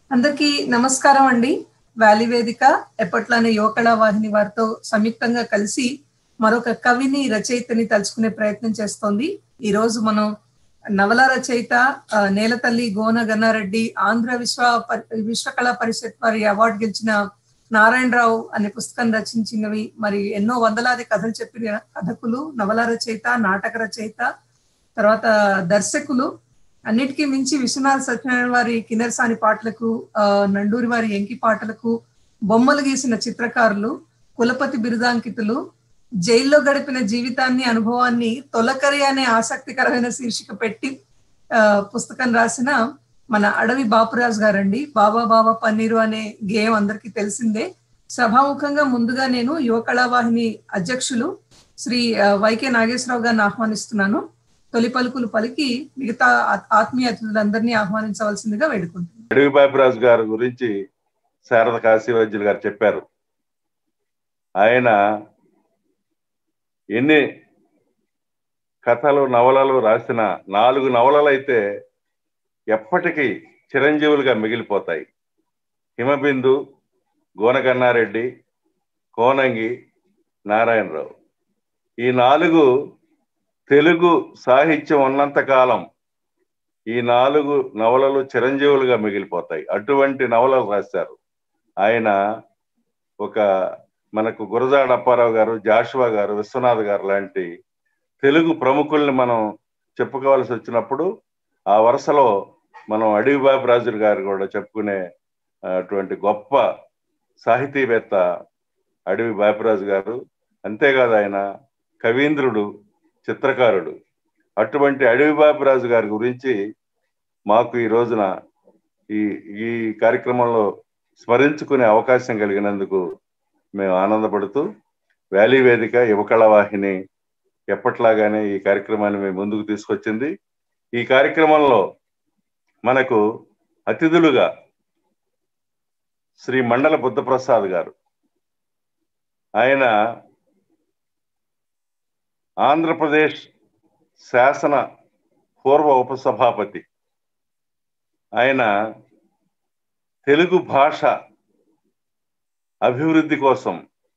అందరికీ నమస్కారం అండి వ్యాలీ వేదిక ఎప్పట్లానే యువకళా వాహిని వారితో సంయుక్తంగా కలిసి మరొక కవిని రచయితని తలుచుకునే ప్రయత్నం చేస్తోంది ఈ రోజు మనం నవల రచయిత ఆ, నేలతల్లి గోన గన్నారెడ్డి ఆంధ్ర విశ్వ పరి- విశ్వకళా పరిషత్ వారి అవార్డు గెలిచిన నారాయణరావు అనే పుస్తకం రచించినవి మరి ఎన్నో వందలాది కథలు చెప్పిన కథకులు నవల రచయిత నాటక రచయిత తర్వాత దర్శకులు అన్నిటికీ మించి విశ్వనాథ్ సత్యనారాయణ వారి కిన్నెరసాని పాటలకు ఆ, నండూరి వారి ఎంకి పాటలకు బొమ్మలు గీసిన చిత్రకారులు కులపతి బిరుదాంకితులు జైల్లో గడిపిన జీవితాన్ని అనుభవాన్ని తొలకరి అనే ఆసక్తికరమైన శీర్షిక పెట్టి ఆ, పుస్తకం రాసిన మన అడవి బాపురాజు గారండి బాబా బాబా పన్నీరు అనే గేయం అందరికీ తెలిసిందే సభాముఖంగా ముందుగా నేను యువ కళావాహిని అధ్యక్షులు శ్రీ ఆ, వైకే నాగేశ్వరరావు గారిని ఆహ్వానిస్తున్నాను తొలి పలుకులు పలికి మిగతా ఆ- ఆత్మీయ అతిథులందరినీ ఆహ్వానించవలసిందిగా వేడుకుంటున్నాను అడవి బాపిరాజు గారి గురించి శారద కాశీవైద్యులు గారు చెప్పారు ఆయన ఎన్ని కథలు నవలలు రాసిన నాలుగు నవలలు అయితే ఎప్పటికీ చిరంజీవులుగా మిగిలిపోతాయి హిమబిందు గోనగన్నారెడ్డి కోనంగి నారాయణరావు ఈ నాలుగు తెలుగు సాహిత్యం ఉన్నంత కాలం ఈ నాలుగు నవలలు చిరంజీవులుగా మిగిలిపోతాయి అటువంటి నవలలు రాశారు ఆయన ఒక మనకు గురజాడ అప్పారావు గారు జాషువా గారు విశ్వనాథ్ గారు లాంటి తెలుగు ప్రముఖుల్ని మనం చెప్పుకోవాల్సి వచ్చినప్పుడు ఆ వరుసలో మనం అడవి బాబురాజు గారు కూడా చెప్పుకునే అటువంటి గొప్ప సాహితీవేత్త అడవి బాపిరాజు గారు అంతేకాదు ఆయన కవీంద్రుడు చిత్రకారుడు అటువంటి అడవి బాపిరాజు గారి గురించి మాకు ఈ రోజున ఈ ఈ కార్యక్రమంలో స్మరించుకునే అవకాశం కలిగినందుకు మేము ఆనందపడుతూ వ్యాలీ వేదిక యువకళ వాహిని ఎప్పట్లాగానే ఈ కార్యక్రమాన్ని మేము ముందుకు తీసుకొచ్చింది ఈ కార్యక్రమంలో మనకు అతిథులుగా శ్రీ మండల బుద్ధప్రసాద్ గారు ఆయన ఆంధ్రప్రదేశ్ శాసన పూర్వ ఉపసభాపతి ఆయన తెలుగు భాష అభివృద్ధి కోసం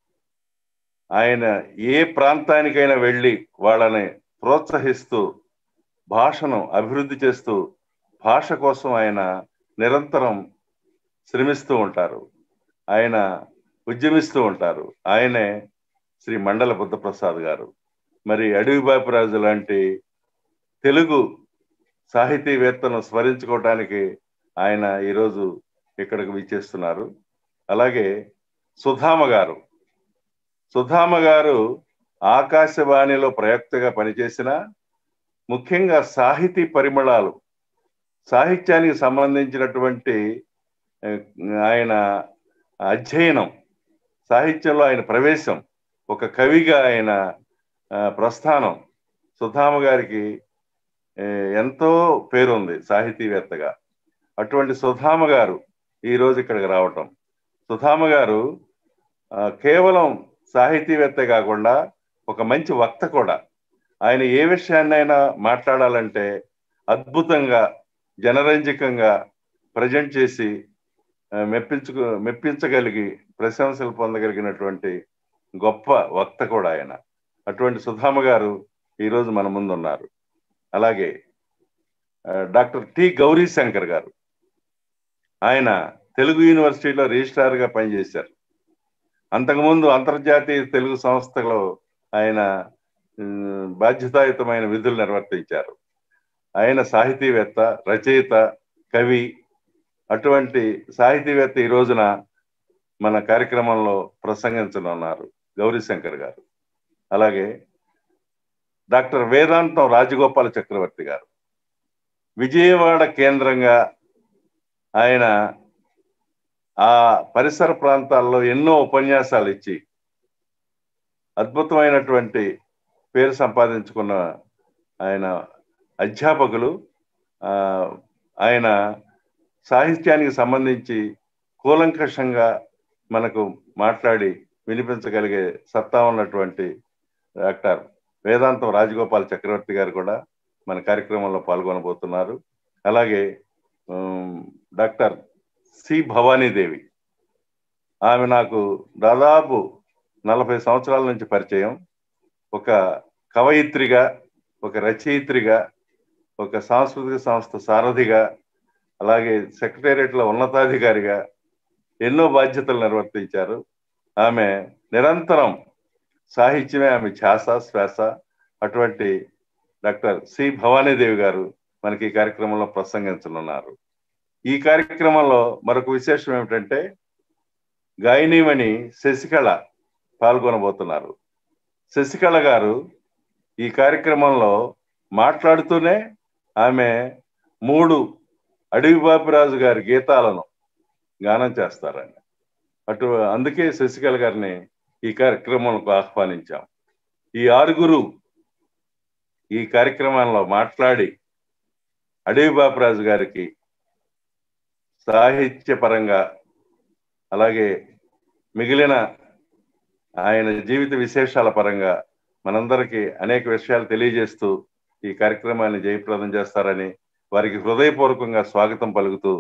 ఆయన ఏ ప్రాంతానికైనా వెళ్ళి వాళ్ళని ప్రోత్సహిస్తూ భాషను అభివృద్ధి చేస్తూ భాష కోసం ఆయన నిరంతరం శ్రమిస్తూ ఉంటారు ఆయన ఉద్యమిస్తూ ఉంటారు ఆయనే శ్రీ మండల బుద్ధప్రసాద్ గారు మరి అడవి బాపిరాజు లాంటి తెలుగు సాహితీవేత్తను స్మరించుకోవటానికి ఆయన ఈరోజు ఇక్కడికి విచ్చేస్తున్నారు అలాగే సుధామ గారు సుధామ గారు ఆకాశవాణిలో ప్రయోక్తగా పనిచేసిన ముఖ్యంగా సాహితీ పరిమళాలు సాహిత్యానికి సంబంధించినటువంటి ఆ, ఆయన అధ్యయనం సాహిత్యంలో ఆయన ప్రవేశం ఒక కవిగా ఆయన ఆ, ప్రస్థానం సుధామ గారికి ఏ, ఎంతో పేరుంది సాహితీవేత్తగా అటువంటి సుధామ గారు ఈ రోజు ఇక్కడికి రావటం సుధామ గారు ఆ, కేవలం సాహితీవేత్త కాకుండా ఒక మంచి వక్త కూడా ఆయన ఏ విషయాన్నైనా మాట్లాడాలంటే అద్భుతంగా జనరంజకంగా ప్రజెంట్ చేసి ఆ, మెప్పించుకు మెప్పించగలిగి ప్రశంసలు పొందగలిగినటువంటి గొప్ప వక్త కూడా ఆయన అటువంటి సుధామ గారు ఈరోజు మన ముందు ఉన్నారు అలాగే ఆ, డాక్టర్ టి గౌరీ శంకర్ గారు ఆయన తెలుగు యూనివర్సిటీలో రిజిస్ట్రార్గా పనిచేశారు అంతకుముందు అంతర్జాతీయ తెలుగు సంస్థలో ఆయన ఉమ్, బాధ్యతాయుతమైన విధులు నిర్వర్తించారు ఆయన సాహితీవేత్త రచయిత కవి అటువంటి సాహితీవేత్త ఈ రోజున మన కార్యక్రమంలో ప్రసంగించనున్నారు గౌరీశంకర్ గారు అలాగే డాక్టర్ వేదాంతం రాజగోపాల చక్రవర్తి గారు విజయవాడ కేంద్రంగా ఆయన ఆ పరిసర ప్రాంతాల్లో ఎన్నో ఉపన్యాసాలు ఇచ్చి అద్భుతమైనటువంటి పేరు సంపాదించుకున్న ఆయన అధ్యాపకులు ఆ, ఆయన సాహిత్యానికి సంబంధించి కూలంకషంగా మనకు మాట్లాడి వినిపించగలిగే సత్తా ఉన్నటువంటి డాక్టర్ వేదాంతం రాజగోపాల్ చక్రవర్తి గారు కూడా మన కార్యక్రమంలో పాల్గొనబోతున్నారు అలాగే ఉమ్, డాక్టర్ సి భవానీదేవి ఆమె నాకు దాదాపు నలభై సంవత్సరాల నుంచి పరిచయం ఒక కవయిత్రిగా ఒక రచయిత్రిగా ఒక సాంస్కృతిక సంస్థ సారథిగా అలాగే సెక్రటేరియట్లో ఉన్నతాధికారిగా ఎన్నో బాధ్యతలు నిర్వర్తించారు ఆమె నిరంతరం సాహిత్యమే ఆమె ఛాస శ్వాస అటువంటి డాక్టర్ సి భవానీదేవి గారు మనకి ఈ కార్యక్రమంలో ప్రసంగించనున్నారు ఈ కార్యక్రమంలో మరొక విశేషం ఏమిటంటే గాయనీమణి శశికళ పాల్గొనబోతున్నారు శశికళ గారు ఈ కార్యక్రమంలో మాట్లాడుతూనే ఆమె మూడు అడవి బాపిరాజు గారి గీతాలను గానం చేస్తారండి అటు అందుకే శశికళ గారిని ఈ కార్యక్రమంలో ఆహ్వానించాం ఈ ఆరుగురు ఈ కార్యక్రమంలో మాట్లాడి అడవి బాపిరాజు గారికి సాహిత్యపరంగా అలాగే మిగిలిన ఆయన జీవిత విశేషాల పరంగా మనందరికీ అనేక విషయాలు తెలియజేస్తూ ఈ కార్యక్రమాన్ని జయప్రదం చేస్తారని వారికి హృదయపూర్వకంగా స్వాగతం పలుకుతూ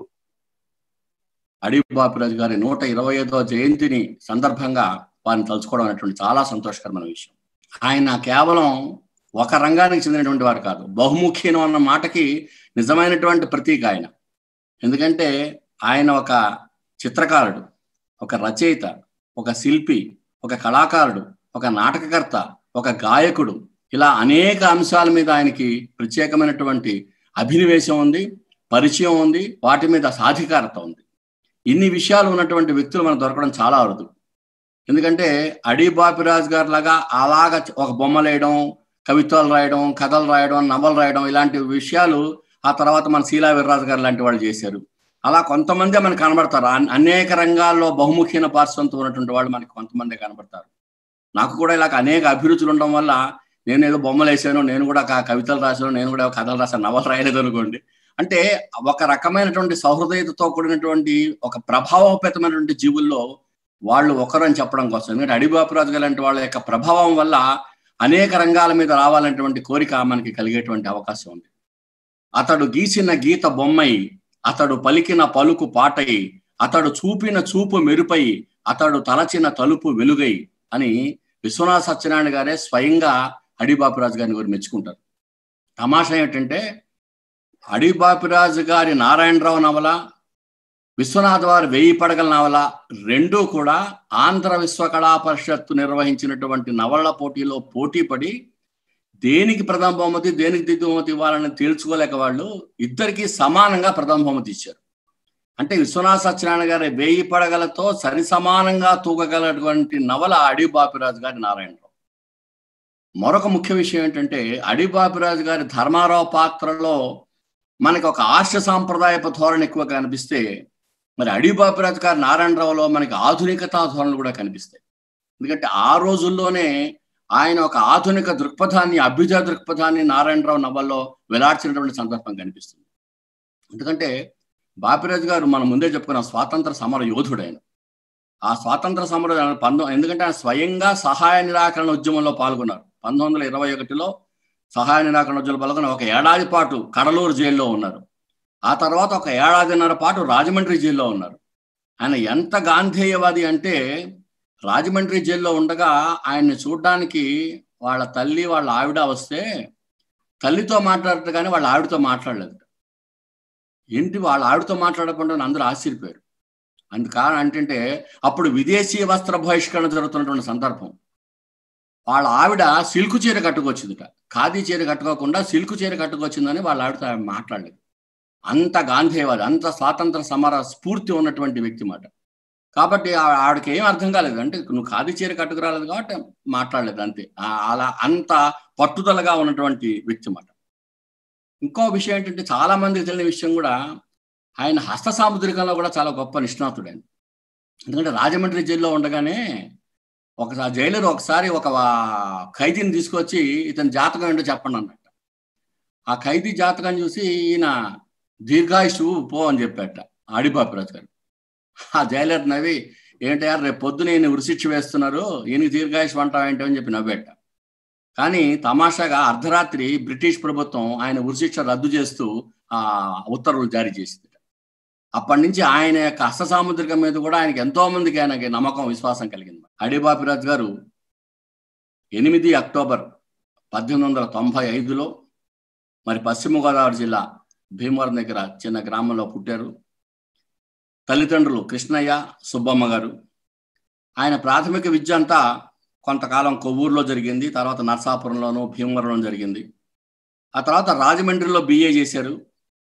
అడవి బాపిరాజు గారి నూట ఇరవై ఐదో జయంతిని సందర్భంగా వారిని తలుచుకోవడం అనేటువంటి చాలా సంతోషకరమైన విషయం ఆయన కేవలం ఒక రంగానికి చెందినటువంటి వారు కాదు బహుముఖీనం అన్న మాటకి నిజమైనటువంటి ప్రతీక ఆయన ఎందుకంటే ఆయన ఒక చిత్రకారుడు ఒక రచయిత ఒక శిల్పి ఒక కళాకారుడు ఒక నాటకకర్త ఒక గాయకుడు ఇలా అనేక అంశాల మీద ఆయనకి ప్రత్యేకమైనటువంటి అభినివేశం ఉంది పరిచయం ఉంది వాటి మీద సాధికారత ఉంది ఇన్ని విషయాలు ఉన్నటువంటి వ్యక్తులు మనకు దొరకడం చాలా అరుదు ఎందుకంటే అడి బాపిరాజు గారి లాగా అలాగ ఒక బొమ్మలు వేయడం కవిత్వాలు రాయడం కథలు రాయడం నవలు రాయడం ఇలాంటి విషయాలు ఆ తర్వాత మన శీలా వీర్రాజు గారు లాంటి వాళ్ళు చేశారు అలా కొంతమంది మనకు కనబడతారు అనేక రంగాల్లో బహుముఖీన పార్శ్వంతో ఉన్నటువంటి వాళ్ళు మనకి కొంతమంది కనబడతారు నాకు కూడా ఇలాగ అనేక అభిరుచులు ఉండడం వల్ల నేను ఏదో బొమ్మలు వేసాను నేను కూడా కవితలు రాశాను నేను కూడా కథలు రాశాను నవలు రాయలేదు అనుకోండి అంటే ఒక రకమైనటువంటి సౌహృదయతతో కూడినటువంటి ఒక ప్రభావోపేతమైనటువంటి జీవుల్లో వాళ్ళు ఒకరని చెప్పడం కోసం ఎందుకంటే అడిబాపురాజు గారు లాంటి వాళ్ళ యొక్క ప్రభావం వల్ల అనేక రంగాల మీద రావాలనేటువంటి కోరిక మనకి కలిగేటువంటి అవకాశం ఉంది అతడు గీసిన గీత బొమ్మై అతడు పలికిన పలుకు పాటై అతడు చూపిన చూపు మెరుపై అతడు తలచిన తలుపు వెలుగై అని విశ్వనాథ సత్యనారాయణ గారే స్వయంగా అడిబాపిరాజు గారిని గురి మెచ్చుకుంటారు తమాషా ఏంటంటే అడిబాపిరాజు గారి నారాయణరావు నవల విశ్వనాథ్ వారి వెయ్యి పడగల నవల రెండూ కూడా ఆంధ్ర విశ్వకళా పరిషత్తు నిర్వహించినటువంటి నవలల పోటీలో పోటీ పడి దేనికి ప్రథమ బహుమతి దేనికి ద్వితీయ బహుమతి ఇవ్వాలని తేల్చుకోలేక వాళ్ళు ఇద్దరికి సమానంగా ప్రథమ బహుమతి ఇచ్చారు అంటే విశ్వనాథ సత్యనారాయణ గారి వేయి పడగలతో సరి సమానంగా తూగగలటువంటి నవల అడి బాపిరాజు గారి నారాయణరావు మరొక ముఖ్య విషయం ఏంటంటే అడి బాపిరాజు గారి ధర్మారావు పాత్రలో మనకి ఒక ఆర్ష సాంప్రదాయపు ధోరణి ఎక్కువ కనిపిస్తే మరి అడి బాపిరాజు గారి నారాయణరావులో మనకి ఆధునికతా ధోరణులు కూడా కనిపిస్తాయి ఎందుకంటే ఆ రోజుల్లోనే ఆయన ఒక ఆధునిక దృక్పథాన్ని అభ్యుజ దృక్పథాన్ని నారాయణరావు నవల్లో వెలార్చినటువంటి సందర్భం కనిపిస్తుంది ఎందుకంటే బాపిరాజు గారు మనం ముందే చెప్పుకున్న స్వాతంత్ర సమర యోధుడు ఆయన ఆ స్వాతంత్ర సమర పంతొ ఎందుకంటే ఆయన స్వయంగా సహాయ నిరాకరణ ఉద్యమంలో పాల్గొన్నారు పంతొమ్మిది వందల ఇరవై ఒకటిలో సహాయ నిరాకరణ ఉద్యమంలో పాల్గొని ఒక ఏడాది పాటు కడలూరు జైల్లో ఉన్నారు ఆ తర్వాత ఒక ఏడాదిన్నర పాటు రాజమండ్రి జైల్లో ఉన్నారు ఆయన ఎంత గాంధేయవాది అంటే రాజమండ్రి జైల్లో ఉండగా ఆయన్ని చూడడానికి వాళ్ళ తల్లి వాళ్ళ ఆవిడ వస్తే తల్లితో మాట్లాడటం కానీ వాళ్ళ ఆవిడతో మాట్లాడలేదు ఏంటి వాళ్ళ ఆవిడతో మాట్లాడకుండా అందరూ ఆశ్చర్యపోయారు అందుకు కారణం ఏంటంటే అప్పుడు విదేశీ వస్త్ర బహిష్కరణ జరుగుతున్నటువంటి సందర్భం వాళ్ళ ఆవిడ సిల్కు చీర కట్టుకొచ్చిందిట ఖాదీ చీర కట్టుకోకుండా సిల్కు చీర కట్టుకొచ్చిందని వాళ్ళ ఆవిడతో మాట్లాడలేదు అంత గాంధేయవాది అంత స్వాతంత్ర సమర స్ఫూర్తి ఉన్నటువంటి వ్యక్తి మాట కాబట్టి ఆవిడకి ఏం అర్థం కాలేదు అంటే నువ్వు ఖాదీ చీర కట్టుకురాలేదు కాబట్టి మాట్లాడలేదు అంతే అలా అంత పట్టుదలగా ఉన్నటువంటి వ్యక్తి మాట ఇంకో విషయం ఏంటంటే చాలా మందికి తెలియని విషయం కూడా ఆయన హస్త సాముద్రికంలో కూడా చాలా గొప్ప నిష్ణాతుడు ఆయన ఎందుకంటే రాజమండ్రి జైల్లో ఉండగానే ఒకసారి జైలర్ ఒకసారి ఒక ఖైదీని తీసుకొచ్చి ఇతని జాతకం ఏంటో చెప్పండి అన్నట్ట ఆ ఖైదీ జాతకం చూసి ఈయన దీర్ఘాయుషు పో అని చెప్పాట ఆడిబాపిరాజు గారు ఆ జైలర్ నవ్వి ఏంటయ్యా రేపు పొద్దున ఈయన ఉరిశిక్ష వేస్తున్నారు ఈయనకి దీర్ఘాయుష్ వంట ఏంటో అని చెప్పి నవ్వేట కానీ తమాషాగా అర్ధరాత్రి బ్రిటిష్ ప్రభుత్వం ఆయన ఉరిశిక్ష రద్దు చేస్తూ ఆ ఉత్తర్వులు జారీ చేసింది అప్పటి నుంచి ఆయన యొక్క హస్త సాముద్రికం మీద కూడా ఆయనకి ఎంతో మందికి ఆయనకి నమ్మకం విశ్వాసం కలిగింది అడిబాపిరాజు గారు ఎనిమిది అక్టోబర్ పద్దెనిమిది వందల తొంభై ఐదులో మరి పశ్చిమ గోదావరి జిల్లా భీమవరం దగ్గర చిన్న గ్రామంలో పుట్టారు తల్లిదండ్రులు కృష్ణయ్య సుబ్బమ్మ గారు ఆయన ప్రాథమిక విద్య అంతా కొంతకాలం కొవ్వూరులో జరిగింది తర్వాత నర్సాపురంలోను భీమవరంలో జరిగింది ఆ తర్వాత రాజమండ్రిలో బిఏ చేశారు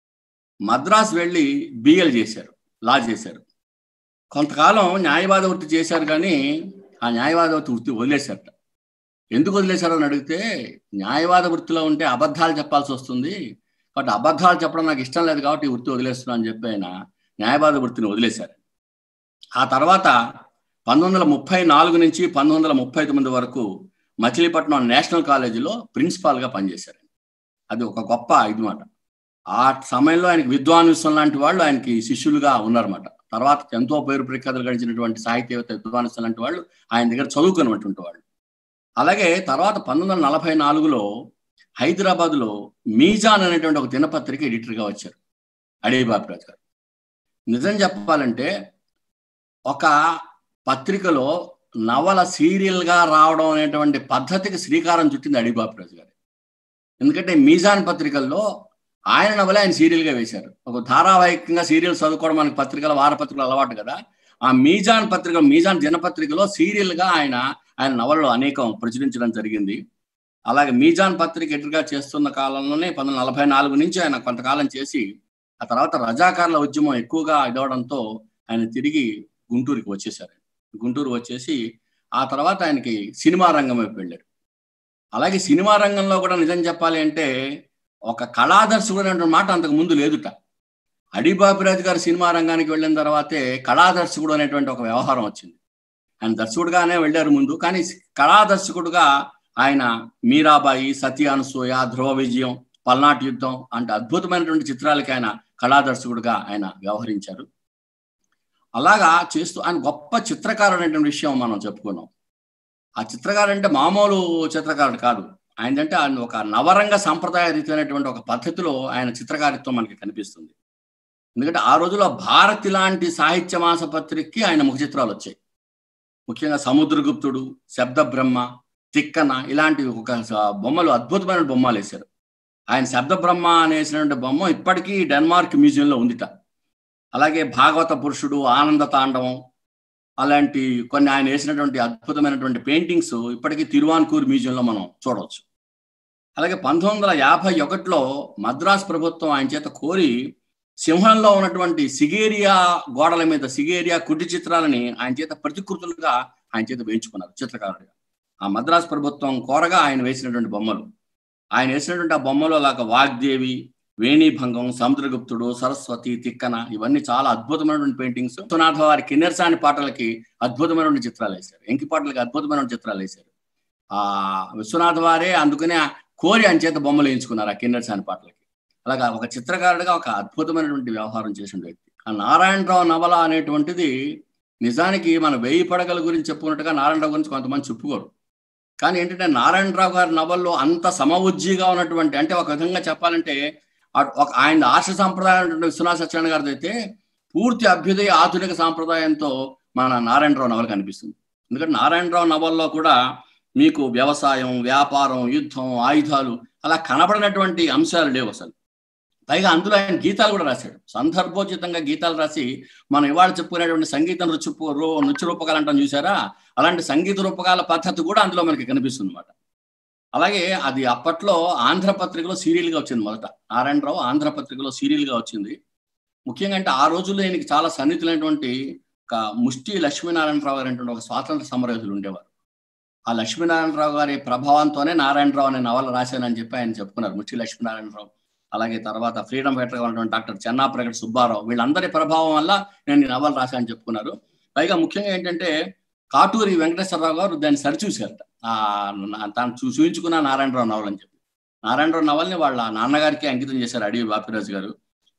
మద్రాసు వెళ్ళి బిఎల్ చేశారు లా చేశారు కొంతకాలం న్యాయవాద వృత్తి చేశారు కానీ ఆ న్యాయవాద వృత్తి వృత్తి వదిలేశారట ఎందుకు వదిలేశారని అడిగితే న్యాయవాద వృత్తిలో ఉంటే అబద్ధాలు చెప్పాల్సి వస్తుంది కాబట్టి అబద్ధాలు చెప్పడం నాకు ఇష్టం లేదు కాబట్టి ఈ వృత్తి వదిలేస్తున్నా అని చెప్పి ఆయన న్యాయవాద వృత్తిని వదిలేశారు ఆ తర్వాత పంతొమ్మిది వందల ముప్పై నాలుగు నుంచి పంతొమ్మిది వందల ముప్పై తొమ్మిది వరకు మచిలీపట్నం నేషనల్ కాలేజీలో ప్రిన్సిపాల్గా పనిచేశారు అది ఒక గొప్ప ఇది మాట ఆ సమయంలో ఆయనకి విద్వాంసం లాంటి వాళ్ళు ఆయనకి శిష్యులుగా ఉన్నారన్నమాట తర్వాత ఎంతో పేరు ప్రఖ్యాతులు గడిచినటువంటి సాహిత్యవేత్త విద్వాంసం లాంటి వాళ్ళు ఆయన దగ్గర చదువుకున్నటువంటి వాళ్ళు అలాగే తర్వాత పంతొమ్మిది వందల నలభై నాలుగులో హైదరాబాద్లో మీజాన్ అనేటువంటి ఒక దినపత్రిక ఎడిటర్గా వచ్చారు అడేబాబురాజు గారు నిజం చెప్పాలంటే ఒక పత్రికలో నవల సీరియల్గా రావడం అనేటువంటి పద్ధతికి శ్రీకారం చుట్టింది అడిబాబురాజు గారు ఎందుకంటే మీజాన్ పత్రికల్లో ఆయన నవలే ఆయన సీరియల్గా వేశారు ఒక ధారావాహికంగా సీరియల్ చదువుకోవడం మనకి పత్రికల వారపత్రికలు అలవాటు కదా ఆ మీజాన్ పత్రిక మీజాన్ దినపత్రికలో సీరియల్గా ఆయన ఆయన నవలలో అనేకం ప్రచురించడం జరిగింది అలాగే మీజాన్ పత్రిక ఎదురుగా చేస్తున్న కాలంలోనే పంతొమ్మిది నలభై నాలుగు నుంచి ఆయన కొంతకాలం చేసి ఆ తర్వాత రజాకారుల ఉద్యమం ఎక్కువగా ఇదవడంతో ఆయన తిరిగి గుంటూరుకి వచ్చేసారు గుంటూరు వచ్చేసి ఆ తర్వాత ఆయనకి సినిమా రంగం వైపు వెళ్ళారు అలాగే సినిమా రంగంలో కూడా నిజం చెప్పాలి అంటే ఒక కళాదర్శకుడు అనేటువంటి మాట అంతకు ముందు లేదుట అడిబాబిరాజు గారు సినిమా రంగానికి వెళ్ళిన తర్వాతే కళాదర్శకుడు అనేటువంటి ఒక వ్యవహారం వచ్చింది ఆయన దర్శకుడుగానే వెళ్ళారు ముందు కానీ కళాదర్శకుడుగా ఆయన మీరాబాయి సత్య అనసూయ ధ్రువ విజయం పల్నాటి యుద్ధం అంటే అద్భుతమైనటువంటి చిత్రాలకి ఆయన కళాదర్శకుడుగా ఆయన వ్యవహరించారు అలాగా చేస్తూ ఆయన గొప్ప చిత్రకారుడు అనేటువంటి విషయం మనం చెప్పుకున్నాం ఆ చిత్రకారుడు అంటే మామూలు చిత్రకారుడు కాదు ఆయనంటే ఆయన ఒక నవరంగ సంప్రదాయ రీతిమైనటువంటి ఒక పద్ధతిలో ఆయన చిత్రకారిత్వం మనకి కనిపిస్తుంది ఎందుకంటే ఆ రోజుల్లో భారతి లాంటి సాహిత్య మాస పత్రికకి ఆయన ముఖ చిత్రాలు వచ్చాయి ముఖ్యంగా సముద్రగుప్తుడు శబ్ద బ్రహ్మ తిక్కన ఇలాంటి ఒక బొమ్మలు అద్భుతమైన బొమ్మలు వేశారు ఆయన శబ్ద బ్రహ్మ అనేసినటువంటి బొమ్మ ఇప్పటికీ డెన్మార్క్ మ్యూజియంలో ఉందిట అలాగే భాగవత పురుషుడు ఆనంద తాండవం అలాంటి కొన్ని ఆయన వేసినటువంటి అద్భుతమైనటువంటి పెయింటింగ్స్ ఇప్పటికీ తిరువాన్కూర్ మ్యూజియంలో మనం చూడవచ్చు అలాగే పంతొమ్మిది వందల యాభై ఒకటిలో మద్రాస్ ప్రభుత్వం ఆయన చేత కోరి సింహంలో ఉన్నటువంటి సిగేరియా గోడల మీద సిగేరియా కుటి చిత్రాలని ఆయన చేత ప్రతికృతులుగా ఆయన చేత వేయించుకున్నారు చిత్రకారుడిగా ఆ మద్రాస్ ప్రభుత్వం కోరగా ఆయన వేసినటువంటి బొమ్మలు ఆయన వేసినటువంటి ఆ బొమ్మలు అలాగ వాగ్దేవి వేణీభంగం సముద్రగుప్తుడు సరస్వతి తిక్కన ఇవన్నీ చాలా అద్భుతమైనటువంటి పెయింటింగ్స్ విశ్వనాథ వారి కిన్నెరసాని పాటలకి అద్భుతమైనటువంటి చిత్రాలు వేశారు ఎంకి పాటలకి అద్భుతమైన చిత్రాలు వేశారు ఆ విశ్వనాథ వారే అందుకనే కోరి ఆయన చేత బొమ్మలు వేయించుకున్నారు ఆ కిన్నెరసాని పాటలకి అలాగా ఒక చిత్రకారుడిగా ఒక అద్భుతమైనటువంటి వ్యవహారం చేసిన వ్యక్తి ఆ నారాయణరావు నవల అనేటువంటిది నిజానికి మన వెయ్యి పడగల గురించి చెప్పుకున్నట్టుగా నారాయణరావు గురించి కొంతమంది చెప్పుకోరు కానీ ఏంటంటే నారాయణరావు గారి నవల్లో అంత సమవుజ్జిగా ఉన్నటువంటి అంటే ఒక విధంగా చెప్పాలంటే ఒక ఆయన ఆర్ష సాంప్రదాయం విశ్వనాథ సత్యనారాయణ గారిది అయితే పూర్తి అభ్యుదయ ఆధునిక సాంప్రదాయంతో మన నారాయణరావు నవల కనిపిస్తుంది ఎందుకంటే నారాయణరావు నవల్లో కూడా మీకు వ్యవసాయం వ్యాపారం యుద్ధం ఆయుధాలు అలా కనబడినటువంటి అంశాలు లేవు అసలు పైగా అందులో ఆయన గీతాలు కూడా రాశాడు సందర్భోచితంగా గీతాలు రాసి మనం ఇవాళ చెప్పుకునేటువంటి సంగీత నృత్య నృత్య రూపకాలు అంటాం చూసారా అలాంటి సంగీత రూపకాల పద్ధతి కూడా అందులో మనకి కనిపిస్తుంది అనమాట అలాగే అది అప్పట్లో ఆంధ్రపత్రికలో సీరియల్గా వచ్చింది మొదట నారాయణరావు ఆంధ్రపత్రికలో సీరియల్గా వచ్చింది ముఖ్యంగా అంటే ఆ రోజుల్లో ఈయనకి చాలా సన్నిహితులైనటువంటి ఒక ముష్టి లక్ష్మీనారాయణరావు గారు అనేటువంటి ఒక స్వాతంత్ర సమరయోధులు ఉండేవారు ఆ లక్ష్మీనారాయణరావు గారి ప్రభావంతోనే నారాయణరావు అనే నవల రాశానని చెప్పి ఆయన చెప్పుకున్నారు ముష్టి లక్ష్మీనారాయణరావు అలాగే తర్వాత ఫ్రీడమ్ ఫైటర్గా ఉన్నటువంటి డాక్టర్ చెన్నా ప్రగట్ సుబ్బారావు వీళ్ళందరి ప్రభావం వల్ల నేను ఈ నవల రాశానని చెప్పుకున్నారు పైగా ముఖ్యంగా ఏంటంటే కాటూరి వెంకటేశ్వరరావు గారు దాన్ని సరిచూశారట తాను చూపించుకున్న నారాయణరావు నవల్ అని చెప్పి నారాయణరావు నవల్ని వాళ్ళ నాన్నగారికి అంకితం చేశారు అడవి బాపిరాజు గారు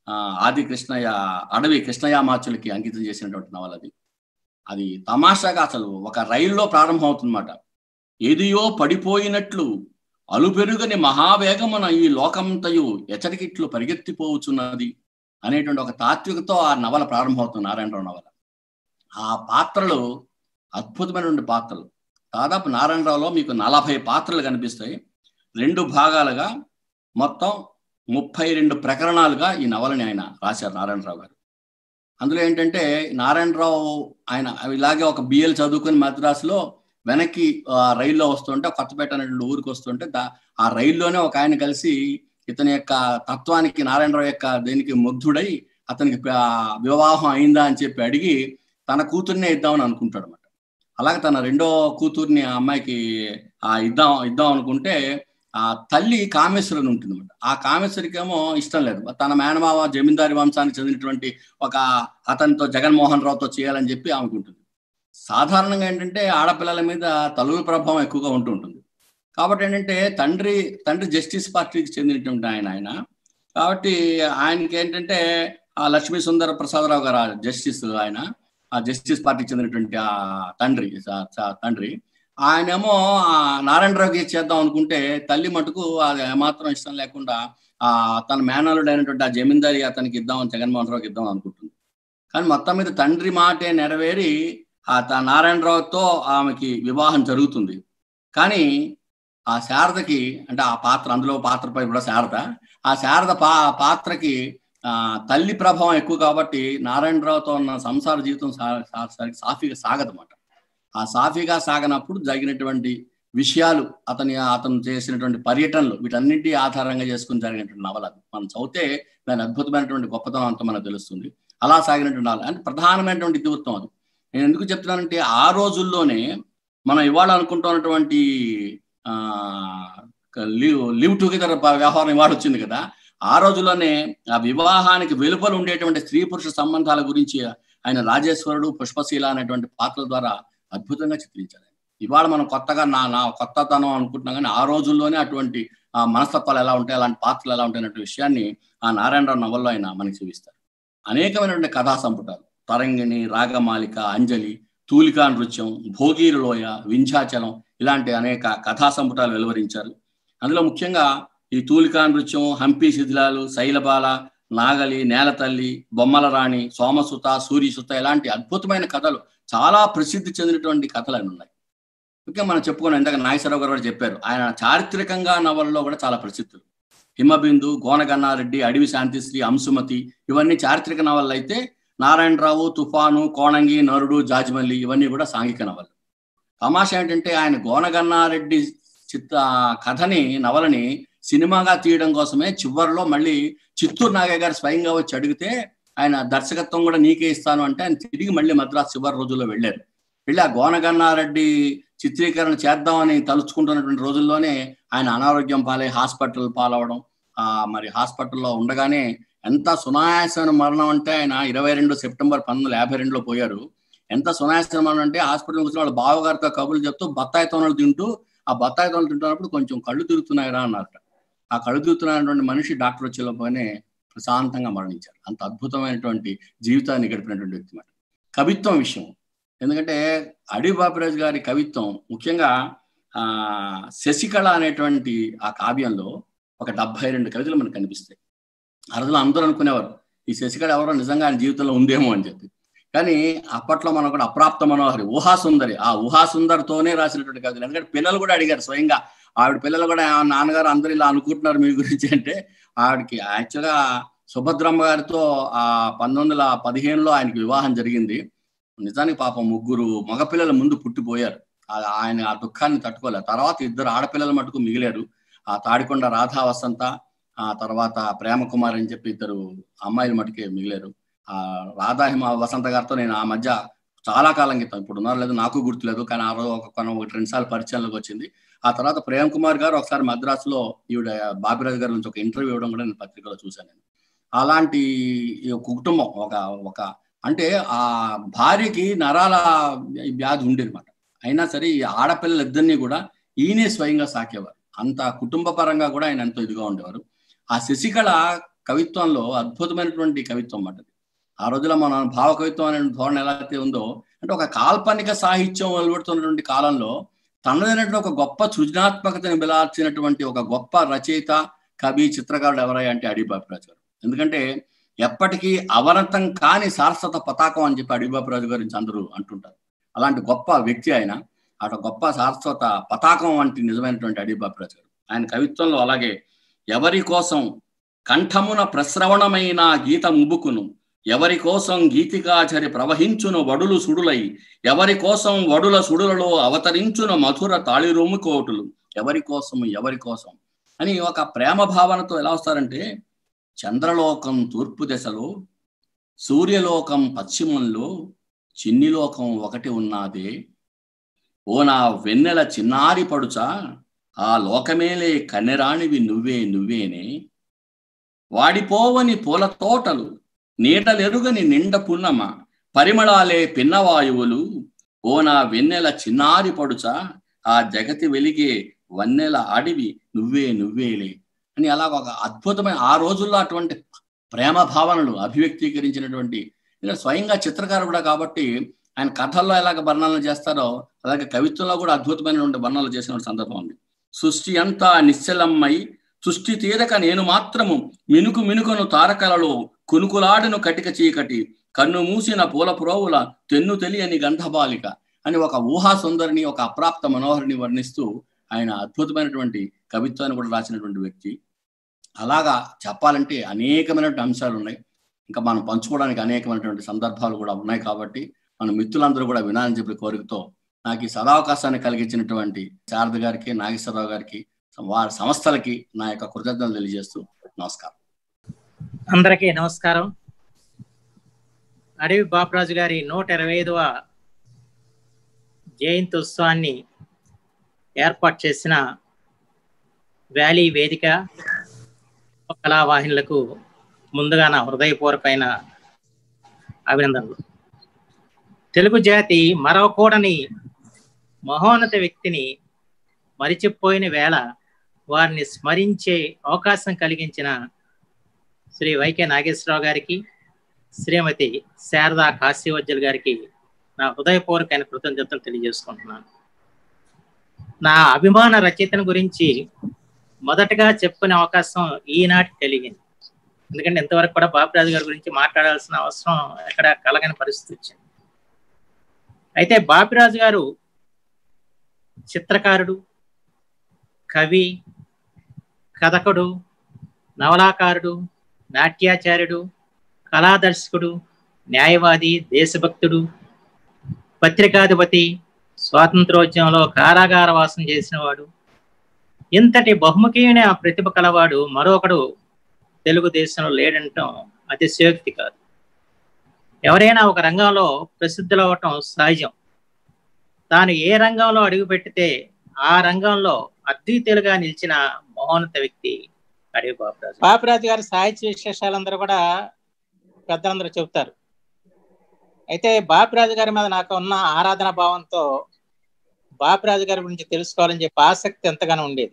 ఆది కృష్ణయ్య అడవి కృష్ణయ్య మార్చులకి అంకితం చేసినటువంటి నవల అది అది తమాషాగా అసలు ఒక రైల్లో ప్రారంభం అవుతుందన్నమాట ఏదియో పడిపోయినట్లు అలుపెరుగని మహావేగమున ఈ లోకంతయు ఎచటికిట్లు పరిగెత్తిపోవచ్చున్నది అనేటువంటి ఒక తాత్వికతో ఆ నవల ప్రారంభమవుతుంది నారాయణరావు నవల ఆ పాత్రలు అద్భుతమైనటువంటి పాత్రలు దాదాపు నారాయణరావులో మీకు నలభై పాత్రలు కనిపిస్తాయి రెండు భాగాలుగా మొత్తం ముప్పై రెండు ప్రకరణాలుగా ఈ నవలని ఆయన రాశారు నారాయణరావు గారు అందులో ఏంటంటే నారాయణరావు ఆయన ఇలాగే ఒక బిఎల్ చదువుకుని మద్రాసులో వెనక్కి రైల్లో వస్తుంటే కొత్తపేట అనేటువంటి ఊరికి వస్తుంటే ఆ రైల్లోనే ఒక ఆయన కలిసి ఇతని యొక్క తత్వానికి నారాయణరావు యొక్క దేనికి ముగ్ధుడై అతనికి వివాహం అయిందా అని చెప్పి అడిగి తన కూతుర్నే ఇద్దామని అనుకుంటాడు అనమాట అలాగే తన రెండో కూతుర్ని ఆ అమ్మాయికి ఆ ఇద్దాం ఇద్దాం అనుకుంటే ఆ తల్లి కామేశ్వరుని ఉంటుంది అనమాట ఆ కామేశ్వరికేమో ఇష్టం లేదు తన మేనమావ జమీందారి వంశానికి చెందినటువంటి ఒక అతనితో జగన్మోహన్ రావుతో చేయాలని చెప్పి ఆమెకుంటుంది సాధారణంగా ఏంటంటే ఆడపిల్లల మీద తలుగుల ప్రభావం ఎక్కువగా ఉంటుంటుంది కాబట్టి ఏంటంటే తండ్రి తండ్రి జస్టిస్ పార్టీకి చెందినటువంటి ఆయన ఆయన కాబట్టి ఆయనకి ఏంటంటే ఆ లక్ష్మీ సుందర ప్రసాదరావు గారు జస్టిస్ ఆయన ఆ జస్టిస్ పార్టీకి చెందినటువంటి ఆ తండ్రి తండ్రి ఆయనేమో నారాయణరావుకి చేద్దాం అనుకుంటే తల్లి మటుకు అది ఏమాత్రం ఇష్టం లేకుండా ఆ తన మేనలుడు అయినటువంటి ఆ జమీందారి అతనికి ఇద్దాం జగన్మోహన్ రావుకి ఇద్దాం అనుకుంటుంది కానీ మొత్తం మీద తండ్రి మాటే నెరవేరి ఆ నారాయణరావుతో ఆమెకి వివాహం జరుగుతుంది కానీ ఆ శారదకి అంటే ఆ పాత్ర అందులో పాత్రపై కూడా శారద ఆ శారద పా పాత్రకి ఆ తల్లి ప్రభావం ఎక్కువ కాబట్టి నారాయణరావుతో ఉన్న సంసార జీవితం సాఫీగా సాగదన్నమాట ఆ సాఫీగా సాగనప్పుడు జరిగినటువంటి విషయాలు అతని అతను చేసినటువంటి పర్యటనలు వీటన్నింటి ఆధారంగా చేసుకుని జరిగినటువంటి నవల మనం చదివితే దాని అద్భుతమైనటువంటి గొప్పతనం అంతా మనకు తెలుస్తుంది అలా సాగినటువంటి నవల అంటే ప్రధానమైనటువంటి ఇతివృత్తం అది నేను ఎందుకు చెప్తున్నానంటే ఆ రోజుల్లోనే మనం ఇవాళ అనుకుంటున్నటువంటి ఆ లివ్ లివ్ టుగెదర్ వ్యవహారం ఇవాళ వచ్చింది కదా ఆ రోజుల్లోనే ఆ వివాహానికి వెలుపల ఉండేటువంటి స్త్రీ పురుష సంబంధాల గురించి ఆయన రాజేశ్వరుడు పుష్పశీల అనేటువంటి పాత్రల ద్వారా అద్భుతంగా చిత్రించారు ఇవాళ మనం కొత్తగా నా నా కొత్తతనం అనుకుంటున్నాం కానీ ఆ రోజుల్లోనే అటువంటి ఆ మనస్తత్వాలు ఎలా ఉంటాయి అలాంటి పాత్రలు ఎలా ఉంటాయి అనే విషయాన్ని ఆ నారాయణరావు నవల్లో ఆయన మనకి చూపిస్తారు అనేకమైనటువంటి కథా సంపుటాలు తరంగిణి రాగమాలిక అంజలి తూలికా నృత్యం భోగీరులోయ వింధ్యాచలం ఇలాంటి అనేక కథా సంపుటాలు వెలువరించారు అందులో ముఖ్యంగా ఈ తూలికా నృత్యం హంపి శిథిలాలు శైలబాల నాగలి నేలతల్లి బొమ్మల రాణి సోమసుత సూర్యసుత ఇలాంటి అద్భుతమైన కథలు చాలా ప్రసిద్ధి చెందినటువంటి కథలు అని ఉన్నాయి ముఖ్యంగా మనం చెప్పుకున్నాం ఇందాక నాగేశ్వరరావు గారు కూడా చెప్పారు ఆయన చారిత్రకంగా నవల్లో కూడా చాలా ప్రసిద్ధులు హిమబిందు గోనగన్నారెడ్డి అడవి శాంతిశ్రీ అంశుమతి ఇవన్నీ చారిత్రక నవళ్ళు అయితే నారాయణరావు తుఫాను కోణంగి నరుడు జాజిమల్లి ఇవన్నీ కూడా సాంఘిక నవలు తమాషా ఏంటంటే ఆయన గోనగన్నారెడ్డి చిత్త కథని నవలని సినిమాగా తీయడం కోసమే చివరిలో మళ్ళీ చిత్తూరు నాగయ్య గారు స్వయంగా వచ్చి అడిగితే ఆయన దర్శకత్వం కూడా నీకే ఇస్తాను అంటే ఆయన తిరిగి మళ్ళీ మద్రాసు చివరి రోజుల్లో వెళ్ళారు వెళ్ళి ఆ గోనగన్నారెడ్డి చిత్రీకరణ చేద్దామని తలుచుకుంటున్నటువంటి రోజుల్లోనే ఆయన అనారోగ్యం పాలై హాస్పిటల్ పాలవడం ఆ మరి హాస్పిటల్లో ఉండగానే ఎంత సునాయాసమైన మరణం అంటే ఆయన ఇరవై రెండు సెప్టెంబర్ పంతొమ్మిది యాభై రెండులో పోయారు ఎంత సునాయాసమైన మరణం అంటే హాస్పిటల్కి వచ్చిన వాళ్ళ బావగారితో కబుర్లు చెప్తూ బత్తాయి తోనలు తింటూ ఆ బత్తాయి తోనలు తింటున్నప్పుడు కొంచెం కళ్ళు తిరుగుతున్నాయిరా అన్నారట ఆ కళ్ళు తిరుగుతున్నటువంటి మనిషి డాక్టర్ వచ్చేలోపనే ప్రశాంతంగా మరణించారు అంత అద్భుతమైనటువంటి జీవితాన్ని గడిపినటువంటి వ్యక్తి మాట కవిత్వం విషయం ఎందుకంటే అడి బాపిరాజు గారి కవిత్వం ముఖ్యంగా ఆ శశికళ అనేటువంటి ఆ కావ్యంలో ఒక డెబ్బై రెండు కవితలు మనకు కనిపిస్తాయి ఆ రోజులో అందరూ అనుకునేవారు ఈ శశికళ ఎవరో నిజంగా ఆయన జీవితంలో ఉందేమో అని చెప్పి కానీ అప్పట్లో మనం కూడా అప్రాప్త మనోహరి ఊహాసుందరి ఆ ఊహాసుందరితోనే రాసినటువంటి కవితలు ఎందుకంటే పిల్లలు కూడా అడిగారు స్వయంగా ఆవిడ పిల్లలు కూడా నాన్నగారు అందరు ఇలా అనుకుంటున్నారు మీ గురించి అంటే ఆవిడకి యాక్చువల్గా సుభద్రమ్మ గారితో ఆ పంతొమ్మిది వందల పదిహేనులో ఆయనకి వివాహం జరిగింది నిజానికి పాపం ముగ్గురు మగపిల్లల ముందు పుట్టిపోయారు ఆయన ఆ దుఃఖాన్ని తట్టుకోలేరు తర్వాత ఇద్దరు ఆడపిల్లల మటుకు మిగిలారు ఆ తాడికొండ రాధా వసంత ఆ తర్వాత ప్రేమ కుమార్ అని చెప్పి ఇద్దరు అమ్మాయిల మటుకే మిగిలారు ఆ రాధాహిమ వసంత గారితో నేను ఆ మధ్య చాలా కాలం క్రితం ఇప్పుడు ఉన్నారు లేదు నాకు గుర్తులేదు కానీ ఆ రోజు ఒక కొన్ని ఒకటి రెండు సార్లు పరిచయంలోకి వచ్చింది ఆ తర్వాత ప్రేమ్ కుమార్ గారు ఒకసారి మద్రాసులో ఈవిడ బాబిరాజు గారి నుంచి ఒక ఇంటర్వ్యూ ఇవ్వడం కూడా నేను పత్రికలో చూశాను నేను అలాంటి కుటుంబం ఒక ఒక అంటే ఆ భార్యకి నరాల వ్యాధి ఉండేదన్నమాట అయినా సరే ఈ ఆడపిల్లలు ఇద్దరిని కూడా ఈయనే స్వయంగా సాకేవారు అంత కుటుంబ పరంగా కూడా ఆయన ఎంతో ఇదిగా ఉండేవారు ఆ శశికళ కవిత్వంలో అద్భుతమైనటువంటి కవిత్వం అన్నమాట ఆ రోజులో మన భావ కవిత్వం అనే ధోరణి ఎలా అయితే ఉందో అంటే ఒక కాల్పనిక సాహిత్యం వెలువడుతున్నటువంటి కాలంలో తనదైనటువంటి ఒక గొప్ప సృజనాత్మకతను బిలార్చినటువంటి ఒక గొప్ప రచయిత కవి చిత్రకారుడు ఎవరై అంటే అడిబాపిరాజు గారు ఎందుకంటే ఎప్పటికీ అవనతం కాని శాశ్వత పతాకం అని చెప్పి అడిబాబురాజు గురించి అందరూ అంటుంటారు అలాంటి గొప్ప వ్యక్తి ఆయన అటు గొప్ప శాశ్వత పతాకం వంటి నిజమైనటువంటి అడిబాబురాజు గారు ఆయన కవిత్వంలో అలాగే ఎవరి కోసం కంఠమున ప్రశ్రవణమైన గీత ముబుకును ఎవరి కోసం గీతికాచరి ప్రవహించును వడులు సుడులై ఎవరి కోసం వడుల సుడులలో అవతరించును మధుర తాళిరొమ్ము కోటులు ఎవరి కోసం ఎవరి కోసం అని ఒక ప్రేమ భావనతో ఎలా వస్తారంటే చంద్రలోకం తూర్పు దశలో సూర్యలోకం పశ్చిమంలో చిన్నిలోకం ఒకటి ఉన్నదే ఓ నా వెన్నెల చిన్నారి పడుచ ఆ లోకమేలే కన్నెరాణివి నువ్వే నువ్వేనే వాడిపోవని పూల తోటలు నీడలెరుగని నిండ పున్నమ పరిమళాలే పిన్నవాయువులు ఓ నా వెన్నెల చిన్నారి పడుచ ఆ జగతి వెలిగే వన్నెల అడివి నువ్వే నువ్వేలే అని అలా ఒక అద్భుతమైన ఆ రోజుల్లో అటువంటి ప్రేమ భావనలు అభివ్యక్తీకరించినటువంటి ఇలా స్వయంగా చిత్రకారుడు కూడా కాబట్టి ఆయన కథల్లో ఎలాగ వర్ణనలు చేస్తారో అలాగే కవిత్వంలో కూడా అద్భుతమైనటువంటి వర్ణనలు చేసిన సందర్భం ఉంది సృష్టి అంతా నిశ్చలమ్మై సృష్టి తీరక నేను మాత్రము మినుకు మినుకును తారకలలో కునుకులాడును కటిక చీకటి కన్ను మూసిన పూల పురోవుల తెన్ను తెలియని గంధబాలిక అని ఒక ఊహా సుందరిని ఒక అప్రాప్త మనోహరిని వర్ణిస్తూ ఆయన అద్భుతమైనటువంటి కవిత్వాన్ని కూడా రాసినటువంటి వ్యక్తి అలాగా చెప్పాలంటే అనేకమైనటువంటి అంశాలు ఉన్నాయి ఇంకా మనం పంచుకోవడానికి అనేకమైనటువంటి సందర్భాలు కూడా ఉన్నాయి కాబట్టి మన మిత్రులందరూ కూడా వినాలని చెప్పి కోరికతో నాకు ఈ సదావకాశాన్ని కలిగించినటువంటి శారద గారికి నాగేశ్వరరావు గారికి వారి సంస్థలకి నా యొక్క కృతజ్ఞతలు తెలియజేస్తూ నమస్కారం అందరికీ నమస్కారం అడవి బాపరాజు గారి నూట ఇరవై ఐదవ జయంతి ఉత్సవాన్ని ఏర్పాటు చేసిన వ్యాలీ వేదిక కళావాహినులకు ముందుగా నా హృదయపూర్వకమైన అభినందనలు తెలుగు జాతి మరవకూడని మహోన్నత వ్యక్తిని మరిచిపోయిన వేళ వారిని స్మరించే అవకాశం కలిగించిన శ్రీ వైకే నాగేశ్వరరావు గారికి శ్రీమతి శారదా కాశీవజ్జల్ గారికి నా హృదయపూర్వకమైన కృతజ్ఞతలు తెలియజేసుకుంటున్నాను నా అభిమాన రచయితను గురించి మొదటగా చెప్పుకునే అవకాశం ఈనాటి కలిగింది ఎందుకంటే ఇంతవరకు కూడా బాబురాజు గారి గురించి మాట్లాడాల్సిన అవసరం ఎక్కడ కలగని పరిస్థితి వచ్చింది అయితే బాపిరాజు గారు చిత్రకారుడు కవి కథకుడు నవలాకారుడు నాట్యాచార్యుడు కళాదర్శకుడు న్యాయవాది దేశభక్తుడు పత్రికాధిపతి స్వాతంత్రోద్యమంలో కారాగార వాసం చేసినవాడు ఇంతటి బహుముఖీయమైన ప్రతిభ కలవాడు మరొకడు తెలుగుదేశంలో లేడంటాం అతిశయోక్తి కాదు ఎవరైనా ఒక రంగంలో ప్రసిద్ధులు అవ్వటం సహజం తాను ఏ రంగంలో అడుగుపెట్టితే ఆ రంగంలో అద్వితీయులుగా నిలిచిన మహోన్నత వ్యక్తి అడవి బాపురాజు బాపురాజు గారి సాహిత్య విశేషాలందరూ కూడా పెద్దలందరూ చెబుతారు అయితే బాపిరాజు గారి మీద నాకు ఉన్న ఆరాధన భావంతో బాపిరాజు గారి గురించి తెలుసుకోవాలని చెప్పి ఆసక్తి ఎంతగానో ఉండేది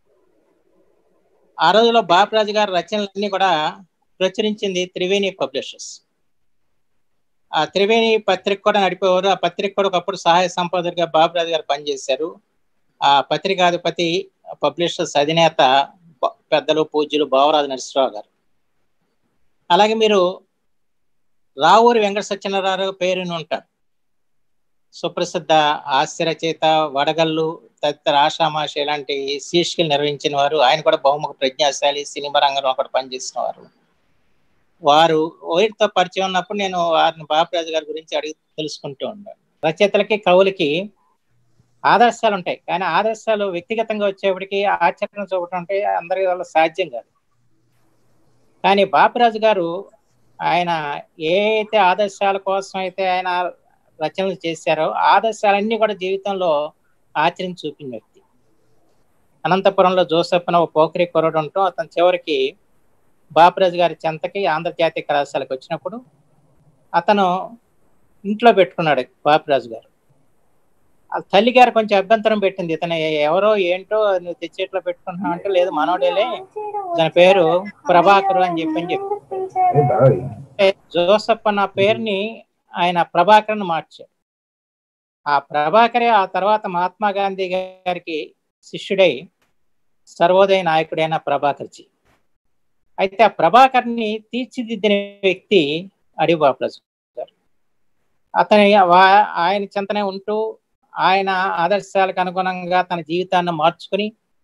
ఆ రోజులో బాపిరాజు గారి రచనలన్నీ కూడా ప్రచురించింది త్రివేణి పబ్లిషర్స్ ఆ త్రివేణి పత్రిక కూడా నడిపేవారు ఆ పత్రిక కూడా ఒకప్పుడు సహాయ సంపాదకుడిగా బాబురాజు గారు పనిచేశారు ఆ పత్రికాధిపతి పబ్లిషర్స్ అధినేత పెద్దలు పూజ్యులు బావరాజు నరసింహరావు గారు అలాగే మీరు రావూరి వెంకట సత్యనారాయణ పేరుని ఉంటారు సుప్రసిద్ధ హాస్య రచయిత వడగల్లు తదితర ఆషామాష ఇలాంటి శీర్షికలు నిర్వహించిన వారు ఆయన కూడా బహుముఖ ప్రజ్ఞాశాలి సినిమా రంగంలో ఒకటి పనిచేసిన వారు వారు ఓయిర్తో పరిచయం ఉన్నప్పుడు నేను వారిని బాబురాజు గారి గురించి అడిగి తెలుసుకుంటూ ఉన్నాను రచయితలకి కవులకి ఆదర్శాలు ఉంటాయి కానీ ఆదర్శాలు వ్యక్తిగతంగా వచ్చేప్పటికి ఆచరణ చూపటం అంటే అందరి వల్ల సాధ్యం కాదు కానీ బాపిరాజు గారు ఆయన ఏ అయితే ఆదర్శాల కోసం అయితే ఆయన రచనలు చేశారో ఆదర్శాలన్నీ కూడా జీవితంలో ఆచరించి చూపిన వ్యక్తి అనంతపురంలో జోసెఫ్ ఒక పోకరి కొరడు ఉంటాం అతను చివరికి బాపిరాజు గారి చెంతకి ఆంధ్రజాతీయ కళాశాలకు వచ్చినప్పుడు అతను ఇంట్లో పెట్టుకున్నాడు బాపిరాజు గారు తల్లి గారు కొంచెం అభ్యంతరం పెట్టింది ఇతను ఎవరో ఏంటో నువ్వు తెచ్చేట్లో పెట్టుకుంటున్నావు అంటే లేదు మనోడేలే దాని పేరు ప్రభాకరు అని చెప్పని చెప్పి జోసఫ్ అన్న పేరుని ఆయన ప్రభాకర్ని మార్చారు ఆ ప్రభాకరే ఆ తర్వాత మహాత్మా గాంధీ గారికి శిష్యుడై సర్వోదయ నాయకుడైన ప్రభాకర్జీ అయితే ఆ ప్రభాకర్ని తీర్చిదిద్దిన వ్యక్తి అడివి బాపరాజు గారు అతని వా- ఆయన చింతనే ఉంటూ ఆయన ఆదర్శాలకు అనుగుణంగా తన జీవితాన్ని మార్చుకుని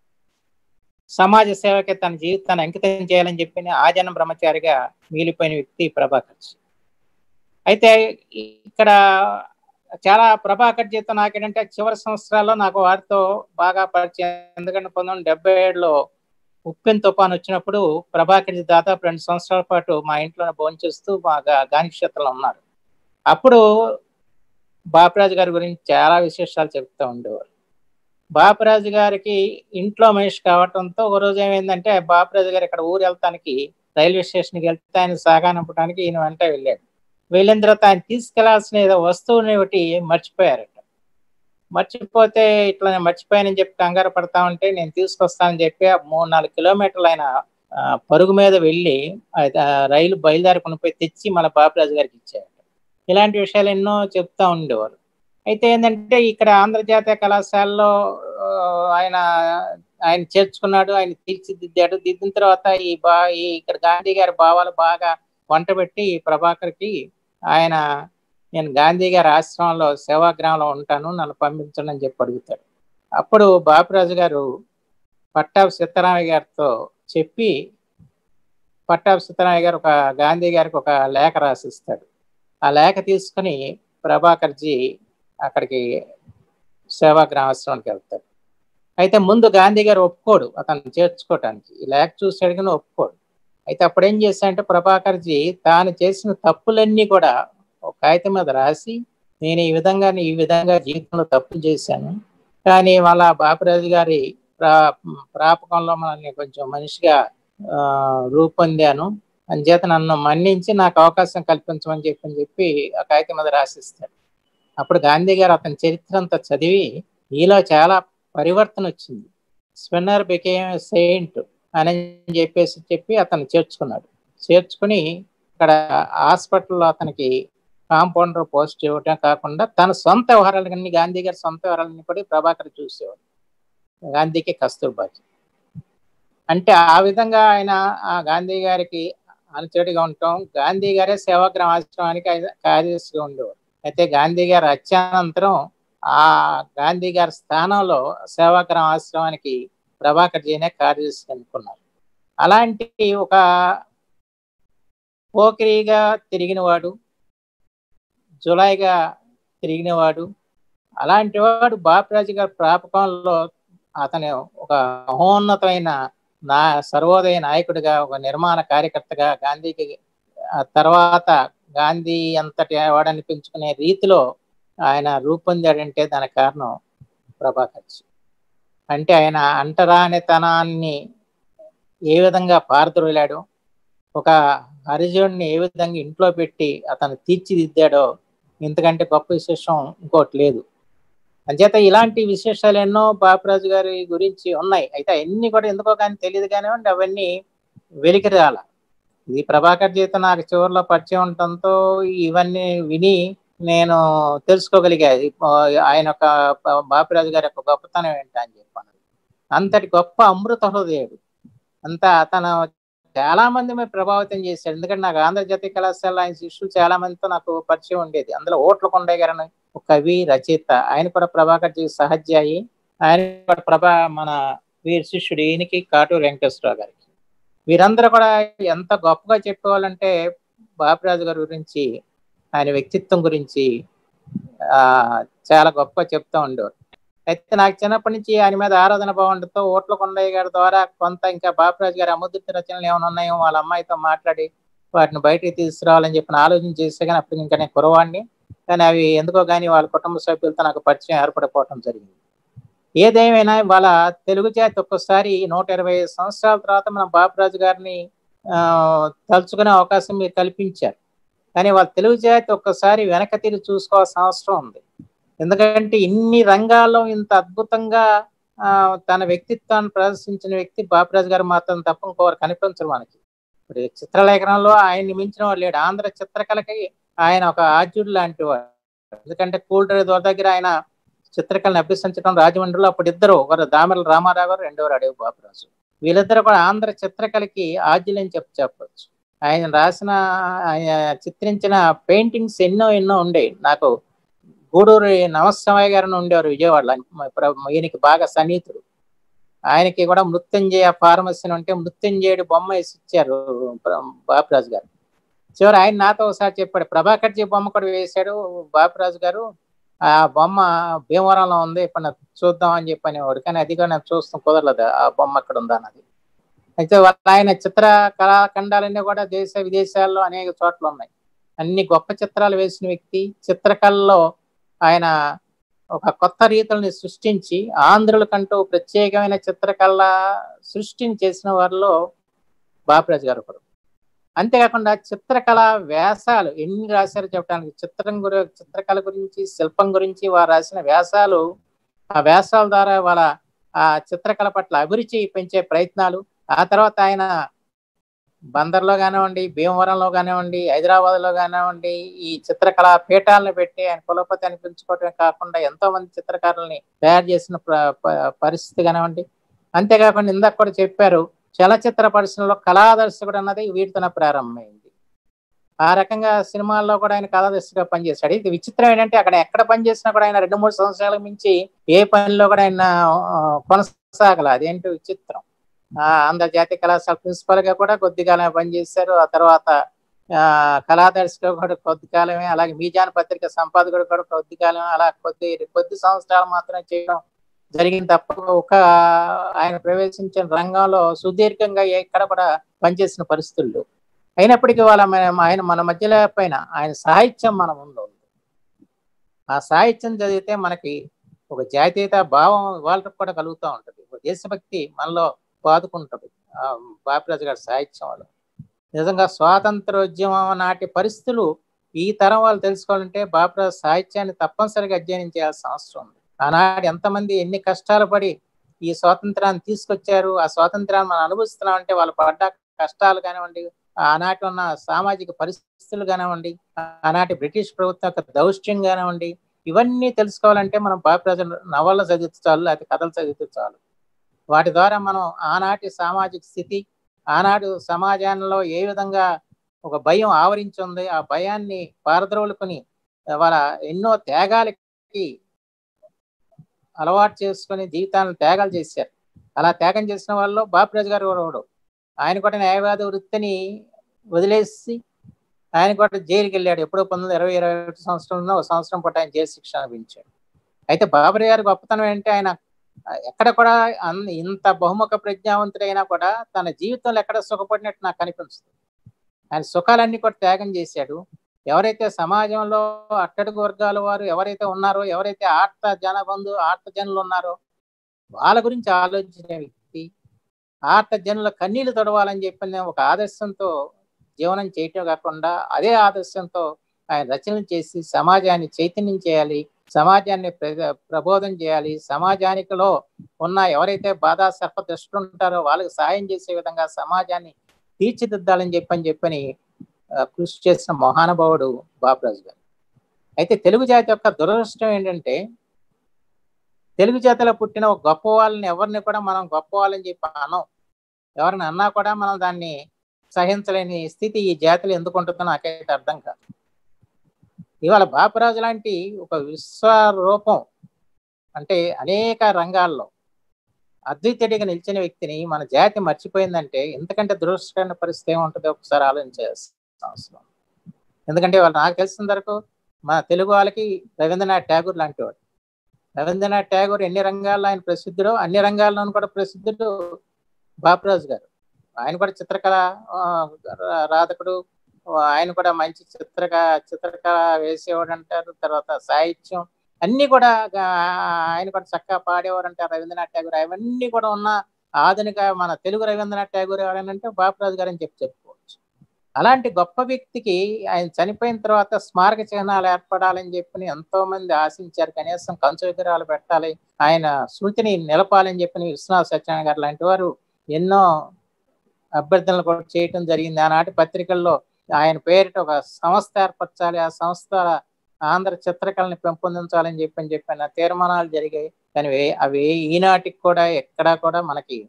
సమాజ సేవకి తన జీవితాన్ని అంకితం చేయాలని చెప్పి ఆజన బ్రహ్మచారిగా మిగిలిపోయిన వ్యక్తి ప్రభాకర్ అయితే ఇక్కడ చాలా ప్రభాకర్ జీవితం నాకేంటంటే చివరి సంవత్సరాల్లో నాకు వారితో బాగా పరిచయం ఎందుకంటే పంతొమ్మిది వందల డెబ్బై ఏడులో ఉప్పెన్ తుఫాన్ వచ్చినప్పుడు ప్రభాకర్ జీ దాదాపు రెండు సంవత్సరాల పాటు మా ఇంట్లోనే భోంచేస్తూ మా గా- గాని క్షేత్రంలో ఉన్నారు అప్పుడు బాపరాజు గారి గురించి చాలా విశేషాలు చెప్తూ ఉండేవారు బాపరాజు గారికి ఇంట్లో మనిషి కావటంతో ఒక రోజు ఏమైందంటే బాపరాజు గారు ఇక్కడ ఊరు వెళ్తానికి రైల్వే స్టేషన్కి వెళ్తే ఆయన సాగానంపడానికి ఈయన వెంట వెళ్ళాడు వెళ్ళిన తర్వాత ఆయన తీసుకెళ్లాల్సిన ఏదో వస్తువుని ఒకటి మర్చిపోయారట మర్చిపోతే ఇట్లా నేను మర్చిపోయానని చెప్పి కంగారు పడతా ఉంటే నేను తీసుకొస్తానని చెప్పి ఆ మూడు నాలుగు కిలోమీటర్లు ఆయన ఆ, పరుగు మీద వెళ్ళి ఆ రైలు బయలుదేరుకుని పోయి తెచ్చి మన బాపరాజు గారికి ఇచ్చారట ఇలాంటి విషయాలు ఎన్నో చెప్తా ఉండేవారు అయితే ఏంటంటే ఇక్కడ ఆంధ్రజాతీయ కళాశాలలో ఆ, ఆయన ఆయన చేర్చుకున్నాడు ఆయన తీర్చిదిద్దాడు దిద్దిన తర్వాత ఈ బా ఈ ఇక్కడ గాంధీ గారి భావాలు బాగా వంట పెట్టి ఈ ప్రభాకర్కి ఆయన నేను గాంధీ గారి ఆశ్రమంలో సేవాగ్రామంలో ఉంటాను నన్ను పంపించండి అని చెప్పి అడుగుతాడు అప్పుడు బాపిరాజు గారు పట్టాభి సీతారామయ్య గారితో చెప్పి పట్టాభి సీతారామయ్య గారు ఒక గాంధీ గారికి ఒక లేఖ రాసిస్తాడు ఆ లేఖ తీసుకుని ప్రభాకర్జీ అక్కడికి సేవాగ్రామ ఆశ్రమానికి వెళ్తాడు అయితే ముందు గాంధీ గారు ఒప్పుకోడు అతను చేర్చుకోవటానికి ఈ లేఖ చూసి అడిగిన ఒప్పుకోడు అయితే అప్పుడు ఏం చేశాడంటే ప్రభాకర్జీ తాను చేసిన తప్పులన్నీ కూడా ఒక కాగితం మీద రాసి నేను ఈ విధంగా ఈ విధంగా జీవితంలో తప్పులు చేశాను కానీ వాళ్ళ బాపిరాజు గారి ప్రా ప్రాపకంలో మనల్ని కొంచెం మనిషిగా ఆ, రూపొందాను అంచేత నన్ను మన్నించి నాకు అవకాశం కల్పించమని చెప్పి అని చెప్పి ఆ కాగితం మీద రాసిస్తాడు అప్పుడు గాంధీ గారు అతని చరిత్ర అంతా చదివి ఈలో చాలా పరివర్తన వచ్చింది స్పిన్నర్ బికేమ్ సెయింట్ అని చెప్పేసి చెప్పి అతను చేర్చుకున్నాడు చేర్చుకుని ఇక్కడ హాస్పిటల్లో అతనికి కాంపౌండర్ పోస్ట్ ఇవ్వటం కాకుండా తన సొంత వ్యవహారాలన్నీ గాంధీ గారి సొంత వ్యవహారాలన్నీ కూడా ప్రభాకర్ చూసేవాడు గాంధీకి కస్తూర్బాకి అంటే ఆ విధంగా ఆయన ఆ గాంధీ గారికి అనుచరుడిగా ఉండటం గాంధీ గారే సేవాగ్రామ ఆశ్రమానికి ఆయన కార్యదర్శిగా ఉండేవారు అయితే గాంధీ గారి అత్యానంతరం ఆ గాంధీ గారి స్థానంలో సేవాగ్రామ ఆశ్రమానికి ప్రభాకర్ జీనే కార్యదర్శి అనుకున్నారు అలాంటి ఒక పోకిరిగా తిరిగినవాడు జులైగా తిరిగినవాడు అలాంటి వాడు బాపిరాజు గారి ప్రాపకంలో అతను ఒక మహోన్నతమైన నా సర్వోదయ నాయకుడిగా ఒక నిర్మాణ కార్యకర్తగా గాంధీకి ఆ తర్వాత గాంధీ అంతటి వాడనిపించుకునే రీతిలో ఆయన రూపొందాడంటే దానికి కారణం ప్రభాకర్ అంటే ఆయన అంటరానితనాన్ని ఏ విధంగా పారదొరలాడో ఒక హరిజనుడిని ఏ విధంగా ఇంట్లో పెట్టి అతను తీర్చిదిద్దాడో ఇంతకంటే గొప్ప విశేషం ఇంకోటి లేదు అంచేత ఇలాంటి విశేషాలు ఎన్నో బాపరాజు గారి గురించి ఉన్నాయి అయితే అన్ని కూడా ఎందుకో కానీ తెలియదు కానివ్వండి అవన్నీ వెలికి రాల ఇది ప్రభాకర్ జీవితం నాకు చివరిలో పరిచయం ఉండటంతో ఇవన్నీ విని నేను తెలుసుకోగలిగాది ఆయన ఒక బాపిరాజు గారి యొక్క గొప్పతనం ఏంటా అని చెప్పాను అంతటి గొప్ప అమృత హృదయుడు అంత అతను చాలా మంది మీద ప్రభావితం చేశాడు ఎందుకంటే నాకు ఆంధ్రజాతీయ కళాశాల ఆయన శిష్యులు చాలా మందితో నాకు పరిచయం ఉండేది అందులో ఓట్ల కొండయ్య గారు అని ఒక కవి రచయిత ఆయన కూడా ప్రభాకర్ జీ సహజ్యాయి ఆయన కూడా ప్రభా మన వీరి శిష్యుడు ఈయనకి కాటూరు వెంకటేశ్వరరావు గారికి వీరందరూ కూడా ఎంత గొప్పగా చెప్పేవాళ్ళంటే బాపిరాజు గారి గురించి ఆయన వ్యక్తిత్వం గురించి ఆ చాలా గొప్పగా చెప్తూ ఉండేవారు అయితే నాకు చిన్నప్పటి నుంచి ఆయన మీద ఆరాధన బాగుండతో ఓట్ల కొండయ్య గారి ద్వారా కొంత ఇంకా బాపిరాజు గారి అముద్రిత రచనలు ఏమైనా ఉన్నాయో వాళ్ళ అమ్మాయితో మాట్లాడి వాటిని బయటికి తీసుకురావాలని చెప్పిన ఆలోచన చేస్తే కానీ అప్పుడు ఇంకా నేను కురవాడిని కానీ అవి ఎందుకో కానీ వాళ్ళ కుటుంబ సభ్యులతో నాకు పరిచయం ఏర్పడిపోవటం జరిగింది ఏదేమైనా వాళ్ళ తెలుగు జాతి ఒక్కసారి నూట ఇరవై సంవత్సరాల తర్వాత మన బాపిరాజు గారిని ఆ తలుచుకునే అవకాశం మీరు కల్పించారు కానీ వాళ్ళ తెలుగు జాతి ఒక్కసారి వెనక తిరిగి చూసుకోవాల్సిన అవసరం ఉంది ఎందుకంటే ఇన్ని రంగాల్లో ఇంత అద్భుతంగా ఆ తన వ్యక్తిత్వాన్ని ప్రదర్శించిన వ్యక్తి బాపిరాజు గారు మాత్రం తప్ప ఇంకోరు కనిపించరు మనకి ఇప్పుడు చిత్రలేఖనంలో ఆయన్ని మించిన వాడు లేడు ఆంధ్ర చిత్రకళకి ఆయన ఒక ఆద్యుడు లాంటి వాడు ఎందుకంటే కూల్డ్రే దొర దగ్గర ఆయన చిత్రకళను అభ్యసించడం రాజమండ్రిలో అప్పుడు ఇద్దరు ఒకరు దామెల రామారావు గారు రెండోరు అడవి బాపిరాజు వీళ్ళిద్దరు కూడా ఆంధ్ర చిత్రకళకి ఆద్యులని చెప్పి చెప్పచ్చు ఆయన రాసిన ఆయన చిత్రించిన పెయింటింగ్స్ ఎన్నో ఎన్నో ఉండేవి నాకు గూడూరు నమస్సమయ్య గారిని ఉండేవారు విజయవాడలో ప్ర- ఈయనకి బాగా సన్నిహితుడు ఆయనకి కూడా మృత్యుంజయ ఫార్మసీ ఉంటే మృత్యుంజయుడి బొమ్మ వేసి ఇచ్చారు ప్ర- బాపిరాజు గారు చివరి ఆయన నాతో ఒకసారి చెప్పాడు ప్రభాకర్జీ బొమ్మ కూడా వేశాడు బాపిరాజు గారు ఆ బొమ్మ భీమవరంలో ఉంది ఇప్పుడు నాకు చూద్దాం అని చెప్పని వాడు కానీ అది కూడా నాకు చూస్తాం కుదరలేదు ఆ బొమ్మ అక్కడ ఉందా అన్నది అయితే వాళ్ళ ఆయన చిత్ర కళాఖండాలన్నీ కూడా దేశ విదేశాల్లో అనేక చోట్ల ఉన్నాయి అన్ని గొప్ప చిత్రాలు వేసిన వ్యక్తి చిత్రకళలో ఆయన ఒక కొత్త రీతుల్ని సృష్టించి ఆంధ్రులకంటూ ప్రత్యేకమైన చిత్రకళ సృష్టిని చేసిన వారిలో బాపిరాజు గారు ఒకరు అంతేకాకుండా చిత్రకళ వ్యాసాలు ఎన్ని రాశారో చెప్పడానికి చిత్రం గురి చిత్రకళ గురించి శిల్పం గురించి వారు రాసిన వ్యాసాలు ఆ వ్యాసాల ద్వారా వాళ్ళ ఆ చిత్రకళ పట్ల అభిరుచి పెంచే ప్రయత్నాలు ఆ తర్వాత ఆయన బందర్లో కానివ్వండి భీమవరంలో కానివ్వండి హైదరాబాద్ లో కానివ్వండి ఈ చిత్రకళా పీఠాలను పెట్టి ఆయన కులపతి అనిపించుకోవటమే కాకుండా ఎంతో మంది చిత్రకారుల్ని తయారు చేసిన ప్ర- ప- పరిస్థితి కానివ్వండి అంతేకాకుండా ఇందాక కూడా చెప్పారు చలచిత్ర పరిశ్రమలో కళాదర్శకుడు అన్నది వీటితోనే ప్రారంభమైంది ఆ రకంగా సినిమాల్లో కూడా ఆయన కళాదర్శిగా పనిచేశాడు ఇది విచిత్రం ఏంటంటే అక్కడ ఎక్కడ పనిచేసినా కూడా ఆయన రెండు మూడు సంవత్సరాల మించి ఏ పనిలో కూడా ఆయన ఆ, కొనసాగల అదేంటి విచిత్రం ఆ ఆంధ్ర జాతీయ కళాశాల ప్రిన్సిపల్ గా కూడా కొద్ది కాలమే పనిచేశారు ఆ తర్వాత ఆ కళాదర్శిగా కూడా కొద్ది కాలమే అలాగే మీజాన్ పత్రిక సంపాదకుడు కూడా కొద్ది కాలమే అలా కొద్ది కొద్ది సంవత్సరాలు మాత్రమే చేయడం జరిగింది తప్ప ఒక ఆయన ప్రవేశించిన రంగంలో సుదీర్ఘంగా ఎక్కడ కూడా పనిచేసిన పరిస్థితులు అయినప్పటికీ వాళ్ళ మన- ఆయన మన మధ్యలో పైన ఆయన సాహిత్యం మన ముందు ఉంది ఆ సాహిత్యం చదివితే మనకి ఒక జాతీయత భావం వాళ్ళకి కూడా కలుగుతూ ఉంటుంది ఒక దేశభక్తి మనలో బాదుకుంటుంది ఆ బాపిరాజు గారి సాహిత్యం వల్ల నిజంగా స్వాతంత్రోద్యమం నాటి పరిస్థితులు ఈ తరం వాళ్ళు తెలుసుకోవాలంటే బాపిరాజు సాహిత్యాన్ని తప్పనిసరిగా అధ్యయనం చేయాల్సిన అవసరం ఉంది ఆనాడు ఎంతమంది ఎన్ని కష్టాలు పడి ఈ స్వాతంత్రాన్ని తీసుకొచ్చారు ఆ స్వాతంత్రాన్ని మనం అనుభవిస్తున్నాం అంటే వాళ్ళు పడ్డ కష్టాలు కానివ్వండి ఆనాటి ఉన్న సామాజిక పరిస్థితులు కానివ్వండి ఆనాటి బ్రిటిష్ ప్రభుత్వం యొక్క దౌష్ట్యం కానివ్వండి ఇవన్నీ తెలుసుకోవాలంటే మనం బాపిరాజు నవళ్ళు చదివితే చాలు లేకపోతే కథలు చదివితే చాలు వాటి ద్వారా మనం ఆనాటి సామాజిక స్థితి ఆనాడు సమాజంలో ఏ విధంగా ఒక భయం ఆవరించి ఉంది ఆ భయాన్ని పారద్రోలుకొని వాళ్ళ ఎన్నో త్యాగాలకి అలవాటు చేసుకొని జీవితాలను త్యాగాలు చేశారు అలా త్యాగం చేసిన వాళ్ళు బాపిరాజు గారు ఒకడు ఆయన కూడా న్యాయవాద వృత్తిని వదిలేసి ఆయన కూడా జైలుకి వెళ్ళాడు ఎప్పుడో పంతొమ్మిది ఇరవై ఇరవై ఒకటి సంవత్సరంలో ఒక సంవత్సరం పాటు ఆయన జైలు శిక్ష అనుభవించాడు అయితే బాబరి గారి గొప్పతనం ఏంటంటే ఆయన ఎక్కడ కూడా అన్- ఇంత బహుముఖ ప్రజ్ఞావంతుడైనా కూడా తన జీవితంలో ఎక్కడ సుఖపడినట్టు నాకు కనిపించదు ఆయన సుఖాలన్నీ కూడా త్యాగం చేశాడు ఎవరైతే సమాజంలో అట్టడుగు వర్గాల వారు ఎవరైతే ఉన్నారో ఎవరైతే ఆర్త జనబంధు ఆర్త జనులు ఉన్నారో వాళ్ళ గురించి ఆలోచించిన వ్యక్తి ఆర్త జనుల కన్నీళ్లు తొడవాలని చెప్పిన ఒక ఆదర్శంతో జీవనం చేయటం కాకుండా అదే ఆదర్శంతో ఆయన రచనలు చేసి సమాజాన్ని చైతన్యం చేయాలి సమాజాన్ని ప్ర- ప్రబోధం చేయాలి సమాజానికిలో ఉన్న ఎవరైతే బాధా సర్ప దృష్టి ఉంటారో వాళ్ళకి సాయం చేసే విధంగా సమాజాన్ని తీర్చిదిద్దాలని చెప్పని చెప్పని ఆ, కృషి చేసిన మహానుభావుడు బాబురాజు గారు అయితే తెలుగు జాతి యొక్క దురదృష్టం ఏంటంటే తెలుగు జాతిలో పుట్టిన ఒక గొప్ప వాళ్ళని ఎవరిని కూడా మనం గొప్ప వాళ్ళని చెప్పి అనం ఎవరిని అన్నా కూడా మనం దాన్ని సహించలేని స్థితి ఈ జాతిలో ఎందుకు ఉంటుందో నాకైతే అర్థం కాదు ఇవాళ బాపరాజు లాంటి ఒక విశ్వరూపం అంటే అనేక రంగాల్లో అద్వితీయుడిగా నిలిచిన వ్యక్తిని మన జాతి మర్చిపోయిందంటే ఎంతకంటే దురదృష్టకరమైన పరిస్థితి ఏముంటుందో ఒకసారి ఆలోచించాల్సిన అవసరం ఎందుకంటే వాళ్ళు నాకు తెలిసిన వరకు మన తెలుగు వాళ్ళకి రవీంద్రనాథ్ ఠాగూర్ లాంటి వాడు రవీంద్రనాథ్ ఠాగూర్ ఎన్ని రంగాల్లో ఆయన ప్రసిద్ధుడో అన్ని రంగాల్లోనూ కూడా ప్రసిద్ధుడు బాపరాజు గారు ఆయన కూడా చిత్రకళ ఆ, రాధకుడు ఆయన కూడా మంచి చిత్రక చిత్రకళ వేసేవాడు అంటారు తర్వాత సాహిత్యం అన్ని కూడా ఆ, ఆయన కూడా చక్కగా పాడేవారు అంటారు రవీంద్రనాథ్ ఠాగూర్ అవన్నీ కూడా ఉన్న ఆధునిక మన తెలుగు రవీంద్రనాథ్ ఠాగూర్ ఎవరైనంటే బాపరాజు గారు అని చెప్పి చెప్పుకోవచ్చు అలాంటి గొప్ప వ్యక్తికి ఆయన చనిపోయిన తర్వాత స్మారక చిహ్నాలు ఏర్పడాలని చెప్పి ఎంతో మంది ఆశించారు కనీసం కంచు విగ్రహాలు పెట్టాలి ఆయన స్మృతిని నిలపాలని చెప్పి విశ్వనాథ్ సత్యనారాయణ గారు లాంటి వారు ఎన్నో అభ్యర్థనలు కూడా చేయటం జరిగింది ఆనాటి పత్రికల్లో ఆయన పేరిట ఒక సంస్థ ఏర్పరచాలి ఆ సంస్థ ఆంధ్ర చిత్రకళని పెంపొందించాలని చెప్పని చెప్పిన తీర్మానాలు జరిగాయి కానీ వే- అవి ఈనాటికి కూడా ఎక్కడా కూడా మనకి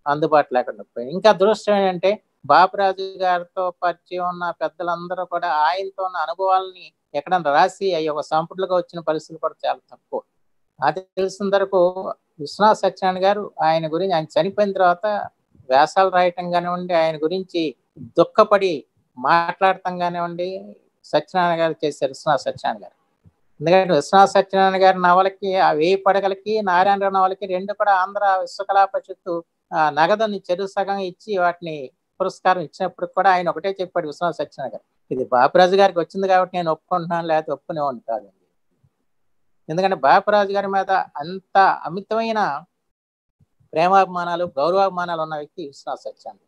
అందుబాటు లేకుండా పోయింది ఇంకా దురదృష్టం ఏంటంటే బాపురాజు గారితో పరిచయం ఉన్న పెద్దలందరూ కూడా ఆయనతో ఉన్న అనుభవాలని ఎక్కడన్నా రాసి అవి ఒక సంపుట్లుగా వచ్చిన పరిస్థితులు కూడా చాలా తక్కువ అది తెలిసిన వరకు విశ్వనాథ్ సత్యనారాయణ గారు ఆయన గురించి ఆయన చనిపోయిన తర్వాత వ్యాసాలు రాయటం కానివ్వండి ఆయన గురించి దుఃఖపడి మాట్లాడటం కానివ్వండి సత్యనారాయణ గారు చేశారు విశ్వనాథ్ సత్యనారాయణ గారు ఎందుకంటే విశ్వనాథ్ సత్యనారాయణ గారి నవలకి ఆ వేయి పడగలకి నారాయణరావు నవలకి రెండు కూడా ఆంధ్ర విశ్వకళా పరిషత్తు నగదుని చెరు సగం ఇచ్చి వాటిని పురస్కారం ఇచ్చినప్పుడు కూడా ఆయన ఒకటే చెప్పాడు విశ్వనాథ్ సత్యనారాయణ గారు ఇది బాపురాజు గారికి వచ్చింది కాబట్టి నేను ఒప్పుకుంటున్నాను లేకపోతే ఒప్పుకునేవాడిని కాదు ఎందుకంటే బాపురాజు గారి మీద అంత అమితమైన ప్రేమాభిమానాలు గౌరవాభిమానాలు ఉన్న వ్యక్తి విశ్వనాథ్ సత్యాన్ని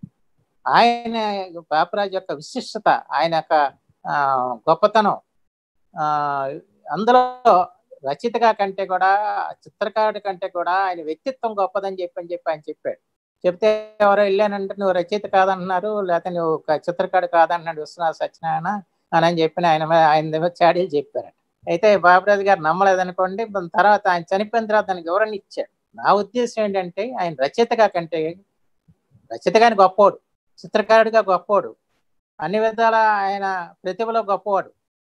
ఆయన బాపురాజు యొక్క విశిష్టత ఆయన యొక్క గొప్పతనం ఆ అందులో రచయితగా కంటే కూడా చిత్రకారుడి కంటే కూడా ఆయన వ్యక్తిత్వం గొప్పదని చెప్పి అని చెప్పి ఆయన చెప్పాడు చెప్తే ఎవరో వెళ్ళానంటే నువ్వు రచయిత కాదంటున్నారు లేకపోతే నువ్వు చిత్రకారుడు కాదంటున్నాడు విశ్వనాథ్ సత్యనారాయణ అని అని చెప్పిన ఆయన ఆయన చాడీలు చెప్పారట అయితే బాబురాజు గారు నమ్మలేదనుకోండి తర్వాత ఆయన చనిపోయిన తర్వాత దానికి వివరణ ఇచ్చాడు నా ఉద్దేశం ఏంటంటే ఆయన రచయితగా కంటే రచయితగాని గొప్పోడు చిత్రకారుడిగా గొప్పోడు అన్ని విధాల ఆయన ప్రతిభలో గొప్పవాడు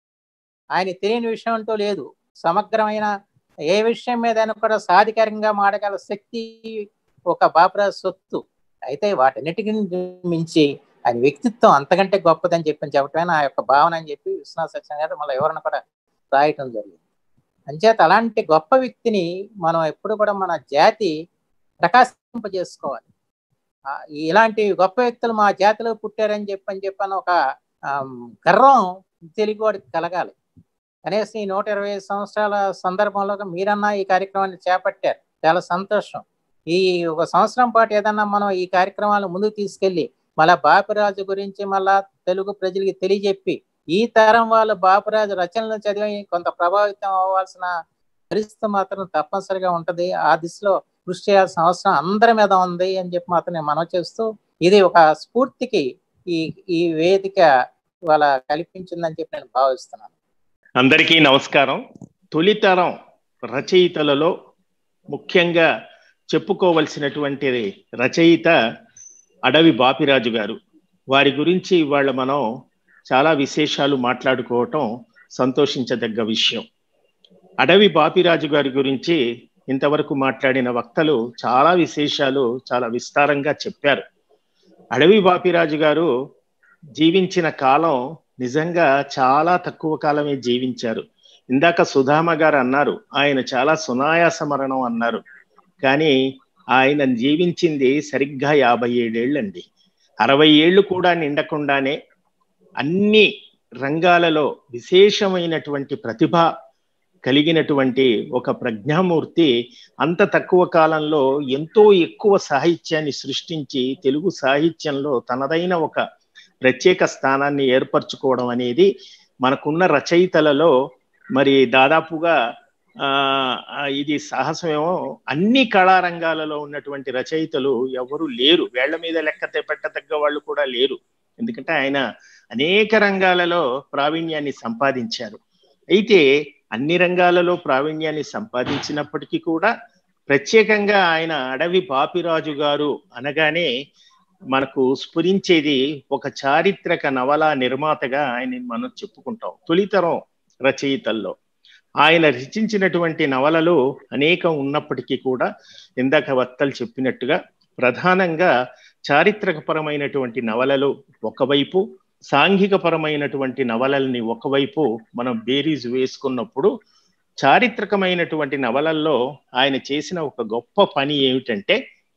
ఆయన తెలియని విషయం అంటూ లేదు సమగ్రమైన ఏ విషయం మీద కూడా సాధికారికంగా మాడగల శక్తి ఒక బాపురాజు సొత్తు అయితే వాటన్నిటికి మించి ఆయన వ్యక్తిత్వం అంతకంటే గొప్పదని చెప్పని చెప్పటమే నా యొక్క భావన అని చెప్పి విశ్వనాథ్ సత్యనారాయణ గారు మళ్ళీ ఎవరిని కూడా రాయటం జరిగింది అంచేత అలాంటి గొప్ప వ్యక్తిని మనం ఎప్పుడు కూడా మన జాతి ప్రకాశింపజేసుకోవాలి ఇలాంటి గొప్ప వ్యక్తులు మా జాతిలో పుట్టారని చెప్పని చెప్పని ఒక గర్వం తెలుగువాడికి కలగాలి కనీసం ఈ నూట ఇరవై సంవత్సరాల సందర్భంలో మీరన్నా ఈ కార్యక్రమాన్ని చేపట్టారు చాలా సంతోషం ఈ ఒక సంవత్సరం పాటు ఏదన్నా మనం ఈ కార్యక్రమాలను ముందుకు తీసుకెళ్లి మళ్ళా బాపిరాజు గురించి మళ్ళా తెలుగు ప్రజలకి తెలియజెప్పి ఈ తరం వాళ్ళు బాపురాజు రచనలు చదివి కొంత ప్రభావితం అవ్వాల్సిన పరిస్థితి మాత్రం తప్పనిసరిగా ఉంటది ఆ దిశలో కృషి చేయాల్సిన అవసరం అందరి మీద ఉంది అని చెప్పి మాత్రం నేను మనవి చేస్తూ ఇది ఒక స్ఫూర్తికి ఈ ఈ వేదిక ఇవాళ కల్పించిందని చెప్పి నేను భావిస్తున్నాను అందరికీ నమస్కారం తొలితరం రచయితలలో ముఖ్యంగా చెప్పుకోవలసినటువంటి రచయిత అడవి బాపిరాజు గారు వారి గురించి ఇవాళ మనం చాలా విశేషాలు మాట్లాడుకోవటం సంతోషించదగ్గ విషయం అడవి బాపిరాజు గారి గురించి ఇంతవరకు మాట్లాడిన వక్తలు చాలా విశేషాలు చాలా విస్తారంగా చెప్పారు అడవి బాపిరాజు గారు జీవించిన కాలం నిజంగా చాలా తక్కువ కాలమే జీవించారు ఇందాక సుధామ గారు అన్నారు ఆయన చాలా సునాయాస మరణం అన్నారు కానీ ఆయన జీవించింది సరిగ్గా యాభై ఏడేళ్ళండి అరవై ఏళ్ళు కూడా నిండకుండానే అన్ని రంగాలలో విశేషమైనటువంటి ప్రతిభ కలిగినటువంటి ఒక ప్రజ్ఞామూర్తి అంత తక్కువ కాలంలో ఎంతో ఎక్కువ సాహిత్యాన్ని సృష్టించి తెలుగు సాహిత్యంలో తనదైన ఒక ప్రత్యేక స్థానాన్ని ఏర్పరచుకోవడం అనేది మనకున్న రచయితలలో మరి దాదాపుగా ఆ ఇది సాహసమేమో అన్ని కళారంగాలలో ఉన్నటువంటి రచయితలు ఎవరు లేరు వేళ్ల మీద లెక్క పెట్టదగ్గ వాళ్ళు కూడా లేరు ఎందుకంటే ఆయన అనేక రంగాలలో ప్రావీణ్యాన్ని సంపాదించారు అయితే అన్ని రంగాలలో ప్రావీణ్యాన్ని సంపాదించినప్పటికీ కూడా ప్రత్యేకంగా ఆయన అడవి పాపిరాజు గారు అనగానే మనకు స్ఫురించేది ఒక చారిత్రక నవల నిర్మాతగా ఆయన మనం చెప్పుకుంటాం తొలితరం రచయితల్లో ఆయన రచించినటువంటి నవలలు అనేకం ఉన్నప్పటికీ కూడా ఇందాక వక్తలు చెప్పినట్టుగా ప్రధానంగా చారిత్రకపరమైనటువంటి నవలలు ఒకవైపు సాంఘికపరమైనటువంటి నవలల్ని ఒకవైపు మనం బేరీజ్ వేసుకున్నప్పుడు చారిత్రకమైనటువంటి నవలల్లో ఆయన చేసిన ఒక గొప్ప పని ఏమిటంటే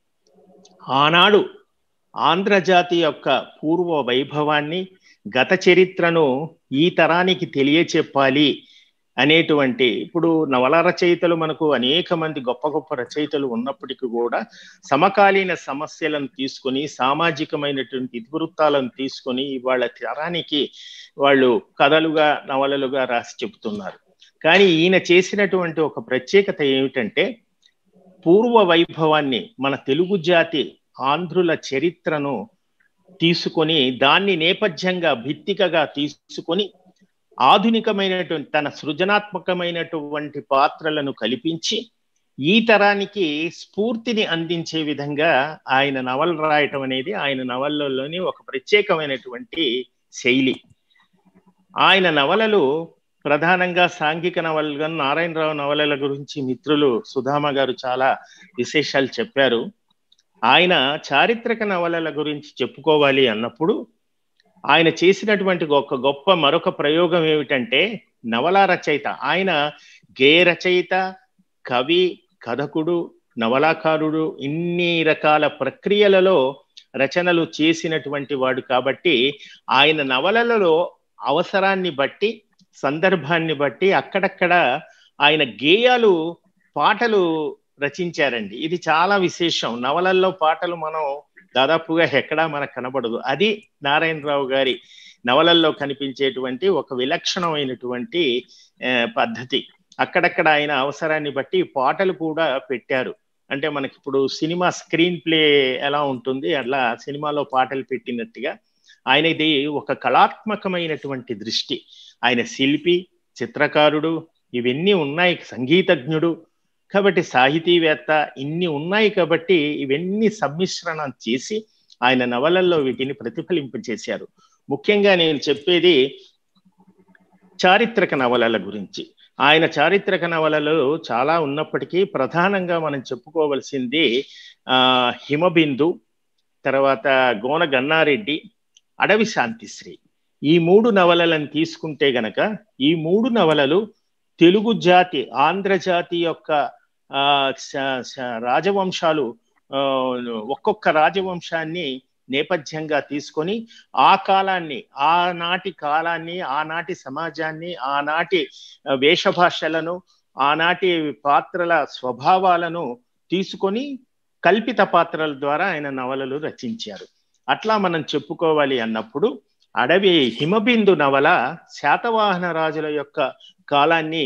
ఆనాడు ఆంధ్రజాతి యొక్క పూర్వ వైభవాన్ని గత చరిత్రను ఈ తరానికి తెలియచెప్పాలి అనేటువంటి ఇప్పుడు నవల రచయితలు మనకు అనేక మంది గొప్ప గొప్ప రచయితలు ఉన్నప్పటికీ కూడా సమకాలీన సమస్యలను తీసుకొని సామాజికమైనటువంటి ఇతివృత్తాలను తీసుకొని వాళ్ళ తరానికి వాళ్ళు కథలుగా నవలలుగా రాసి చెబుతున్నారు కానీ ఈయన చేసినటువంటి ఒక ప్రత్యేకత ఏమిటంటే పూర్వ వైభవాన్ని మన తెలుగు జాతి ఆంధ్రుల చరిత్రను తీసుకొని దాన్ని నేపథ్యంగా భిత్తికగా తీసుకొని ఆధునికమైనటువంటి తన సృజనాత్మకమైనటువంటి పాత్రలను కల్పించి ఈ తరానికి స్ఫూర్తిని అందించే విధంగా ఆయన నవలు రాయటం అనేది ఆయన నవలలోని ఒక ప్రత్యేకమైనటువంటి శైలి ఆయన నవలలు ప్రధానంగా సాంఘిక నవలగా నారాయణరావు నవలల గురించి మిత్రులు సుధామ గారు చాలా విశేషాలు చెప్పారు ఆయన చారిత్రక నవలల గురించి చెప్పుకోవాలి అన్నప్పుడు ఆయన చేసినటువంటి ఒక గొప్ప మరొక ప్రయోగం ఏమిటంటే నవల రచయిత ఆయన గేయ రచయిత కవి కథకుడు నవలాకారుడు ఇన్ని రకాల ప్రక్రియలలో రచనలు చేసినటువంటి వాడు కాబట్టి ఆయన నవలలలో అవసరాన్ని బట్టి సందర్భాన్ని బట్టి అక్కడక్కడ ఆయన గేయాలు పాటలు రచించారండి ఇది చాలా విశేషం నవలల్లో పాటలు మనం దాదాపుగా ఎక్కడా మనకు కనబడదు అది నారాయణరావు గారి నవలల్లో కనిపించేటువంటి ఒక విలక్షణమైనటువంటి పద్ధతి అక్కడక్కడ ఆయన అవసరాన్ని బట్టి పాటలు కూడా పెట్టారు అంటే మనకి ఇప్పుడు సినిమా స్క్రీన్ ప్లే ఎలా ఉంటుంది అట్లా సినిమాలో పాటలు పెట్టినట్టుగా ఆయనది ఒక కళాత్మకమైనటువంటి దృష్టి ఆయన శిల్పి చిత్రకారుడు ఇవన్నీ ఉన్నాయి సంగీతజ్ఞుడు కాబట్టి సాహితీవేత్త ఇన్ని ఉన్నాయి కాబట్టి ఇవన్నీ సమ్మిశ్రణం చేసి ఆయన నవలల్లో వీటిని ప్రతిఫలింపచేశారు ముఖ్యంగా నేను చెప్పేది చారిత్రక నవలల గురించి ఆయన చారిత్రక నవలలు చాలా ఉన్నప్పటికీ ప్రధానంగా మనం చెప్పుకోవలసింది ఆ హిమబిందు తర్వాత గోన గన్నారెడ్డి అడవి శాంతిశ్రీ ఈ మూడు నవలలను తీసుకుంటే గనక ఈ మూడు నవలలు తెలుగు జాతి ఆంధ్ర జాతి యొక్క రాజవంశాలు ఒక్కొక్క రాజవంశాన్ని నేపథ్యంగా తీసుకొని ఆ కాలాన్ని ఆనాటి కాలాన్ని ఆనాటి సమాజాన్ని ఆనాటి వేషభాషలను ఆనాటి పాత్రల స్వభావాలను తీసుకొని కల్పిత పాత్రల ద్వారా ఆయన నవలలు రచించారు అట్లా మనం చెప్పుకోవాలి అన్నప్పుడు అడవి హిమబిందు నవల శాతవాహన రాజుల యొక్క కాలాన్ని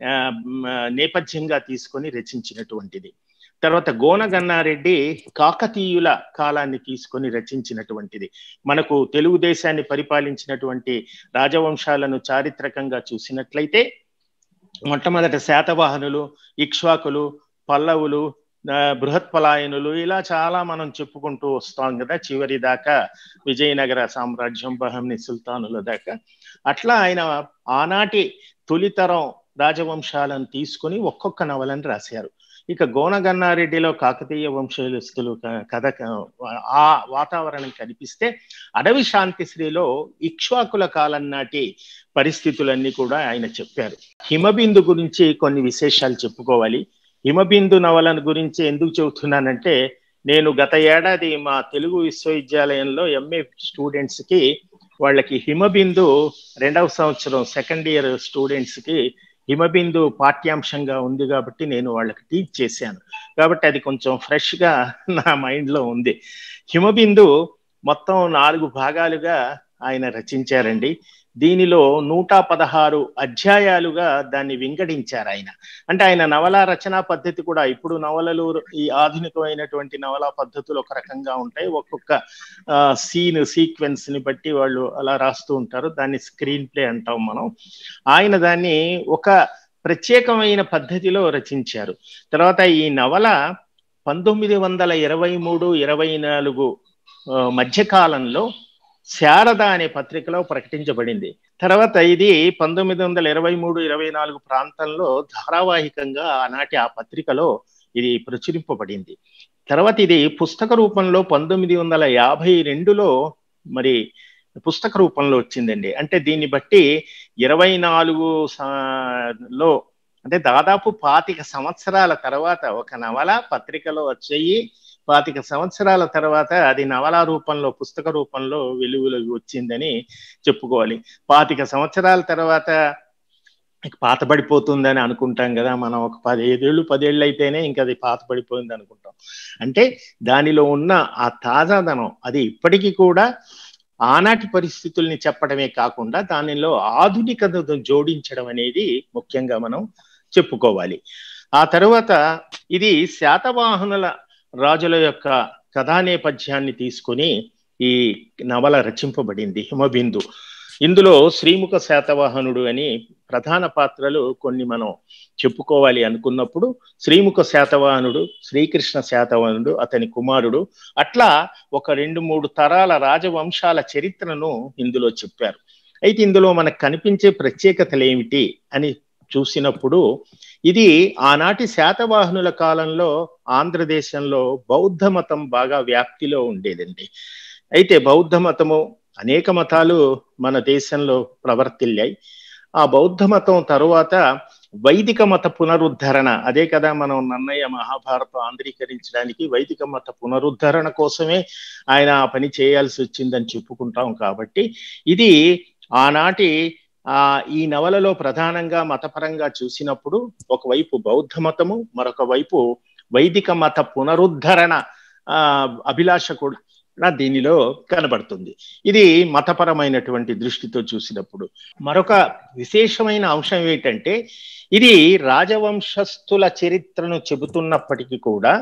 నేపథ్యంగా తీసుకొని రచించినటువంటిది తర్వాత గోనగన్నారెడ్డి కాకతీయుల కాలాన్ని తీసుకొని రచించినటువంటిది మనకు తెలుగుదేశాన్ని పరిపాలించినటువంటి రాజవంశాలను చారిత్రకంగా చూసినట్లయితే మొట్టమొదట శాతవాహనులు ఇక్ష్వాకులు పల్లవులు బృహత్పలాయనులు ఇలా చాలా మనం చెప్పుకుంటూ వస్తాం కదా చివరి దాకా విజయనగర సామ్రాజ్యం బహమ్ని సుల్తానుల దాకా అట్లా ఆయన ఆనాటి తొలితరం రాజవంశాలను తీసుకొని ఒక్కొక్క నవలను రాశారు ఇక గోనగన్నారెడ్డిలో కాకతీయ వంశస్థులు కథ ఆ వాతావరణం కనిపిస్తే అడవి శాంతిశ్రీలో ఇక్ష్వాకుల కాలం నాటి పరిస్థితులన్నీ కూడా ఆయన చెప్పారు హిమబిందు గురించి కొన్ని విశేషాలు చెప్పుకోవాలి హిమబిందు నవలను గురించి ఎందుకు చెబుతున్నానంటే నేను గత ఏడాది మా తెలుగు విశ్వవిద్యాలయంలో ఎంఏ స్టూడెంట్స్ కి వాళ్ళకి హిమబిందు రెండవ సంవత్సరం సెకండ్ ఇయర్ స్టూడెంట్స్ కి హిమబిందు పాఠ్యాంశంగా ఉంది కాబట్టి నేను వాళ్ళకి టీచ్ చేశాను కాబట్టి అది కొంచెం ఫ్రెష్ గా నా మైండ్ లో ఉంది హిమబిందు మొత్తం నాలుగు భాగాలుగా ఆయన రచించారండి దీనిలో నూట పదహారు అధ్యాయాలుగా దాన్ని వింగడించారు ఆయన అంటే ఆయన నవల రచనా పద్ధతి కూడా ఇప్పుడు నవలలు ఈ ఆధునికమైనటువంటి నవలా పద్ధతులు ఒక రకంగా ఉంటాయి ఒక్కొక్క సీన్ సీక్వెన్స్ ని బట్టి వాళ్ళు అలా రాస్తూ ఉంటారు దాన్ని స్క్రీన్ ప్లే అంటాం మనం ఆయన దాన్ని ఒక ప్రత్యేకమైన పద్ధతిలో రచించారు తర్వాత ఈ నవల పంతొమ్మిది వందల ఇరవై మూడు ఇరవై నాలుగు మధ్యకాలంలో శారద అనే పత్రికలో ప్రకటించబడింది తర్వాత ఇది పంతొమ్మిది వందల ఇరవై మూడు ఇరవై నాలుగు ప్రాంతంలో ధారావాహికంగా ఆనాటి ఆ పత్రికలో ఇది ప్రచురింపబడింది తర్వాత ఇది పుస్తక రూపంలో పంతొమ్మిది వందల యాభై రెండులో మరి పుస్తక రూపంలో వచ్చిందండి అంటే దీన్ని బట్టి ఇరవై నాలుగు లో అంటే దాదాపు పాతిక సంవత్సరాల తర్వాత ఒక నవల పత్రికలో వచ్చేయి పాతిక సంవత్సరాల తర్వాత అది నవల రూపంలో పుస్తక రూపంలో వెలుగులోకి వచ్చిందని చెప్పుకోవాలి పాతిక సంవత్సరాల తర్వాత పాత పడిపోతుందని అనుకుంటాం కదా మనం ఒక పదిహేదేళ్ళు పదేళ్ళు అయితేనే ఇంకా అది పాత పడిపోయింది అనుకుంటాం అంటే దానిలో ఉన్న ఆ తాజాదనం అది ఇప్పటికీ కూడా ఆనాటి పరిస్థితుల్ని చెప్పడమే కాకుండా దానిలో ఆధునికతను జోడించడం అనేది ముఖ్యంగా మనం చెప్పుకోవాలి ఆ తర్వాత ఇది శాతవాహనుల రాజుల యొక్క కథా నేపథ్యాన్ని తీసుకుని ఈ నవల రచింపబడింది హిమబిందు ఇందులో శ్రీముఖ శాతవాహనుడు అని ప్రధాన పాత్రలు కొన్ని మనం చెప్పుకోవాలి అనుకున్నప్పుడు శ్రీముఖ శాతవాహనుడు శ్రీకృష్ణ శాతవాహనుడు అతని కుమారుడు అట్లా ఒక రెండు మూడు తరాల రాజవంశాల చరిత్రను ఇందులో చెప్పారు అయితే ఇందులో మనకు కనిపించే ప్రత్యేకతలు ఏమిటి అని చూసినప్పుడు ఇది ఆనాటి శాతవాహనుల కాలంలో ఆంధ్రదేశంలో బౌద్ధ మతం బాగా వ్యాప్తిలో ఉండేదండి అయితే బౌద్ధ మతము అనేక మతాలు మన దేశంలో ప్రవర్తిల్లాయి ఆ బౌద్ధ మతం తరువాత వైదిక మత పునరుద్ధరణ అదే కదా మనం నన్నయ్య మహాభారతం ఆంధ్రీకరించడానికి వైదిక మత పునరుద్ధరణ కోసమే ఆయన ఆ పని చేయాల్సి వచ్చిందని చెప్పుకుంటాం కాబట్టి ఇది ఆనాటి ఆ ఈ నవలలో ప్రధానంగా మతపరంగా చూసినప్పుడు ఒకవైపు బౌద్ధ మతము మరొక వైపు వైదిక మత పునరుద్ధరణ ఆ అభిలాష కూడా దీనిలో కనబడుతుంది ఇది మతపరమైనటువంటి దృష్టితో చూసినప్పుడు మరొక విశేషమైన అంశం ఏంటంటే ఇది రాజవంశస్థుల చరిత్రను చెబుతున్నప్పటికీ కూడా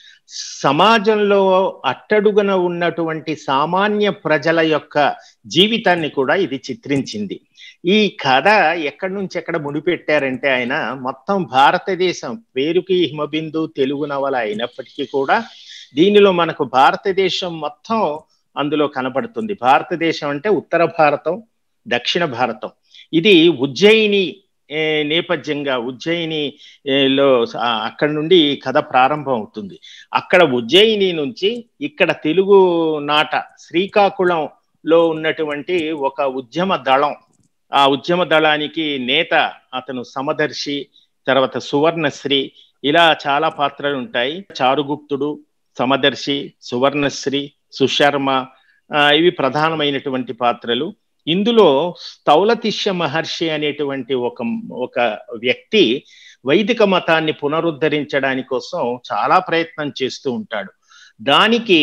సమాజంలో అట్టడుగున ఉన్నటువంటి సామాన్య ప్రజల యొక్క జీవితాన్ని కూడా ఇది చిత్రించింది ఈ కథ ఎక్కడి నుంచి ఎక్కడ ముడిపెట్టారంటే ఆయన మొత్తం భారతదేశం పేరుకి హిమబిందు తెలుగు నవల అయినప్పటికీ కూడా దీనిలో మనకు భారతదేశం మొత్తం అందులో కనబడుతుంది భారతదేశం అంటే ఉత్తర భారతం దక్షిణ భారతం ఇది ఉజ్జయిని నేపథ్యంగా ఉజ్జయిని లో అక్కడ నుండి కథ ప్రారంభం అవుతుంది అక్కడ ఉజ్జయిని నుంచి ఇక్కడ తెలుగు నాట శ్రీకాకుళంలో ఉన్నటువంటి ఒక ఉద్యమ దళం ఆ ఉద్యమ దళానికి నేత అతను సమదర్శి తర్వాత సువర్ణశ్రీ ఇలా చాలా పాత్రలు ఉంటాయి చారుగుప్తుడు సమదర్శి సువర్ణశ్రీ సుశర్మ ఇవి ప్రధానమైనటువంటి పాత్రలు ఇందులో స్థౌలతిష్య మహర్షి అనేటువంటి ఒక ఒక వ్యక్తి వైదిక మతాన్ని పునరుద్ధరించడాని కోసం చాలా ప్రయత్నం చేస్తూ ఉంటాడు దానికి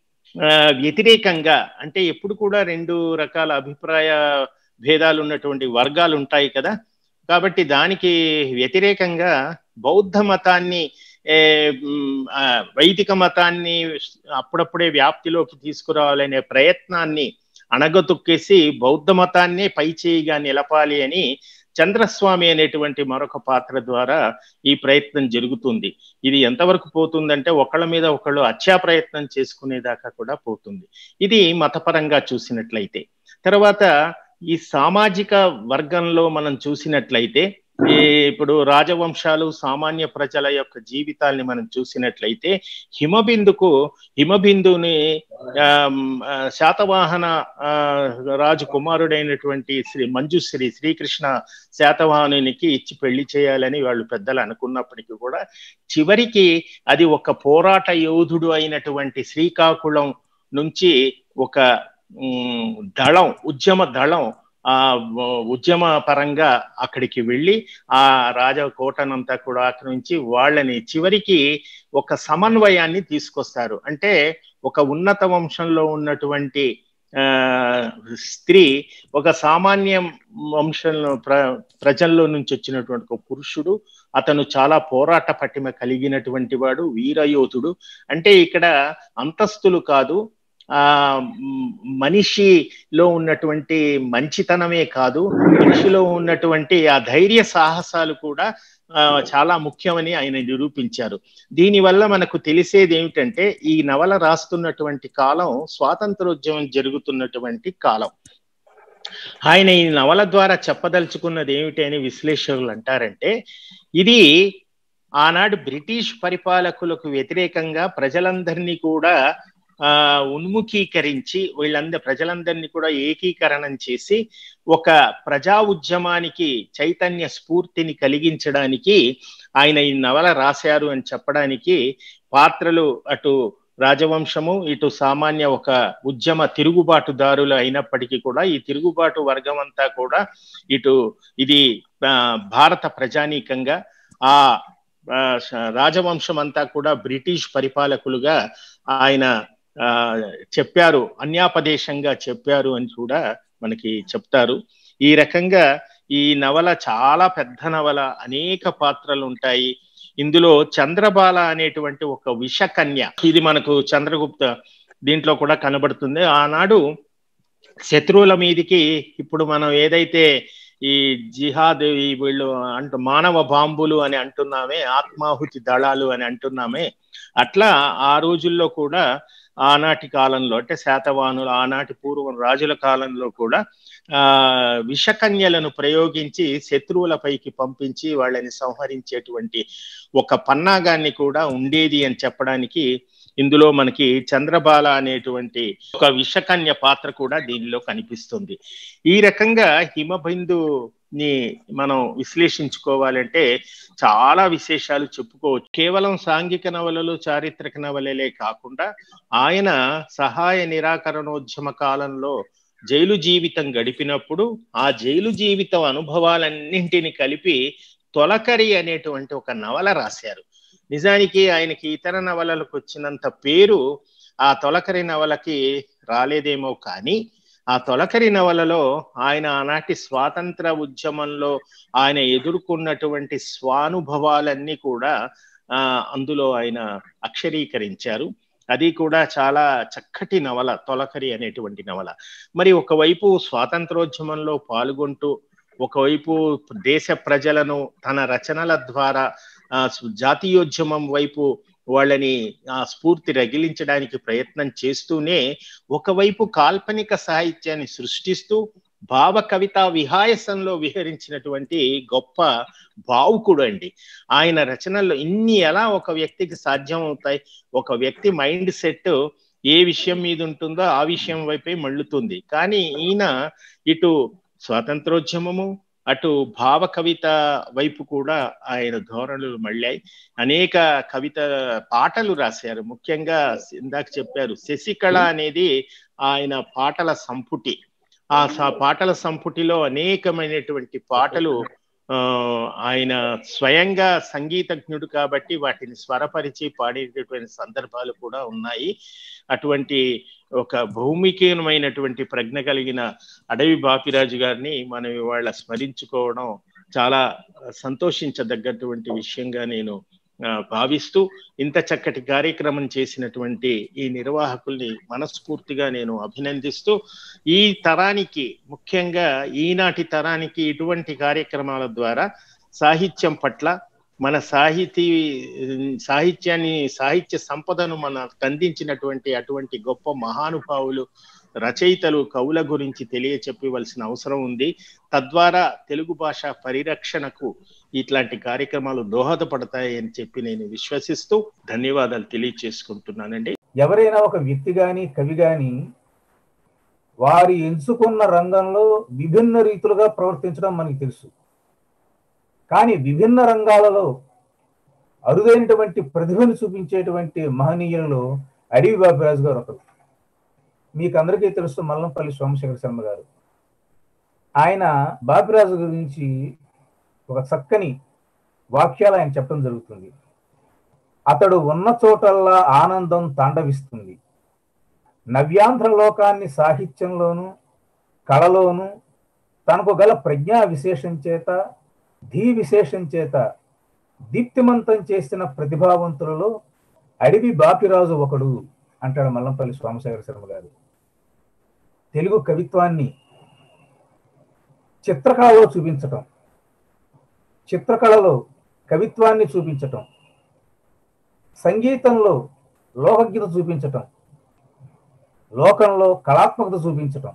వ్యతిరేకంగా అంటే ఎప్పుడు కూడా రెండు రకాల అభిప్రాయ భేదాలు ఉన్నటువంటి వర్గాలు ఉంటాయి కదా కాబట్టి దానికి వ్యతిరేకంగా బౌద్ధ మతాన్ని వైదిక మతాన్ని అప్పుడప్పుడే వ్యాప్తిలోకి తీసుకురావాలనే ప్రయత్నాన్ని అణగతొక్కేసి బౌద్ధ మతాన్నే పైచేయిగా నిలపాలి అని చంద్రస్వామి అనేటువంటి మరొక పాత్ర ద్వారా ఈ ప్రయత్నం జరుగుతుంది ఇది ఎంతవరకు పోతుందంటే ఒకళ్ళ మీద ఒకళ్ళు హత్యా ప్రయత్నం చేసుకునేదాకా కూడా పోతుంది ఇది మతపరంగా చూసినట్లయితే తర్వాత ఈ సామాజిక వర్గంలో మనం చూసినట్లయితే ఈ ఇప్పుడు రాజవంశాలు సామాన్య ప్రజల యొక్క జీవితాల్ని మనం చూసినట్లయితే హిమబిందుకు హిమబిందుని శాతవాహన రాజు కుమారుడైనటువంటి శ్రీ మంజుశ్రీ శ్రీకృష్ణ శాతవాహనునికి ఇచ్చి పెళ్లి చేయాలని వాళ్ళు పెద్దలు అనుకున్నప్పటికీ కూడా చివరికి అది ఒక పోరాట యోధుడు అయినటువంటి శ్రీకాకుళం నుంచి ఒక దళం ఉద్యమ దళం ఆ ఉద్యమ పరంగా అక్కడికి వెళ్ళి ఆ రాజకోటనంతా కూడా ఆక్రమించి వాళ్ళని చివరికి ఒక సమన్వయాన్ని తీసుకొస్తారు అంటే ఒక ఉన్నత వంశంలో ఉన్నటువంటి ఆ స్త్రీ ఒక సామాన్య వంశంలో ప్ర ప్రజల్లో నుంచి వచ్చినటువంటి ఒక పురుషుడు అతను చాలా పోరాట పటిమ కలిగినటువంటి వాడు వీరయోధుడు అంటే ఇక్కడ అంతస్తులు కాదు ఆ మనిషిలో ఉన్నటువంటి మంచితనమే కాదు మనిషిలో ఉన్నటువంటి ఆ ధైర్య సాహసాలు కూడా చాలా ముఖ్యమని ఆయన నిరూపించారు దీనివల్ల మనకు తెలిసేది ఏమిటంటే ఈ నవల రాస్తున్నటువంటి కాలం స్వాతంత్రోద్యమం జరుగుతున్నటువంటి కాలం ఆయన ఈ నవల ద్వారా చెప్పదలుచుకున్నది ఏమిటి అని విశ్లేషకులు అంటారంటే ఇది ఆనాడు బ్రిటిష్ పరిపాలకులకు వ్యతిరేకంగా ప్రజలందరినీ కూడా ఆ ఉన్ముఖీకరించి వీళ్ళందరి ప్రజలందరినీ కూడా ఏకీకరణం చేసి ఒక ప్రజా ఉద్యమానికి చైతన్య స్ఫూర్తిని కలిగించడానికి ఆయన ఈ నవల రాశారు అని చెప్పడానికి పాత్రలు అటు రాజవంశము ఇటు సామాన్య ఒక ఉద్యమ తిరుగుబాటుదారులు అయినప్పటికీ కూడా ఈ తిరుగుబాటు వర్గం అంతా కూడా ఇటు ఇది భారత ప్రజానీకంగా ఆ రాజవంశం అంతా కూడా బ్రిటిష్ పరిపాలకులుగా ఆయన ఆ చెప్పారు అన్యాపదేశంగా చెప్పారు అని కూడా మనకి చెప్తారు ఈ రకంగా ఈ నవల చాలా పెద్ద నవల అనేక పాత్రలు ఉంటాయి ఇందులో చంద్రబాల అనేటువంటి ఒక విషకన్య ఇది మనకు చంద్రగుప్త దీంట్లో కూడా కనబడుతుంది ఆనాడు శత్రువుల మీదికి ఇప్పుడు మనం ఏదైతే ఈ జిహాద్ ఈ వీళ్ళు అంటూ మానవ బాంబులు అని అంటున్నామే ఆత్మాహుతి దళాలు అని అంటున్నామే అట్లా ఆ రోజుల్లో కూడా ఆనాటి కాలంలో అంటే శాతవాహనులు ఆనాటి పూర్వం రాజుల కాలంలో కూడా ఆ విషకన్యలను ప్రయోగించి శత్రువులపైకి పంపించి వాళ్ళని సంహరించేటువంటి ఒక పన్నాగాన్ని కూడా ఉండేది అని చెప్పడానికి ఇందులో మనకి చంద్రబాల అనేటువంటి ఒక విషకన్య పాత్ర కూడా దీనిలో కనిపిస్తుంది ఈ రకంగా హిమబిందు ని మనం విశ్లేషించుకోవాలంటే చాలా విశేషాలు చెప్పుకోవచ్చు కేవలం సాంఘిక నవలలు చారిత్రక నవలలే కాకుండా ఆయన సహాయ నిరాకరణోద్యమ కాలంలో జైలు జీవితం గడిపినప్పుడు ఆ జైలు జీవితం అనుభవాలన్నింటిని కలిపి తొలకరి అనేటువంటి ఒక నవల రాశారు నిజానికి ఆయనకి ఇతర నవలలకు వచ్చినంత పేరు ఆ తొలకరి నవలకి రాలేదేమో కానీ ఆ తొలకరి నవలలో ఆయన ఆనాటి స్వాతంత్ర ఉద్యమంలో ఆయన ఎదుర్కొన్నటువంటి స్వానుభవాలన్నీ కూడా ఆ అందులో ఆయన అక్షరీకరించారు అది కూడా చాలా చక్కటి నవల తొలకరి అనేటువంటి నవల మరి ఒకవైపు స్వాతంత్రోద్యమంలో పాల్గొంటూ ఒకవైపు దేశ ప్రజలను తన రచనల ద్వారా ఆ జాతీయోద్యమం వైపు వాళ్ళని ఆ స్ఫూర్తి రగిలించడానికి ప్రయత్నం చేస్తూనే ఒకవైపు కాల్పనిక సాహిత్యాన్ని సృష్టిస్తూ భావ కవిత విహాయసంలో విహరించినటువంటి గొప్ప భావుకుడు అండి ఆయన రచనల్లో ఇన్ని ఎలా ఒక వ్యక్తికి సాధ్యం అవుతాయి ఒక వ్యక్తి మైండ్ సెట్ ఏ విషయం మీద ఉంటుందో ఆ విషయం వైపే మళ్ళుతుంది కానీ ఈయన ఇటు స్వాతంత్రోద్యమము అటు భావ కవిత వైపు కూడా ఆయన ధోరణులు మళ్ళాయి అనేక కవిత పాటలు రాశారు ముఖ్యంగా ఇందాక చెప్పారు శశికళ అనేది ఆయన పాటల సంపుటి ఆ పాటల సంపుటిలో అనేకమైనటువంటి పాటలు ఆ ఆయన స్వయంగా సంగీతజ్ఞుడు కాబట్టి వాటిని స్వరపరిచి పాడేటటువంటి సందర్భాలు కూడా ఉన్నాయి అటువంటి ఒక భౌమికీనమైనటువంటి ప్రజ్ఞ కలిగిన అడవి బాపిరాజు గారిని మనం ఇవాళ స్మరించుకోవడం చాలా సంతోషించదగ్గటువంటి విషయంగా నేను భావిస్తూ ఇంత చక్కటి కార్యక్రమం చేసినటువంటి ఈ నిర్వాహకుల్ని మనస్ఫూర్తిగా నేను అభినందిస్తూ ఈ తరానికి ముఖ్యంగా ఈనాటి తరానికి ఇటువంటి కార్యక్రమాల ద్వారా సాహిత్యం పట్ల మన సాహితీ సాహిత్యాన్ని సాహిత్య సంపదను మనకు అందించినటువంటి అటువంటి గొప్ప మహానుభావులు రచయితలు కవుల గురించి తెలియచెప్పవలసిన అవసరం ఉంది తద్వారా తెలుగు భాష పరిరక్షణకు ఇట్లాంటి కార్యక్రమాలు దోహదపడతాయి అని చెప్పి నేను విశ్వసిస్తూ ధన్యవాదాలు తెలియచేసుకుంటున్నానండి ఎవరైనా ఒక వ్యక్తి గాని కవి గాని వారి ఎంచుకున్న రంగంలో విభిన్న రీతులుగా ప్రవర్తించడం మనకి తెలుసు కానీ విభిన్న రంగాలలో అరుదైనటువంటి ప్రతిభను చూపించేటువంటి మహనీయులలో అడవి బాబిరాజు గారు ఒకరు మీకు అందరికీ తెలుసు మల్లంపల్లి సోమశేఖర శర్మ గారు ఆయన బాపిరాజు గురించి ఒక చక్కని వాక్యాలు ఆయన చెప్పడం జరుగుతుంది అతడు ఉన్న చోటల్లా ఆనందం తాండవిస్తుంది నవ్యాంధ్ర లోకాన్ని సాహిత్యంలోను కళలోను తనకు గల ప్రజ్ఞా విశేషం చేత ధీ విశేషం చేత దీప్తిమంతం చేసిన ప్రతిభావంతులలో అడవి బాపిరాజు ఒకడు అంటాడు మల్లంపల్లి సోమశేఖర శర్మ గారు తెలుగు కవిత్వాన్ని చిత్రకళలో చూపించటం చిత్రకళలో కవిత్వాన్ని చూపించటం సంగీతంలో లోకగీత చూపించటం లోకంలో కళాత్మకత చూపించటం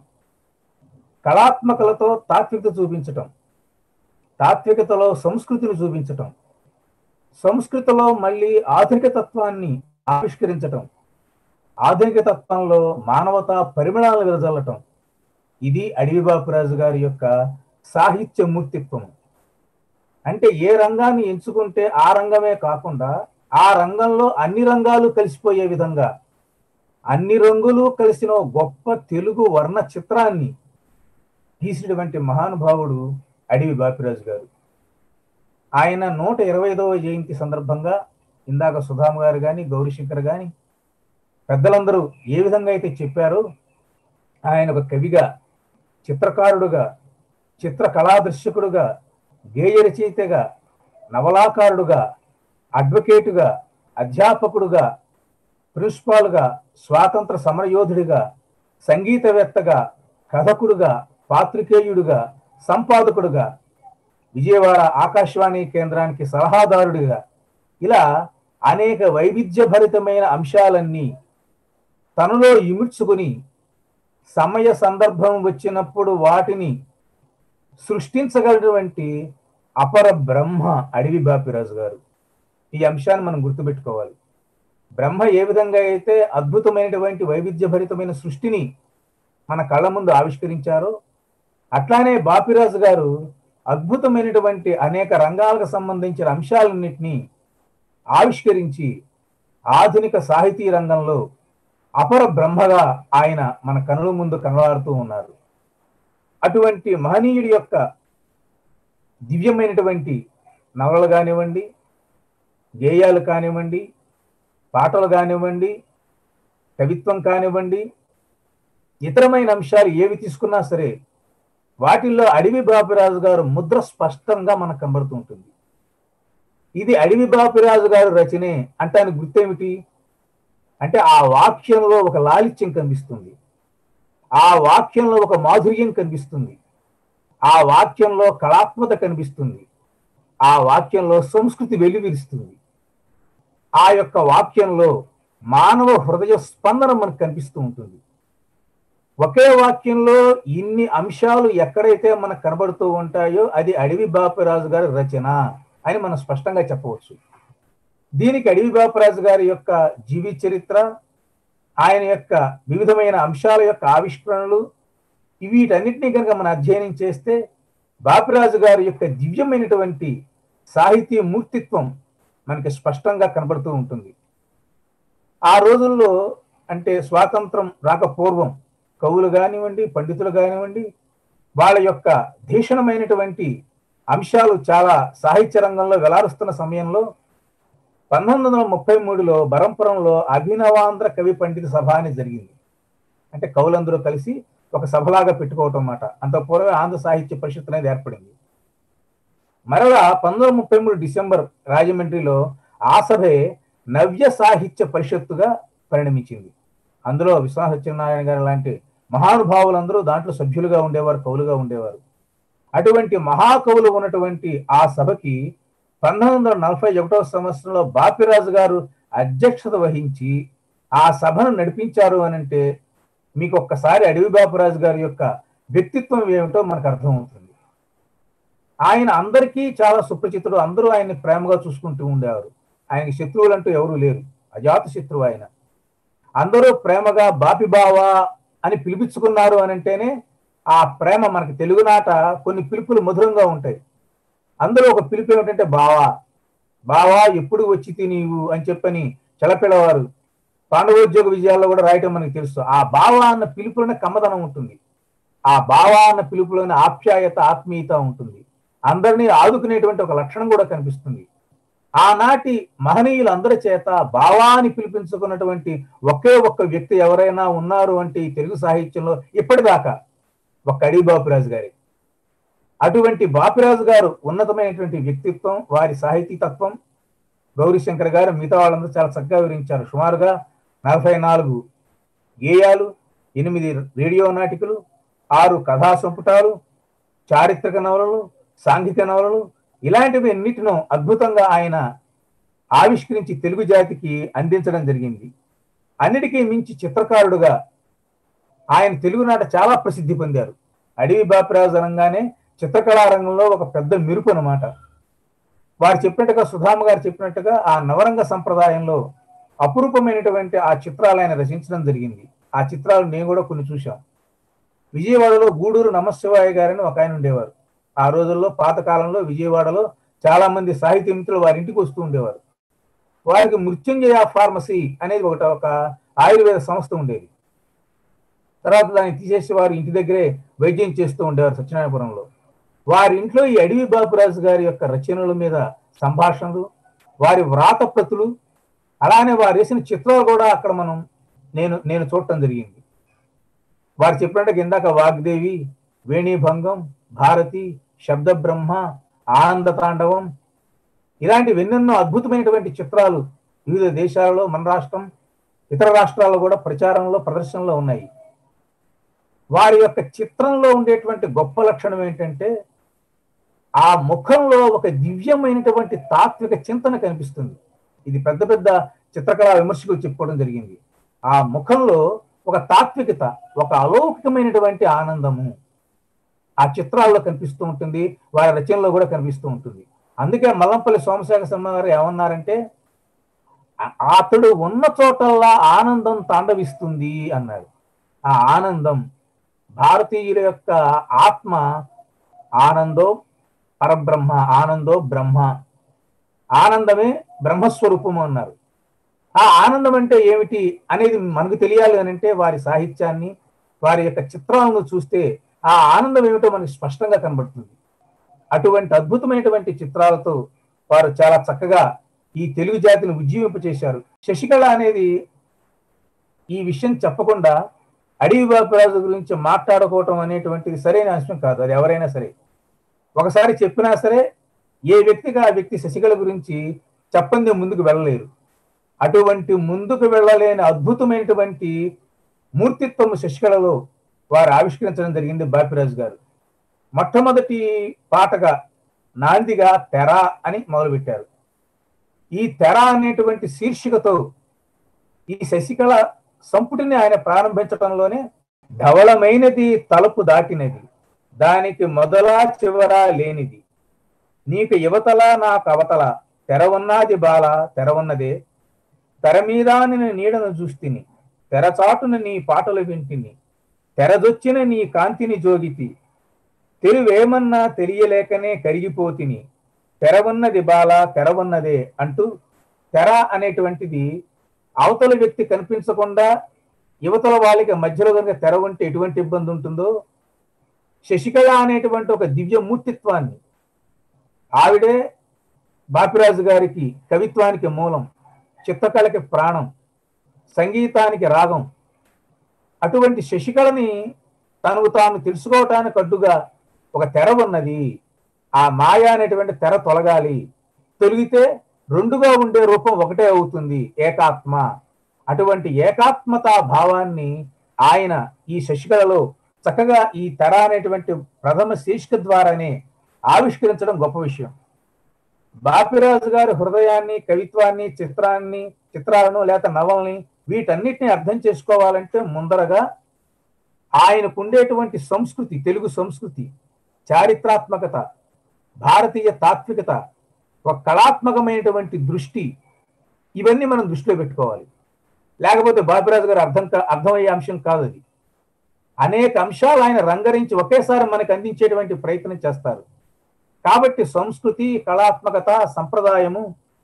కళాత్మకలతో తాత్వికత చూపించటం తాత్వికతలో సంస్కృతిని చూపించటం సంస్కృతిలో మళ్ళీ ఆధునిక తత్వాన్ని ఆవిష్కరించటం ఆధునిక తత్వంలో మానవతా పరిమళాలు విరజల్లటం ఇది అడవి బాపురాజు గారి యొక్క సాహిత్య మూర్తిత్వం అంటే ఏ రంగాన్ని ఎంచుకుంటే ఆ రంగమే కాకుండా ఆ రంగంలో అన్ని రంగాలు కలిసిపోయే విధంగా అన్ని రంగులు కలిసిన గొప్ప తెలుగు వర్ణ చిత్రాన్ని తీసినటువంటి మహానుభావుడు అడవి బాపిరాజు గారు ఆయన నూట ఇరవై ఐదవ జయంతి సందర్భంగా ఇందాక సుధామ గారు కానీ గౌరీశంకర్ కానీ పెద్దలందరూ ఏ విధంగా అయితే చెప్పారో ఆయన ఒక కవిగా చిత్రకారుడుగా చిత్ర కళాదర్శకుడుగా గేయ రచయితగా నవలాకారుడుగా అడ్వకేటుగా అధ్యాపకుడుగా ప్రిన్సిపాల్గా స్వాతంత్ర సమరయోధుడిగా సంగీతవేత్తగా కథకుడుగా పాత్రికేయుడుగా సంపాదకుడుగా విజయవాడ ఆకాశవాణి కేంద్రానికి సలహాదారుడిగా ఇలా అనేక వైవిధ్యభరితమైన అంశాలన్నీ తనలో ఇముడ్చుకుని సమయ సందర్భం వచ్చినప్పుడు వాటిని సృష్టించగలిగినటువంటి అపర బ్రహ్మ అడవి బాపిరాజు గారు ఈ అంశాన్ని మనం గుర్తుపెట్టుకోవాలి బ్రహ్మ ఏ విధంగా అయితే అద్భుతమైనటువంటి వైవిధ్యభరితమైన సృష్టిని మన కళ్ళ ముందు ఆవిష్కరించారో అట్లానే బాపిరాజు గారు అద్భుతమైనటువంటి అనేక రంగాలకు సంబంధించిన అంశాలన్నింటినీ ఆవిష్కరించి ఆధునిక సాహితీ రంగంలో అపర బ్రహ్మగా ఆయన మన కనుల ముందు కనబడుతూ ఉన్నారు అటువంటి మహనీయుడి యొక్క దివ్యమైనటువంటి నవలలు కానివ్వండి గేయాలు కానివ్వండి పాటలు కానివ్వండి కవిత్వం కానివ్వండి ఇతరమైన అంశాలు ఏవి తీసుకున్నా సరే వాటిల్లో అడవి బాపిరాజు గారు ముద్ర స్పష్టంగా మనకు కనబడుతూ ఉంటుంది ఇది అడవి బాపిరాజు గారు రచనే అంటానికి గుర్తేమిటి అంటే ఆ వాక్యంలో ఒక లాలిత్యం కనిపిస్తుంది ఆ వాక్యంలో ఒక మాధుర్యం కనిపిస్తుంది ఆ వాక్యంలో కళాత్మత కనిపిస్తుంది ఆ వాక్యంలో సంస్కృతి వెలువిరుస్తుంది ఆ యొక్క వాక్యంలో మానవ హృదయ స్పందన మనకు కనిపిస్తూ ఉంటుంది ఒకే వాక్యంలో ఇన్ని అంశాలు ఎక్కడైతే మనకు కనబడుతూ ఉంటాయో అది అడవి బాపరాజు గారి రచన అని మనం స్పష్టంగా చెప్పవచ్చు దీనికి అడవి బాపరాజు గారి యొక్క జీవిత చరిత్ర ఆయన యొక్క వివిధమైన అంశాల యొక్క ఆవిష్కరణలు వీటన్నిటినీ కనుక మనం అధ్యయనం చేస్తే బాపిరాజు గారి యొక్క దివ్యమైనటువంటి సాహితీ మూర్తిత్వం మనకి స్పష్టంగా కనబడుతూ ఉంటుంది ఆ రోజుల్లో అంటే స్వాతంత్రం రాకపూర్వం కవులు కానివ్వండి పండితులు కానివ్వండి వాళ్ళ యొక్క భీషణమైనటువంటి అంశాలు చాలా సాహిత్య రంగంలో వెలారుస్తున్న సమయంలో పంతొమ్మిది వందల ముప్పై మూడులో బరంపురంలో అభినవాంధ్ర కవి పండిత సభ అని జరిగింది అంటే కవులందరూ కలిసి ఒక సభలాగా పెట్టుకోవటం అన్నమాట అంత పూర్వమే ఆంధ్ర సాహిత్య పరిషత్ అనేది ఏర్పడింది మరలా పంతొమ్మిది వందల ముప్పై మూడు డిసెంబర్ రాజమండ్రిలో ఆ సభే నవ్య సాహిత్య పరిషత్తుగా పరిణమించింది అందులో విశ్వనాథ సత్యనారాయణ గారు లాంటి మహానుభావులందరూ దాంట్లో సభ్యులుగా ఉండేవారు కవులుగా ఉండేవారు అటువంటి మహాకవులు ఉన్నటువంటి ఆ సభకి పంతొమ్మిది వందల నలభై ఒకటవ సంవత్సరంలో బాపిరాజు గారు అధ్యక్షత వహించి ఆ సభను నడిపించారు అని అంటే మీకు ఒక్కసారి అడవి బాపురాజు గారి యొక్క వ్యక్తిత్వం ఏమిటో మనకు అర్థమవుతుంది ఆయన అందరికీ చాలా సుప్రచితుడు అందరూ ఆయన్ని ప్రేమగా చూసుకుంటూ ఉండేవారు ఆయనకి శత్రువులు అంటూ ఎవరూ లేరు అజాత శత్రువు ఆయన అందరూ ప్రేమగా బాపి బావా అని పిలిపించుకున్నారు అని అంటేనే ఆ ప్రేమ మనకి తెలుగునాట కొన్ని పిలుపులు మధురంగా ఉంటాయి అందులో ఒక పిలుపు ఏమిటంటే బావా బావా ఎప్పుడు వచ్చి నీవు అని చెప్పని చెలపిల్లవారు పాండవోద్యోగ విజయాల్లో కూడా రాయటం మనకి తెలుసు ఆ బావా అన్న పిలుపులోనే కమ్మదనం ఉంటుంది ఆ బావా అన్న పిలుపులోనే ఆప్యాయత ఆత్మీయత ఉంటుంది అందరినీ ఆదుకునేటువంటి ఒక లక్షణం కూడా కనిపిస్తుంది ఆనాటి మహనీయులు అందరి చేత బావా అని పిలిపించుకున్నటువంటి ఒకే ఒక్క వ్యక్తి ఎవరైనా ఉన్నారు అంటే ఈ తెలుగు సాహిత్యంలో ఇప్పటిదాకా ఒక్క అడి బాపురాజు గారి అటువంటి బాపిరాజు గారు ఉన్నతమైనటువంటి వ్యక్తిత్వం వారి సాహితీ తత్వం గౌరీశంకర్ గారు మిగతా వాళ్ళందరూ చాలా చక్కగా వివరించారు సుమారుగా నలభై నాలుగు గేయాలు ఎనిమిది రేడియో నాటికలు ఆరు కథా సంపుటాలు చారిత్రక నవలలు సాంఘిక నవలలు ఇలాంటివి ఎన్నిటినో అద్భుతంగా ఆయన ఆవిష్కరించి తెలుగు జాతికి అందించడం జరిగింది అన్నిటికీ మించి చిత్రకారుడుగా ఆయన తెలుగునాట చాలా ప్రసిద్ధి పొందారు అడవి బాపిరాజు అనగానే చిత్రకళా రంగంలో ఒక పెద్ద మెరుపు అనమాట వారు చెప్పినట్టుగా సుధామ గారు చెప్పినట్టుగా ఆ నవరంగ సంప్రదాయంలో అపురూపమైనటువంటి ఆ చిత్రాలు ఆయన రచించడం జరిగింది ఆ చిత్రాలు నేను కూడా కొన్ని చూశాం విజయవాడలో గూడూరు నమశివాయ గారని ఒక ఆయన ఉండేవారు ఆ రోజుల్లో పాతకాలంలో విజయవాడలో చాలా మంది సాహితీ మిత్రులు వారి ఇంటికి వస్తూ ఉండేవారు వారికి మృత్యుంజయ ఫార్మసీ అనేది ఒకటి ఒక ఆయుర్వేద సంస్థ ఉండేది తర్వాత దాన్ని తీసేసి వారు ఇంటి దగ్గరే వైద్యం చేస్తూ ఉండేవారు సత్యనారాయణపురంలో వారి ఇంట్లో ఈ అడవి బాపురాజు గారి యొక్క రచనల మీద సంభాషణలు వారి వ్రాత ప్రతులు అలానే వారు వేసిన చిత్రాలు కూడా అక్కడ మనం నేను నేను చూడటం జరిగింది వారు చెప్పినట్టు ఇందాక వాగ్దేవి వేణీభంగం భారతి శబ్ద బ్రహ్మ ఆనంద తాండవం ఇలాంటి ఎన్నెన్నో అద్భుతమైనటువంటి చిత్రాలు వివిధ దేశాలలో మన రాష్ట్రం ఇతర రాష్ట్రాల్లో కూడా ప్రచారంలో ప్రదర్శనలో ఉన్నాయి వారి యొక్క చిత్రంలో ఉండేటువంటి గొప్ప లక్షణం ఏంటంటే ఆ ముఖంలో ఒక దివ్యమైనటువంటి తాత్విక చింతన కనిపిస్తుంది ఇది పెద్ద పెద్ద చిత్రకళా విమర్శకులు చెప్పుకోవడం జరిగింది ఆ ముఖంలో ఒక తాత్వికత ఒక అలౌకికమైనటువంటి ఆనందము ఆ చిత్రాల్లో కనిపిస్తూ ఉంటుంది వారి రచనలో కూడా కనిపిస్తూ ఉంటుంది అందుకే మల్లంపల్లి సోమశేఖర శర్మ గారు ఏమన్నారంటే "ఆ- అతడు ఉన్న చోటల్లా ఆనందం తాండవిస్తుంది అన్నాడు ఆ ఆనందం భారతీయుల యొక్క ఆత్మ ఆనందో పరబ్రహ్మ ఆనందో బ్రహ్మ ఆనందమే బ్రహ్మస్వరూపము అన్నారు ఆ ఆనందం అంటే ఏమిటి అనేది మనకు తెలియాలి అని అంటే వారి సాహిత్యాన్ని వారి యొక్క చిత్రాలను చూస్తే ఆ ఆనందం ఏమిటో మనకి స్పష్టంగా కనబడుతుంది అటువంటి అద్భుతమైనటువంటి చిత్రాలతో వారు చాలా చక్కగా ఈ తెలుగు జాతిని ఉజ్జీవింపచేశారు శశికళ అనేది ఈ విషయం చెప్పకుండా అడవి బాపురాజు గురించి మాట్లాడుకోవటం అనేటువంటిది సరైన అంశం కాదు అది ఎవరైనా సరే ఒకసారి చెప్పినా సరే ఏ వ్యక్తికి ఆ వ్యక్తి శశికళ గురించి చెప్పంది ముందుకు వెళ్ళలేరు అటువంటి ముందుకు వెళ్ళలేని అద్భుతమైనటువంటి మూర్తిత్వము శశికళలో వారు ఆవిష్కరించడం జరిగింది బాపిరాజు గారు మొట్టమొదటి పాటగా నాందిగా తెర అని మొదలుపెట్టారు ఈ తెర అనేటువంటి శీర్షికతో ఈ శశికళ సంపుటిని ఆయన ప్రారంభించడంలోనే ధవళమైనది తలుపు దాటినది దానికి మొదల చివర లేనిది నీకు యువతల నాకు అవతల తెర ఉన్నది బాల తెర ఉన్నదే తెర మీద నేను నీడను చూస్తిని తెరచాటున నీ పాటలు వింటిని తెరదొచ్చిన నీ కాంతిని జోగితి తెలివేమన్నా తెలియలేకనే కరిగిపోతిని తెర ఉన్నది బాల తెర ఉన్నదే అంటూ తెర అనేటువంటిది అవతల వ్యక్తి కనిపించకుండా యువతల వాళ్ళకి మధ్యలో కనుక తెర ఉంటే ఎటువంటి ఇబ్బంది ఉంటుందో శశికళ అనేటువంటి ఒక దివ్య మూర్తిత్వాన్ని ఆవిడే బాపిరాజు గారికి కవిత్వానికి మూలం చిత్రకళకి ప్రాణం సంగీతానికి రాగం అటువంటి శశికళని తనకు తాను తెలుసుకోవటానికి అడ్డుగా ఒక తెర ఉన్నది ఆ మాయ అనేటువంటి తెర తొలగాలి తొలగితే రెండుగా ఉండే రూపం ఒకటే అవుతుంది ఏకాత్మ అటువంటి ఏకాత్మతా భావాన్ని ఆయన ఈ శశికళలో చక్కగా ఈ తెర అనేటువంటి ప్రథమ శీర్షిక ద్వారానే ఆవిష్కరించడం గొప్ప విషయం బాపిరాజు గారి హృదయాన్ని కవిత్వాన్ని చిత్రాన్ని చిత్రాలను లేక నవల్ని వీటన్నిటిని అర్థం చేసుకోవాలంటే ముందరగా ఆయనకు ఉండేటువంటి సంస్కృతి తెలుగు సంస్కృతి చారిత్రాత్మకత భారతీయ తాత్వికత ఒక కళాత్మకమైనటువంటి దృష్టి ఇవన్నీ మనం దృష్టిలో పెట్టుకోవాలి లేకపోతే బాపిరాజు గారు అర్థం కా- అర్థమయ్యే అంశం కాదు అది అనేక అంశాలు ఆయన రంగరించి ఒకేసారి మనకు అందించేటువంటి ప్రయత్నం చేస్తారు కాబట్టి సంస్కృతి కళాత్మకత సంప్రదాయము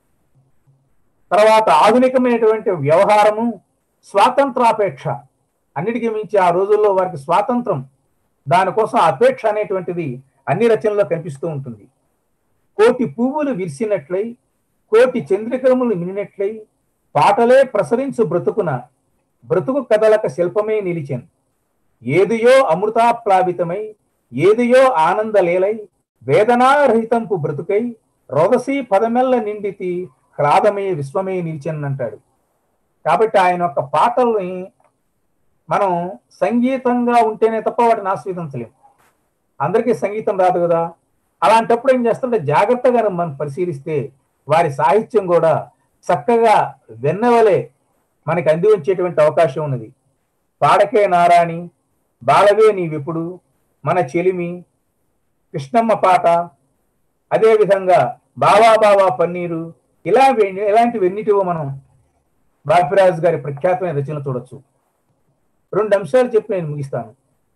తర్వాత ఆధునికమైనటువంటి వ్యవహారము స్వాతంత్రాపేక్ష అన్నిటికీ మించి ఆ రోజుల్లో వారికి స్వాతంత్రం దానికోసం అపేక్ష అనేటువంటిది అన్ని రచనల్లో కనిపిస్తూ ఉంటుంది కోటి పువ్వులు విరిసినట్లై కోటి చంద్రికరములు మినినట్లై పాటలే ప్రసరించు బ్రతుకున బ్రతుకు కదలక శిల్పమే నిలిచెను ఏదియో అమృతాప్లావితమై ఏదియో ఆనందలేలై వేదనారహితంపు బ్రతుకై రోదసీ పదమెల్ల నిండితి హ్లాదమే విశ్వమే నిలిచెన్ అంటాడు కాబట్టి ఆయన యొక్క పాటల్ని మనం సంగీతంగా ఉంటేనే తప్ప వాటిని ఆస్వాదించలేం అందరికీ సంగీతం రాదు కదా అలాంటప్పుడు ఏం చేస్తుంటే జాగ్రత్తగా మనం పరిశీలిస్తే వారి సాహిత్యం కూడా చక్కగా వెన్నవలే మనకి అంది ఉంచేటువంటి అవకాశం ఉన్నది పాడకే నారాణి బాలవే నీవిప్పుడు మన చెలిమి కృష్ణమ్మ పాట అదే విధంగా బావా బావా పన్నీరు ఇలా వె- ఇలాంటివన్నిటివో మనం బాపిరాజు గారి ప్రఖ్యాతమైన రచనలు చూడొచ్చు రెండు అంశాలు చెప్పి నేను ముగిస్తాను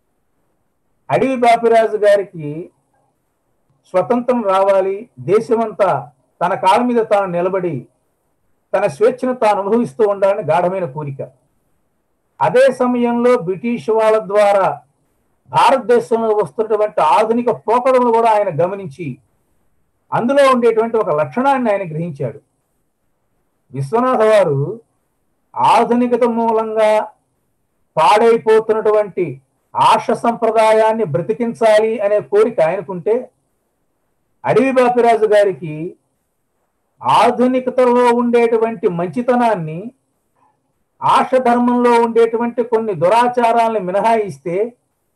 అడవి బాపిరాజు గారికి స్వతంత్రం రావాలి దేశమంతా తన కాళ్ళ మీద తాను నిలబడి తన స్వేచ్ఛను తాను అనుభవిస్తూ ఉండాలని గాఢమైన కోరిక అదే సమయంలో బ్రిటిష్ వాళ్ళ ద్వారా భారతదేశంలో వస్తున్నటువంటి ఆధునిక పోకడలను కూడా ఆయన గమనించి అందులో ఉండేటువంటి ఒక లక్షణాన్ని ఆయన గ్రహించాడు విశ్వనాథ వారు ఆధునికత మూలంగా పాడైపోతున్నటువంటి ఆర్ష సంప్రదాయాన్ని బ్రతికించాలి అనే కోరిక ఆయనకుంటే అడవి బాపిరాజు గారికి ఆధునికతలో ఉండేటువంటి మంచితనాన్ని ఆర్ష ధర్మంలో ఉండేటువంటి కొన్ని దురాచారాలను మినహాయిస్తే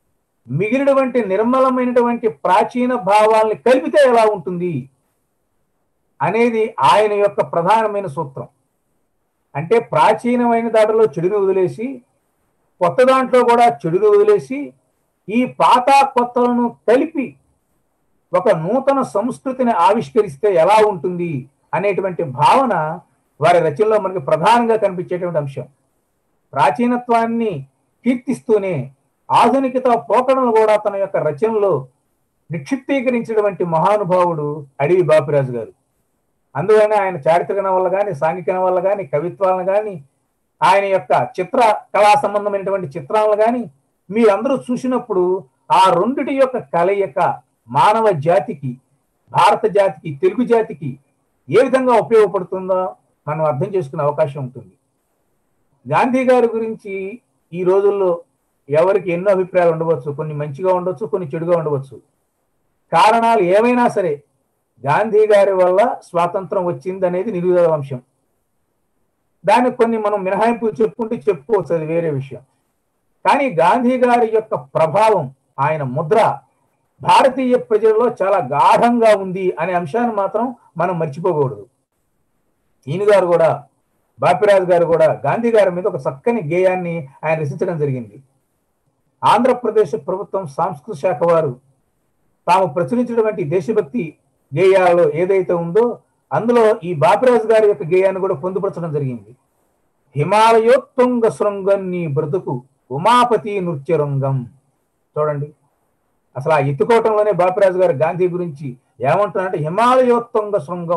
మిగిలినటువంటి నిర్మలమైనటువంటి ప్రాచీన భావాల్ని కలిపితే ఎలా ఉంటుంది అనేది ఆయన యొక్క ప్రధానమైన సూత్రం అంటే ప్రాచీనమైన దాంట్లో చెడుని వదిలేసి కొత్త దాంట్లో కూడా చెడుని వదిలేసి ఈ పాత కొత్తలను కలిపి ఒక నూతన సంస్కృతిని ఆవిష్కరిస్తే ఎలా ఉంటుంది అనేటువంటి భావన వారి రచనలో మనకి ప్రధానంగా కనిపించేటువంటి అంశం ప్రాచీనత్వాన్ని కీర్తిస్తూనే ఆధునికత పోకడను కూడా తన యొక్క రచనలో నిక్షిప్తీకరించినటువంటి మహానుభావుడు అడవి బాపిరాజు గారు అందువలన ఆయన చారిత్రక నవల కానీ సాంఘిక నవల కానీ కవిత్వాలను కానీ ఆయన యొక్క చిత్ర కళా సంబంధమైనటువంటి చిత్రాలను కానీ మీరందరూ చూసినప్పుడు ఆ రెండిటి యొక్క కలయిక మానవ జాతికి భారత జాతికి తెలుగు జాతికి ఏ విధంగా ఉపయోగపడుతుందో మనం అర్థం చేసుకునే అవకాశం ఉంటుంది గాంధీ గారి గురించి ఈ రోజుల్లో ఎవరికి ఎన్నో అభిప్రాయాలు ఉండవచ్చు కొన్ని మంచిగా ఉండవచ్చు కొన్ని చెడుగా ఉండవచ్చు కారణాలు ఏమైనా సరే గాంధీ గారి వల్ల స్వాతంత్రం వచ్చింది అనేది నిరుదల అంశం దానికి కొన్ని మనం మినహాయింపులు చెప్పుకుంటూ చెప్పుకోవచ్చు అది వేరే విషయం కానీ గాంధీ గారి యొక్క ప్రభావం ఆయన ముద్ర భారతీయ ప్రజల్లో చాలా గాఢంగా ఉంది అనే అంశాన్ని మాత్రం మనం మర్చిపోకూడదు ఈయన గారు కూడా బాపిరాజు గారు కూడా గాంధీ గారి మీద ఒక చక్కని గేయాన్ని ఆయన రచించడం జరిగింది ఆంధ్రప్రదేశ్ ప్రభుత్వం సాంస్కృతిక శాఖ వారు తాము ప్రచురించినటువంటి దేశభక్తి గేయాలలో ఏదైతే ఉందో అందులో ఈ బాపిరాజు గారి యొక్క గేయాన్ని కూడా పొందుపరచడం జరిగింది హిమాలయోత్తుంగ శృంగం నీ బ్రతుకు ఉమాపతి నృత్యరంగం చూడండి అసలు ఆ ఎత్తుకోవటంలోనే బాపిరాజు గారు గాంధీ గురించి ఏమంటున్నారంటే హిమాలయోత్తుంగ శృంగం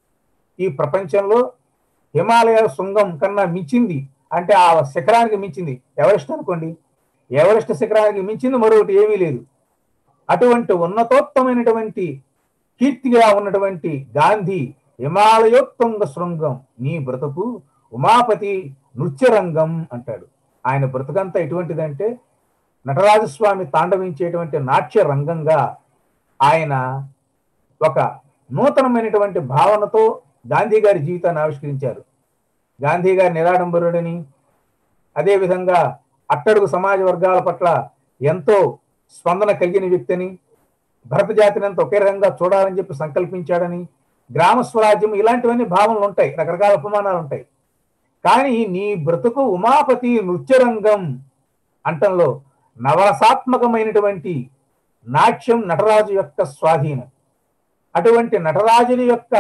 ఈ ప్రపంచంలో హిమాలయ శృంగం కన్నా మించింది అంటే ఆ శిఖరానికి మించింది ఎవరెస్ట్ అనుకోండి ఎవరెస్ట్ శిఖరానికి మించింది మరొకటి ఏమీ లేదు అటువంటి ఉన్నతోత్తమైనటువంటి కీర్తిగా ఉన్నటువంటి గాంధీ హిమాలయోత్తుంగ శృంగం నీ బ్రతుకు ఉమాపతి నృత్యరంగం అంటాడు ఆయన బ్రతుకంతా ఎటువంటిదంటే నటరాజస్వామి తాండవించేటువంటి నాట్య రంగంగా ఆయన ఒక నూతనమైనటువంటి భావనతో గాంధీ గారి జీవితాన్ని ఆవిష్కరించారు గాంధీ గారి నిరాడంబరుడని అదేవిధంగా అట్టడుగు సమాజ వర్గాల పట్ల ఎంతో స్పందన కలిగిన వ్యక్తిని భరత జాతిని అంతా ఒకే రకంగా చూడాలని చెప్పి సంకల్పించాడని గ్రామ స్వరాజ్యం ఇలాంటివన్నీ భావనలు ఉంటాయి రకరకాల ఉపమానాలు ఉంటాయి కానీ నీ బ్రతుకు ఉమాపతి నృత్యరంగం అంటంలో నవరసాత్మకమైనటువంటి నాట్యం నటరాజు యొక్క స్వాధీనం అటువంటి నటరాజుని యొక్క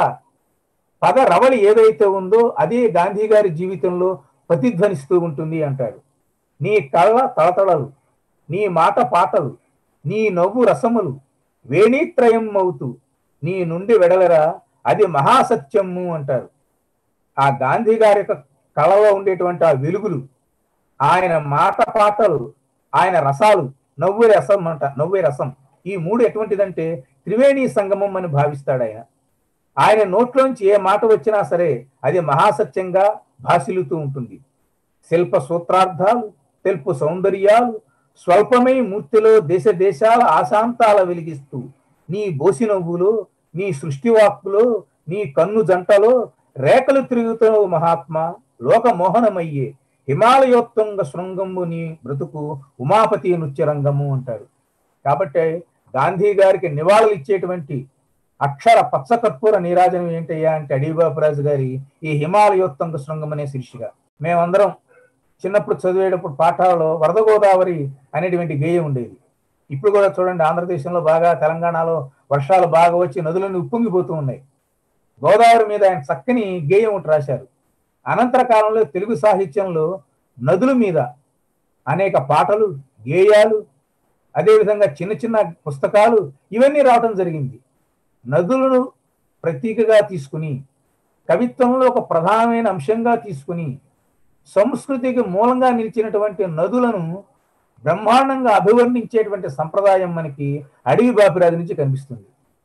పద రవళి ఏదైతే ఉందో అదే గాంధీ గారి జీవితంలో ప్రతిధ్వనిస్తూ ఉంటుంది అంటాడు నీ కళ్ళ తళతళలు నీ మాట పాటలు నీ నవ్వు రసములు వేణీత్రయం అవుతూ నీ నుండి వెడలరా అది మహాసత్యము అంటారు ఆ గాంధీ గారి యొక్క కళలో ఉండేటువంటి ఆ వెలుగులు ఆయన మాట పాటలు ఆయన రసాలు నవ్వే రసం అంట నవ్వే రసం ఈ మూడు ఎటువంటిదంటే త్రివేణి సంగమం అని భావిస్తాడు ఆయన ఆయన నోట్లోంచి ఏ మాట వచ్చినా సరే అది మహాసత్యంగా భాసిల్లుతూ ఉంటుంది శిల్ప సూత్రార్థాలు తెలుపు సౌందర్యాలు స్వల్పమై మూర్తిలో దేశ దేశాల ఆశాంతాల వెలిగిస్తూ నీ బోసి నవ్వులో నీ సృష్టి వాక్కులో నీ కన్ను జంటలో రేఖలు తిరుగుతున్న మహాత్మా లోకమోహనమయ్యే హిమాలయోత్తుంగ శృంగము నీ బ్రతుకు ఉమాపతి నృత్యరంగము అంటాడు కాబట్టి గాంధీ గారికి నివాళులు ఇచ్చేటువంటి అక్షర పచ్చకర్పూర నీరాజనం ఏంటయ్యా అంటే అడిబాబురాజు గారి ఈ హిమాలయోత్తంగ శృంగం అనే శీర్షిక మేమందరం చిన్నప్పుడు చదివేటప్పుడు పాఠాలలో వరద గోదావరి అనేటువంటి గేయం ఉండేది ఇప్పుడు కూడా చూడండి ఆంధ్రదేశంలో బాగా తెలంగాణలో వర్షాలు బాగా వచ్చి నదులన్నీ ఉప్పొంగిపోతూ ఉన్నాయి గోదావరి మీద ఆయన చక్కని గేయం ఒకటి రాశారు అనంతర కాలంలో తెలుగు సాహిత్యంలో నదుల మీద అనేక పాటలు గేయాలు అదేవిధంగా చిన్న చిన్న పుస్తకాలు ఇవన్నీ రావటం జరిగింది నదులను ప్రతీకగా తీసుకుని కవిత్వంలో ఒక ప్రధానమైన అంశంగా తీసుకుని సంస్కృతికి మూలంగా నిలిచినటువంటి నదులను బ్రహ్మాండంగా అభివర్ణించేటువంటి సంప్రదాయం మనకి అడవి బాపిరాజు నుంచి కనిపిస్తుంది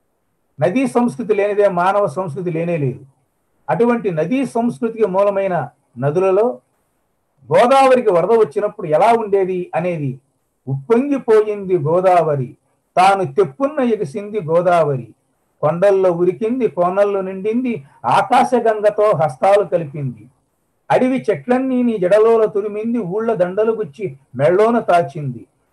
నదీ సంస్కృతి లేనిదే మానవ సంస్కృతి లేనే లేదు అటువంటి నదీ సంస్కృతికి మూలమైన నదులలో గోదావరికి వరద వచ్చినప్పుడు ఎలా ఉండేది అనేది ఉప్పొంగిపోయింది గోదావరి తాను తెప్పున్న ఎగిసింది గోదావరి కొండల్లో ఉరికింది కోనల్లో నిండింది ఆకాశగంగతో హస్తాలు కలిపింది అడవి చెట్లన్నీ నీ జడలోల తురిమింది ఊళ్ళ దండలు గుచ్చి మెళ్ళోన తాచింది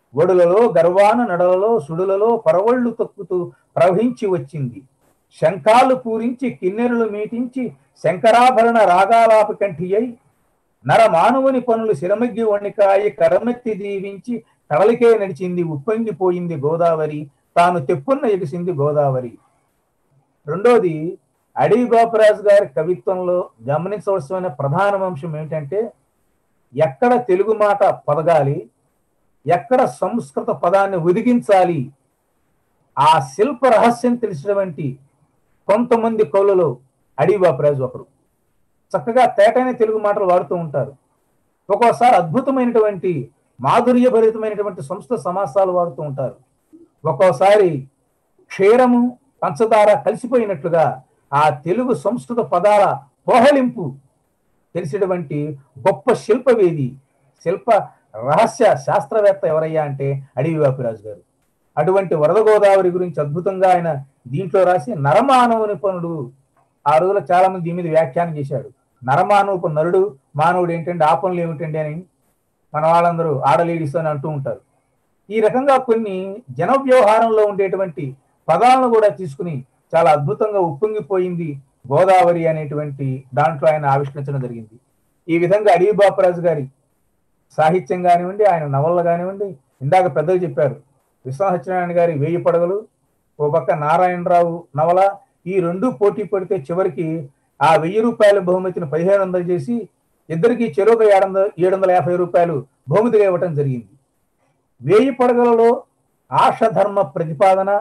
ఒడులలో గర్వాన నడలలో సుడులలో పరవళ్ళు తొక్కుతూ ప్రవహించి వచ్చింది శంఖాలు పూరించి కిన్నెరులు మీటించి శంకరాభరణ రాగాలాప కంఠి అయి నర మానవుని పనులు శిరమగ్గి వణికాయి కరమెత్తి దీవించి కడలికే నడిచింది ఉప్పొంగిపోయింది గోదావరి తాను తెప్పున్న ఎగిసింది గోదావరి రెండోది అడవి బాపరాజు గారి కవిత్వంలో గమనించవలసిన ప్రధాన అంశం ఏంటంటే ఎక్కడ తెలుగు మాట పదగాలి ఎక్కడ సంస్కృత పదాన్ని ఒదిగించాలి ఆ శిల్ప రహస్యం తెలిసినటువంటి కొంతమంది కవులలో అడవి బాపరాజు ఒకరు చక్కగా తేటైన తెలుగు మాటలు వాడుతూ ఉంటారు ఒక్కోసారి అద్భుతమైనటువంటి మాధుర్యభరితమైనటువంటి సంస్థ సమాసాలు వాడుతూ ఉంటారు ఒక్కోసారి క్షీరము పంచదార కలిసిపోయినట్లుగా ఆ తెలుగు సంస్కృత పదాల పోహలింపు తెలిసినటువంటి గొప్ప శిల్పవేది శిల్ప రహస్య శాస్త్రవేత్త ఎవరయ్యా అంటే అడవి బాపిరాజు గారు అటువంటి వరద గోదావరి గురించి అద్భుతంగా ఆయన దీంట్లో రాసి నరమానవుని పనుడు ఆ రోజులో చాలా మంది దీని మీద వ్యాఖ్యానం చేశాడు నరమానవపు నరుడు మానవుడు ఏంటంటే ఆ పనులు ఏమిటండి అని మన వాళ్ళందరూ ఆడలేడీస్ అని అంటూ ఉంటారు ఈ రకంగా కొన్ని జన వ్యవహారంలో ఉండేటువంటి పదాలను కూడా తీసుకుని చాలా అద్భుతంగా ఉప్పొంగిపోయింది గోదావరి అనేటువంటి దాంట్లో ఆయన ఆవిష్కరించడం జరిగింది ఈ విధంగా అడవి బాపరాజు గారి సాహిత్యం కానివ్వండి ఆయన నవలలు కానివ్వండి ఇందాక పెద్దలు చెప్పారు విశ్వనాథ సత్యనారాయణ గారి వేయి పడగలు ఓ పక్క నారాయణరావు నవల ఈ రెండు పోటీ పడితే చివరికి ఆ వెయ్యి రూపాయల బహుమతిని పదిహేను వందలు చేసి ఇద్దరికి చెరువుకు ఏడు వందల ఏడు వందల యాభై రూపాయలు బహుమతిగా ఇవ్వటం జరిగింది వేయి పడగలలో ఆశధర్మ ప్రతిపాదన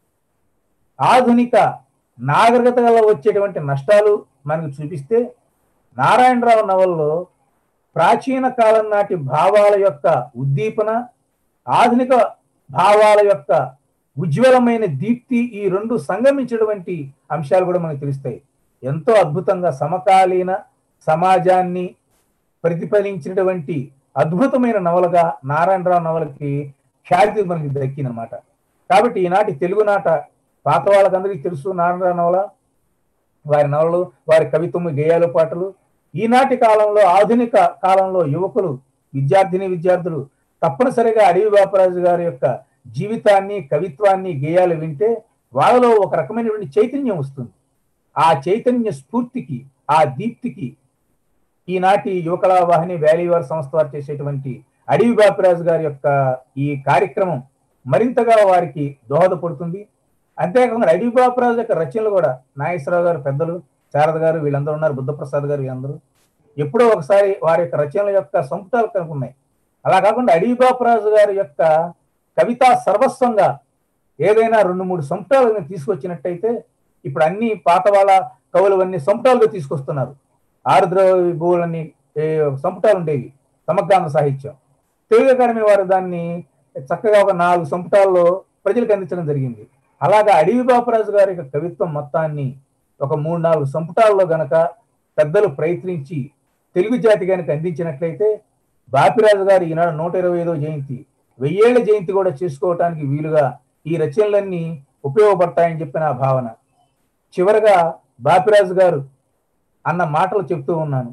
ఆధునిక నాగరికత వల్ల వచ్చేటువంటి నష్టాలు మనకు చూపిస్తే నారాయణరావు నవల్లో ప్రాచీన కాలం నాటి భావాల యొక్క ఉద్దీపన ఆధునిక భావాల యొక్క ఉజ్వలమైన దీప్తి ఈ రెండు సంగమించినటువంటి అంశాలు కూడా మనకు తెలుస్తాయి ఎంతో అద్భుతంగా సమకాలీన సమాజాన్ని ప్రతిఫలించినటువంటి అద్భుతమైన నవలగా నారాయణరావు నవలకి ఖ్యాతి మనకి దక్కిందనమాట కాబట్టి ఈనాటి తెలుగు నాట పాత వాళ్ళకందరికీ తెలుసు నారాయణరావు నవల వారి నవలలు వారి కవిత్వము గేయాలు పాటలు ఈనాటి కాలంలో ఆధునిక కాలంలో యువకులు విద్యార్థిని విద్యార్థులు తప్పనిసరిగా అడవి బాపరాజు గారి యొక్క జీవితాన్ని కవిత్వాన్ని గేయాలు వింటే వాళ్ళలో ఒక రకమైనటువంటి చైతన్యం వస్తుంది ఆ చైతన్య స్ఫూర్తికి ఆ దీప్తికి ఈనాటి యువకళా వాహిని వ్యాలీవార్ సంస్థ వారు చేసేటువంటి అడవి బాపిరాజు గారి యొక్క ఈ కార్యక్రమం మరింతగా వారికి దోహదపడుతుంది అంతేకాకుండా అడవి బాపిరాజు యొక్క రచనలు కూడా నాగేశ్వరరావు గారు పెద్దలు శారద గారు వీళ్ళందరూ ఉన్నారు బుద్ధప్రసాద్ గారు వీళ్ళందరూ ఎప్పుడో ఒకసారి వారి యొక్క రచనల యొక్క సంపుటాలు కనుకున్నాయి అలా కాకుండా అడవి బాపురాజు గారి యొక్క కవితా సర్వస్వంగా ఏదైనా రెండు మూడు సంపుటాలను తీసుకొచ్చినట్టయితే ఇప్పుడు అన్ని పాత వాళ్ళ కవులవన్నీ సంపుటాలుగా తీసుకొస్తున్నారు ఆరుద్ర భూవులన్నీ సంపుటాలు ఉండేవి సమగ్రాంధ్ర సాహిత్యం తెలుగు అకాడమీ వారు దాన్ని చక్కగా ఒక నాలుగు సంపుటాల్లో ప్రజలకు అందించడం జరిగింది అలాగా అడవి బాపరాజు గారి యొక్క కవిత్వం మొత్తాన్ని ఒక మూడు నాలుగు సంపుటాల్లో గనక పెద్దలు ప్రయత్నించి తెలుగు జాతి గనక అందించినట్లయితే బాపిరాజు గారు ఈనాడు నూట ఇరవై ఐదో జయంతి వెయ్యేళ్ల జయంతి కూడా చేసుకోవటానికి వీలుగా ఈ రచనలన్నీ ఉపయోగపడతాయని చెప్పి నా భావన చివరగా బాపిరాజు గారు అన్న మాటలు చెప్తూ ఉన్నాను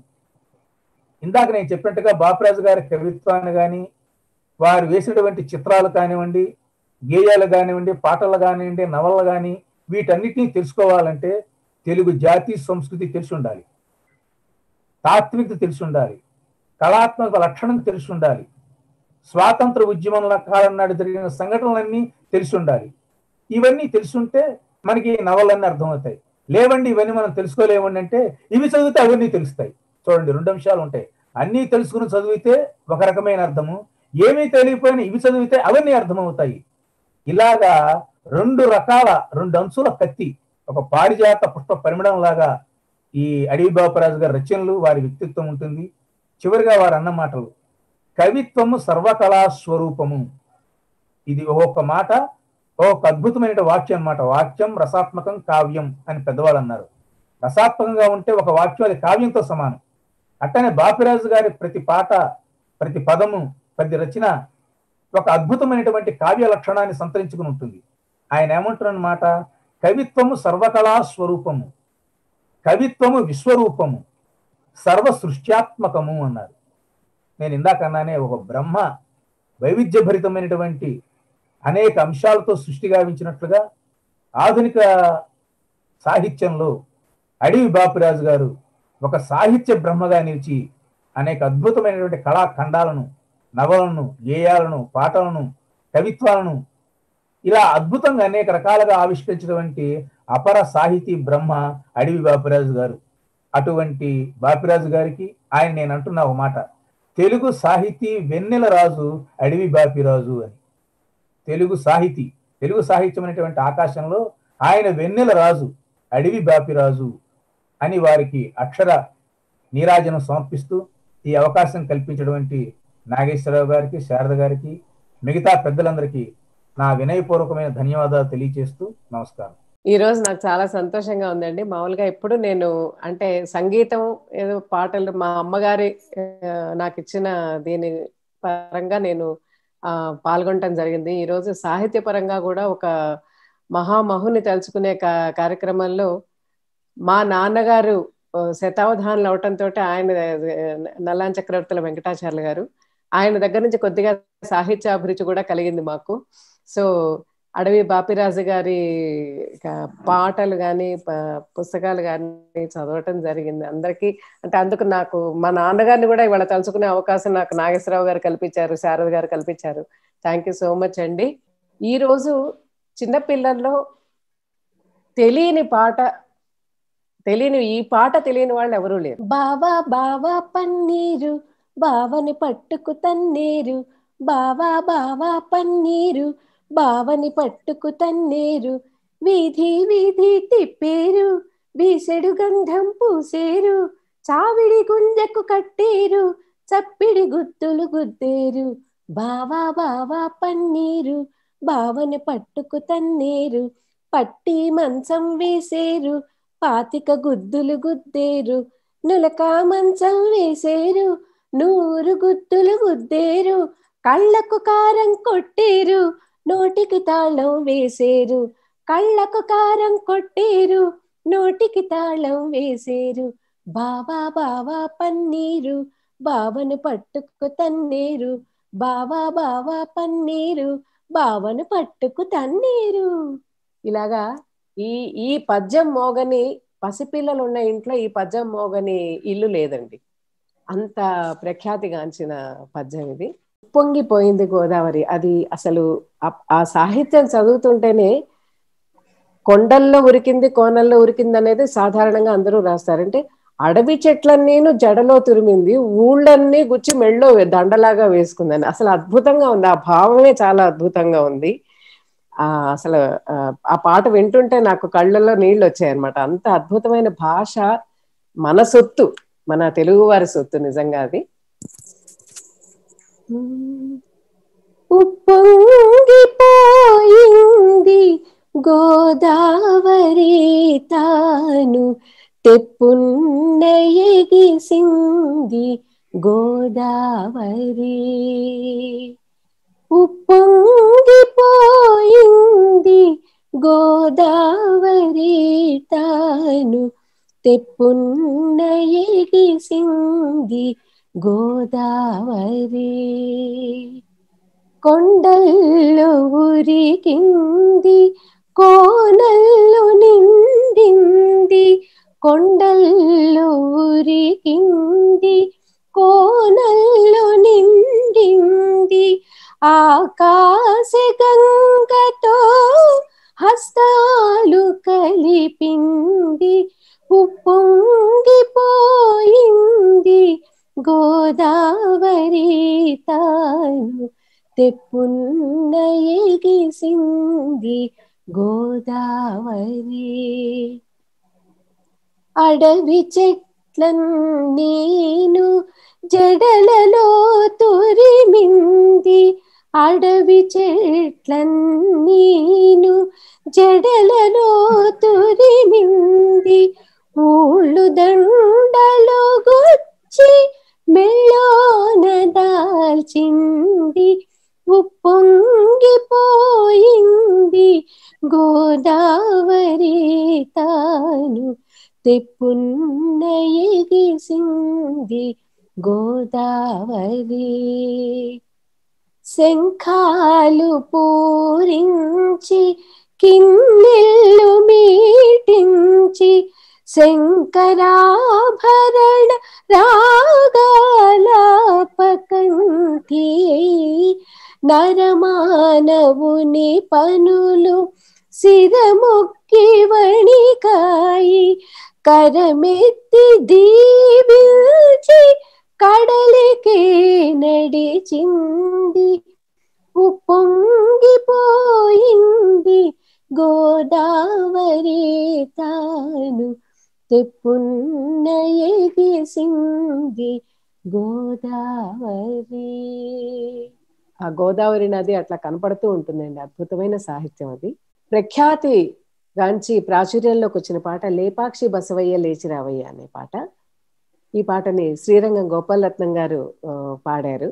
ఇందాక నేను చెప్పినట్టుగా బాపిరాజు గారి కవిత్వాన్ని కానీ వారు వేసినటువంటి చిత్రాలు కానివ్వండి గేయాలు కానివ్వండి పాటలు కానివ్వండి నవలలు కానీ వీటన్నిటినీ తెలుసుకోవాలంటే తెలుగు జాతి సంస్కృతి తెలిసి ఉండాలి తాత్వికత తెలిసి ఉండాలి కళాత్మక లక్షణం తెలిసి ఉండాలి స్వాతంత్ర ఉద్యమంలో కాలం నాడు జరిగిన సంఘటనలన్నీ తెలిసి ఉండాలి ఇవన్నీ తెలుసుంటే మనకి నవలన్నీ అర్థమవుతాయి లేవండి ఇవన్నీ మనం తెలుసుకోలేమండి అంటే ఇవి చదివితే అవన్నీ తెలుస్తాయి చూడండి రెండు అంశాలు ఉంటాయి అన్నీ తెలుసుకుని చదివితే ఒక రకమైన అర్థము ఏమీ తెలియపోయినా ఇవి చదివితే అవన్నీ అర్థమవుతాయి ఇలాగా రెండు రకాల రెండు అంచుల కత్తి ఒక పారిజాత పుష్ప పరిమళం లాగా ఈ అడవి బాపరాజు గారి రచనలు వారి వ్యక్తిత్వం ఉంటుంది చివరిగా వారు అన్న మాటలు కవిత్వము సర్వకళా స్వరూపము ఇది ఒక్కొక్క మాట ఒక అద్భుతమైన వాక్యం అన్నమాట వాక్యం రసాత్మకం కావ్యం అని పెద్దవాళ్ళు అన్నారు రసాత్మకంగా ఉంటే ఒక వాక్యం అది కావ్యంతో సమానం అట్టనే బాపిరాజు గారి ప్రతి పాట ప్రతి పదము ప్రతి రచన ఒక అద్భుతమైనటువంటి కావ్య లక్షణాన్ని సంతరించుకుని ఉంటుంది ఆయన ఏమంటున్నమాట కవిత్వము సర్వకళా స్వరూపము కవిత్వము విశ్వరూపము సర్వ సృష్ట్యాత్మకము అన్నారు నేను ఇందాక అన్నానే ఒక బ్రహ్మ వైవిధ్యభరితమైనటువంటి అనేక అంశాలతో సృష్టి గావించినట్లుగా ఆధునిక సాహిత్యంలో అడవి బాపిరాజు గారు ఒక సాహిత్య బ్రహ్మగా నిలిచి అనేక అద్భుతమైనటువంటి కళాఖండాలను నవలను గేయాలను పాటలను కవిత్వాలను ఇలా అద్భుతంగా అనేక రకాలుగా ఆవిష్కరించినటువంటి అపర సాహితీ బ్రహ్మ అడవి బాపిరాజు గారు అటువంటి బాపిరాజు గారికి ఆయన నేను అంటున్న ఒక మాట తెలుగు సాహితీ వెన్నెల రాజు అడవి బాపిరాజు అని తెలుగు సాహితీ తెలుగు సాహిత్యం అనేటువంటి ఆకాశంలో ఆయన వెన్నెల రాజు అడవి బాపిరాజు అని వారికి అక్షర నీరాజనం సమర్పిస్తూ ఈ అవకాశం కల్పించినటువంటి నాగేశ్వరరావు గారికి శారద గారికి మిగతా పెద్దలందరికీ నా వినయపూర్వకమైన ధన్యవాదాలు తెలియజేస్తూ నమస్కారం ఈ రోజు నాకు చాలా సంతోషంగా ఉందండి మామూలుగా ఎప్పుడు నేను అంటే సంగీతం ఏదో పాటలు మా అమ్మగారి ఆ, నాకు ఇచ్చిన దీని పరంగా నేను ఆ, పాల్గొనటం జరిగింది ఈ రోజు సాహిత్య పరంగా కూడా ఒక మహామహుని తలుచుకునే కా- కార్యక్రమంలో మా నాన్నగారు ఆ, శతావధానులు అవటంతో ఆయన ఆ, నల్లాన్ చక్రవర్తుల వెంకటాచార్య గారు ఆయన దగ్గర నుంచి కొద్దిగా సాహిత్య అభిరుచి కూడా కలిగింది మాకు సో అడవి బాపిరాజు గారి క- పాటలు కానీ పుస్తకాలు కానీ చదవటం జరిగింది అందరికీ అంటే అందుకు నాకు మా నాన్నగారిని కూడా ఇవాళ తలుచుకునే అవకాశం నాకు నాగేశ్వరరావు గారు కల్పించారు శారద గారు కల్పించారు థ్యాంక్ యూ సో మచ్ అండి ఈ రోజు చిన్నపిల్లల్లో తెలియని పాట తెలియని ఈ పాట తెలియని వాళ్ళు ఎవరూ లేరు బావా బావా పన్నీరు బావని పట్టుకు తన్నీరు బావా బావా పన్నీరు బావని పట్టుకు తన్నేరు వీధి వీధి తిప్పేరు వీసెడు గంధం పూసేరు చావిడి గుంజకు కట్టేరు చప్పిడి గుత్తులు గుద్దేరు బావా బావా పన్నీరు బావని పట్టుకు తన్నేరు పట్టి మంచం వేసేరు పాతిక గుద్దులు గుద్దేరు నులక మంచం వేసేరు నూరు గుద్దులు గుద్దేరు కళ్ళకు కారం కొట్టేరు నోటికి తాళం వేసేరు కళ్ళకు కారం కొట్టేరు నోటికి తాళం వేసేరు బావా బావా పన్నీరు బావను పట్టుకు తన్నేరు బావా బావా పన్నీరు బావను పట్టుకు తన్నీరు ఇలాగా ఈ ఈ పద్యం మోగని పసిపిల్లలు ఉన్న ఇంట్లో ఈ పద్యం మోగని ఇల్లు లేదండి అంత ప్రఖ్యాతిగాంచిన పద్యం ఇది పొంగిపోయింది గోదావరి అది అసలు ఆ- ఆ సాహిత్యం చదువుతుంటేనే కొండల్లో ఉరికింది కోనల్లో ఉరికింది అనేది సాధారణంగా అందరూ రాస్తారంటే అడవి చెట్లన్నీను జడలో తురిమింది ఊళ్ళన్నీ గుచ్చి మెళ్ళో వే- దండలాగా వేసుకుందని అసలు అద్భుతంగా ఉంది ఆ భావమే చాలా అద్భుతంగా ఉంది ఆ అసలు ఆ, ఆ పాట వింటుంటే నాకు కళ్ళల్లో నీళ్ళు వచ్చాయి అనమాట అంత అద్భుతమైన భాష మన సొత్తు మన తెలుగు వారి సొత్తు నిజంగా అది ఉప్పొంగిపోయింది గోదావరి తాను తెప్పున్న ఎగిసింది గోదావరి ఉప్పొంగిపోయింది గోదావరి తాను తెప్పున్న ఎగిసింది గోదావరి కొండల్లో ఉరికింది కోనల్లో నిండింది కొండల్లో ఉరికింది కోనల్లో నిండింది ఆకాశ గంగతో హస్తాలు కలిపింది ఉప్పొంగిపోయింది గోదావరి తాను తెప్పున్న ఎగిసింది గోదావరి అడవి చెట్లన్నీను జడలలో తురిమింది అడవి చెట్లన్నీను జడలలో తురిమింది ఊళ్ళు దండలో గుచ్చి మెళ్ళోన దాల్చింది ఉప్పొంగిపోయింది గోదావరి తాను తెప్పున్న ఎగిసింది గోదావరి శంఖాలు పూరించి కిన్నెల్లు మీటించి శంకరాభరణ రాగాలాపకంతి నరమానవుని పనులు శిరముక్కి వణికాయి కరమెత్తి దీవించి కడలికే నడిచింది ఉప్పొంగిపోయింది గోదావరి తాను తెప్పున్న ఎగిసింది గోదావరి ఆ గోదావరి నది అట్లా కనపడుతూ ఉంటుందండి అద్భుతమైన సాహిత్యం అది ప్రఖ్యాతి గాంచి ప్రాచుర్యంలోకి వచ్చిన పాట లేపాక్షి బసవయ్య లేచి రావయ్య అనే పాట ఈ పాటని శ్రీరంగం గోపాలరత్నం గారు ఆ, పాడారు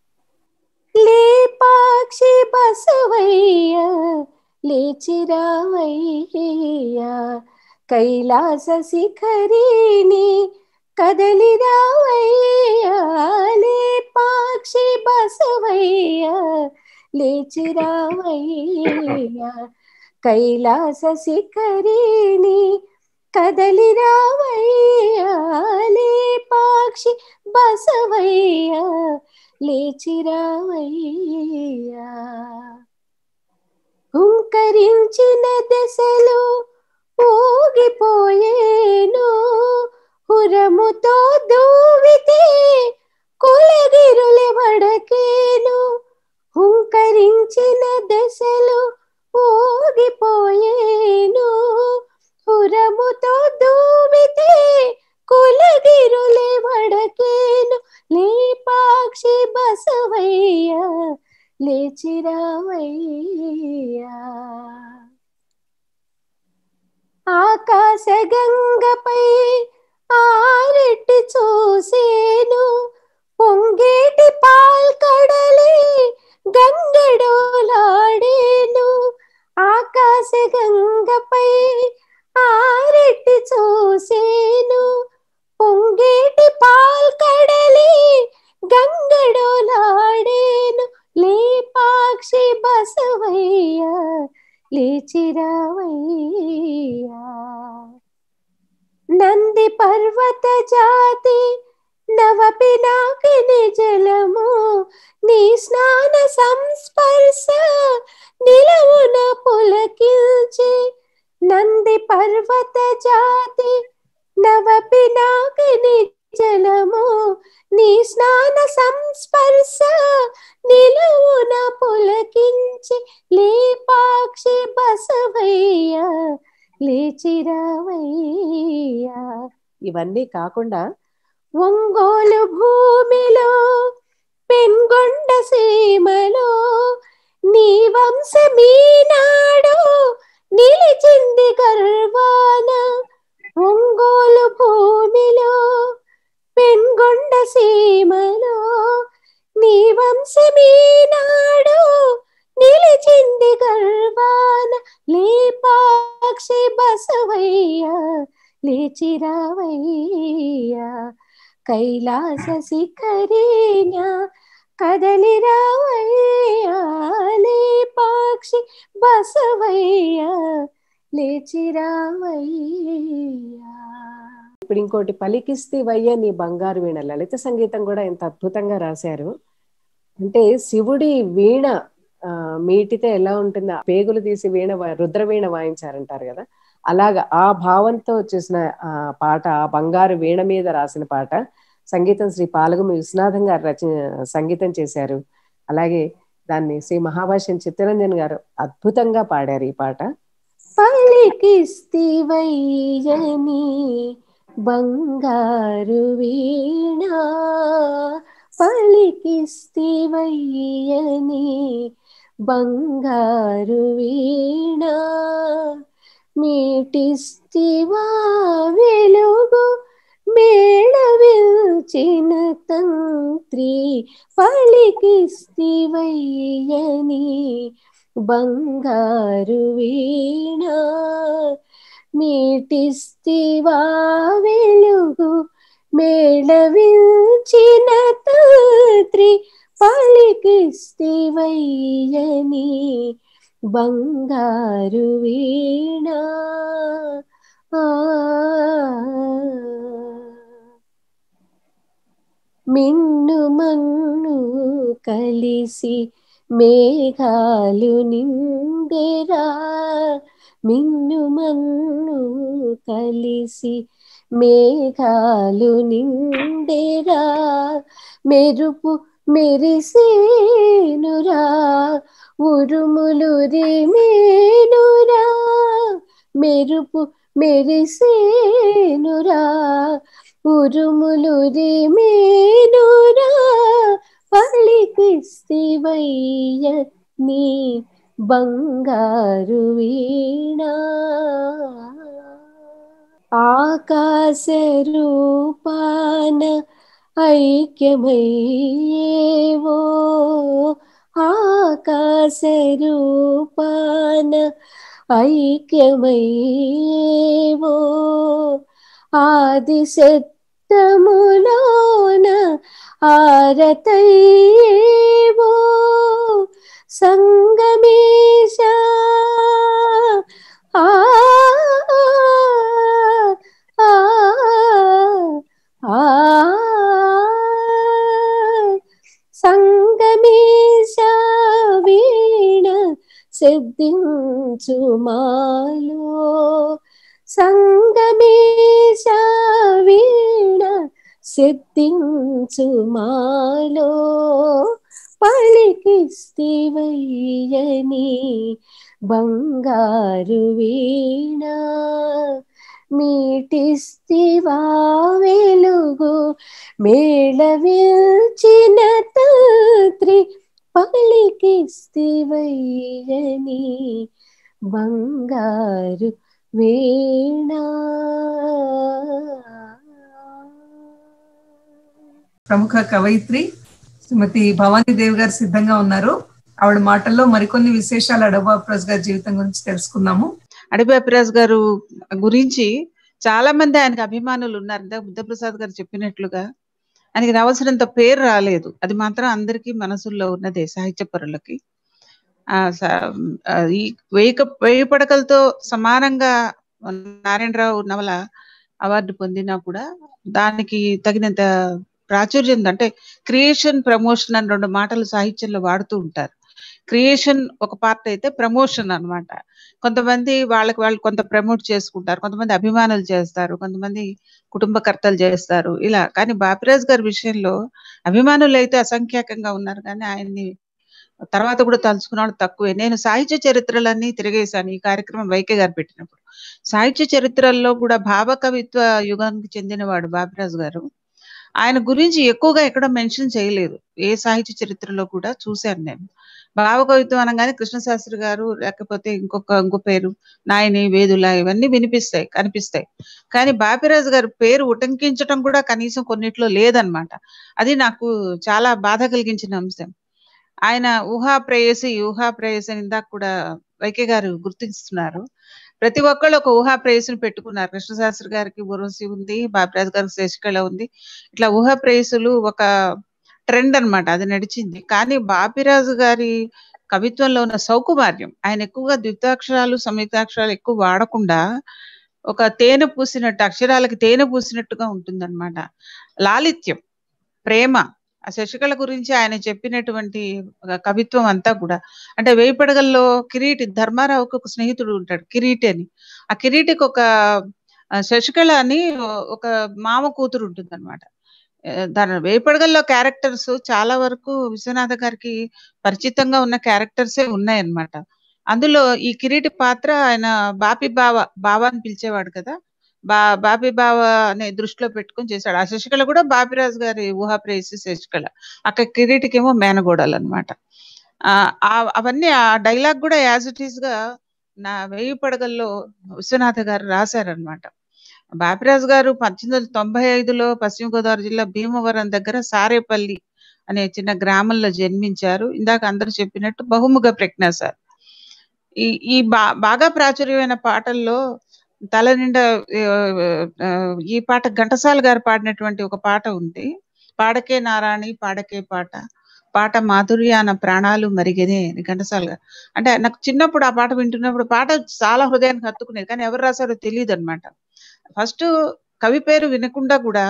లేపాక్షి బసవయ్య లేచిరావయ్య కైలాస శిఖరిని కదలిరావయ్య లేపాక్షి బసవయ్య లేచిరావయ్య కైలాస శిఖరిని కదలిరావయ్య లేపాక్షి బసవయ్య లేచిరావయ్యా హుంకరించిన దశలో ఊగిపోయేను హురముతో దూవితే కులగిరులి వడకేను హుంకరించిన దశలో ఊగిపోయేను హురముతో దూవితే కులగిరులి వడకేను లేపాక్షి బసవయ్య లేచిరావయ్యా ఆకాశ గంగపై ఆరెట్టి చూసేను పొంగేటి పాల్కడలే గంగడోలాడేను ఆకాశ గంగపై ఆరెట్టి చూసేను పొంగేటి పాల్కడలే గంగడోలాడేను లేపాక్షి బసవయ్య లేచిరావయ్యా నంది పర్వత జాతి నవ పినాకిని జలము నీ స్నాన సంస్పర్శ నిలవున పులకిల్చి నంది పర్వత జాతి నవ పినాకిని జలము నీ స్నాన సంస్పర్శ నిలువున పులకించి లేపాక్షి బసవయ్య లేచిరావయ్యా ఇవన్నీ కాకుండా ఒంగోలు భూమిలో పెన్గొండ సీమలో నీ వంశమీనాడు నిలిచింది గర్వాన ఒంగోలు భూమిలో పెన్గొండ సీమలో నీ వంశమీనాడు నిలిచింది గర్వాన లేపాక్షి బసవయ్య లేచిరావయ్యా కైలాస శిఖరేన కదలిరావయ్యా లేపాక్షి బసవయ్య లేచిరావయ్యా ఇప్పుడు ఇంకోటి పలికిస్తేవయ్య నీ బంగారు వీణ లలిత సంగీతం కూడా ఎంత అద్భుతంగా రాశారు అంటే శివుడి వీణ ఆ, మీటితే ఎలా ఉంటుందో ఆ పేగులు తీసి వీణ వా- రుద్ర వీణ వాయించారంటారు కదా అలాగా ఆ భావంతో చేసిన ఆ పాట ఆ బంగారు వీణ మీద రాసిన పాట సంగీతం శ్రీ పాలగుమి విశ్వనాథం గారు రచ సంగీతం చేశారు అలాగే దాన్ని శ్రీ మహాభాష్యం చిత్తరంజన్ గారు అద్భుతంగా పాడారు ఈ పాట పలికిస్తివయ్యని బంగారు వీణ పలికిస్తివయ్యని బంగారు వీణ మీటిస్తివా వెలుగు మేళవిల్చిన తంత్రి పలికిస్తివయ్యని బంగారు వీణ మీటిస్తివా వెలుగు మేళవిల్చిన తంత్రి పలికి పలికిస్తివయ్యని బంగారు వీణ ఆ మిన్ను మన్ను కలిసి మేఘాలు నిండెరా మిన్ను మన్ను కలిసి మేఘాలు నిండెరా మెరుపు మెరిసేనురా ఉరుములు రిమేనురా మెరుపు మెరిసేనురా ఉరుములు రిమేనురా పలికిస్తివయ్య నీ బంగారు వీణ ఆకాశ రూపాన ఐక్యమయ్యేవో ఆకాశ రూపాన ఐక్యమయ్యేవో ఆది శబ్దములోన ఆరతయ్యేవో సంగమేశ ఆ ఆ ఆ సంగమేశ వీణ శబ్దించు మాలో సంగమేశ వీణ సిద్ధించు మాలో పలికిస్తివయ్యని బంగారు వీణ మీటిస్తివా వెలుగు మేళవిల్చిన తంత్రి పలికిస్తివయ్యని బంగారు వీణ ప్రముఖ కవయిత్రి శ్రీమతి భవానీ దేవ్ గారు సిద్ధంగా ఉన్నారు ఆవిడ మాటల్లో మరికొన్ని విశేషాలు అడబాప్రస్ గారి జీవితం గురించి తెలుసుకుందాము అడబాప్రాజ్ గారు గురించి చాలా మంది ఆయనకు అభిమానులు ఉన్నారు ఇందాక బుద్ధప్రసాద్ గారు చెప్పినట్లుగా ఆయనకి రావాల్సినంత పేరు రాలేదు అది మాత్రం అందరికీ మనసుల్లో ఉన్నదే సాహిత్య పరులకి ఆ స- ఆ, ఈ వెయ్యి క- వెయ్యి పడకలతో సమానంగా నారాయణరావు నవల అవార్డు పొందినా కూడా దానికి తగినంత ప్రాచుర్యం అంటే క్రియేషన్ ప్రమోషన్ అని రెండు మాటలు సాహిత్యంలో వాడుతూ ఉంటారు క్రియేషన్ ఒక పార్ట్ అయితే ప్రమోషన్ అన్నమాట కొంతమంది వాళ్ళకి వాళ్ళు కొంత ప్రమోట్ చేసుకుంటారు కొంతమంది అభిమానులు చేస్తారు కొంతమంది కుటుంబకర్తలు చేస్తారు ఇలా కానీ బాపిరాజ్ గారి విషయంలో అభిమానులు అయితే అసంఖ్యాకంగా ఉన్నారు కానీ ఆయన్ని తర్వాత కూడా తలుచుకున్నాడు తక్కువే నేను సాహిత్య చరిత్రలన్నీ తిరిగేశాను ఈ కార్యక్రమం వైకే గారు పెట్టినప్పుడు సాహిత్య చరిత్రల్లో కూడా భావ కవిత్వ యుగానికి చెందినవాడు బాపిరాజు గారు ఆయన గురించి ఎక్కువగా ఎక్కడ మెన్షన్ చేయలేదు ఏ సాహిత్య చరిత్రలో కూడా చూశాను నేను భావ కవిత్వం అనగానే కృష్ణశాస్త్రి గారు లేకపోతే ఇంకొక ఇంకో పేరు నాయని వేదుల ఇవన్నీ వినిపిస్తాయి కనిపిస్తాయి కానీ బాపిరాజు గారి పేరు ఉటంకించడం కూడా కనీసం కొన్నిట్లో లేదనమాట అది నాకు చాలా బాధ కలిగించిన అంశం ఆయన ఊహా ప్రేయసి ఊహా ప్రేయసి అని ఇందాక కూడా వైకే గారు గుర్తిస్తున్నారు ప్రతి ఒక్కళ్ళు ఒక ఊహా ప్రేయసిని పెట్టుకున్నారు కృష్ణశాస్త్రి గారికి ఉర్వశి ఉంది బాపిరాజు గారికి శశికళ ఉంది ఇట్లా ఊహా ప్రేయసులు ఒక ట్రెండ్ అన్నమాట అది నడిచింది కానీ బాపిరాజు గారి కవిత్వంలో ఉన్న సౌకుమార్యం ఆయన ఎక్కువగా ద్వితాక్షరాలు సంయుక్తాక్షరాలు ఎక్కువ వాడకుండా ఒక తేనె పూసినట్టు అక్షరాలకి తేనె పూసినట్టుగా ఉంటుందన్నమాట లాలిత్యం ప్రేమ ఆ శశికళ గురించి ఆయన చెప్పినటువంటి ఒక కవిత్వం అంతా కూడా అంటే వేయిపడగల్లో కిరీటి ధర్మారావుకి ఒక స్నేహితుడు ఉంటాడు కిరీటి అని ఆ కిరీటికి ఒక ఆ, శశికళ అని ఒక మామ కూతురు ఉంటుంది అనమాట దాని వేయిపడగల్లో క్యారెక్టర్స్ చాలా వరకు విశ్వనాథ గారికి పరిచితంగా ఉన్న క్యారెక్టర్సే ఉన్నాయన్నమాట అందులో ఈ కిరీటి పాత్ర ఆయన బాపి బావ బావ అని పిలిచేవాడు కదా బా బాపి బావ అనే దృష్టిలో పెట్టుకొని చేశాడు ఆ శశికళ కూడా బాపిరాజు గారి ఊహా ప్రేయసి శశికళ అక్కడ కిరీటికేమో మేనగోడలు అనమాట అవన్నీ ఆ డైలాగ్ కూడా యాజ్ ఇట్ ఈస్ గా నా వేయి పడగల్లో విశ్వనాథ గారు రాశారనమాట బాపిరాజు గారు పద్దెనిమిది వందల తొంభై ఐదులో పశ్చిమ గోదావరి జిల్లా భీమవరం దగ్గర సారేపల్లి అనే చిన్న గ్రామంలో జన్మించారు ఇందాక అందరూ చెప్పినట్టు బహుముఖ ప్రజ్ఞ సార్ ఈ ఈ బా బాగా ప్రాచుర్యమైన పాటల్లో తల నిండా ఆ, ఆ, ఈ పాట ఘంటసాల గారు పాడినటువంటి ఒక పాట ఉంది పాడకే నారాణి పాడకే పాట పాట మాధుర్యాన ప్రాణాలు మరిగేనే అని ఘంటసాల గారు అంటే నాకు చిన్నప్పుడు ఆ పాట వింటున్నప్పుడు పాట చాలా హృదయానికి హత్తుకునేది కానీ ఎవరు రాశారో తెలియదు అనమాట ఫస్ట్ కవి పేరు వినకుండా కూడా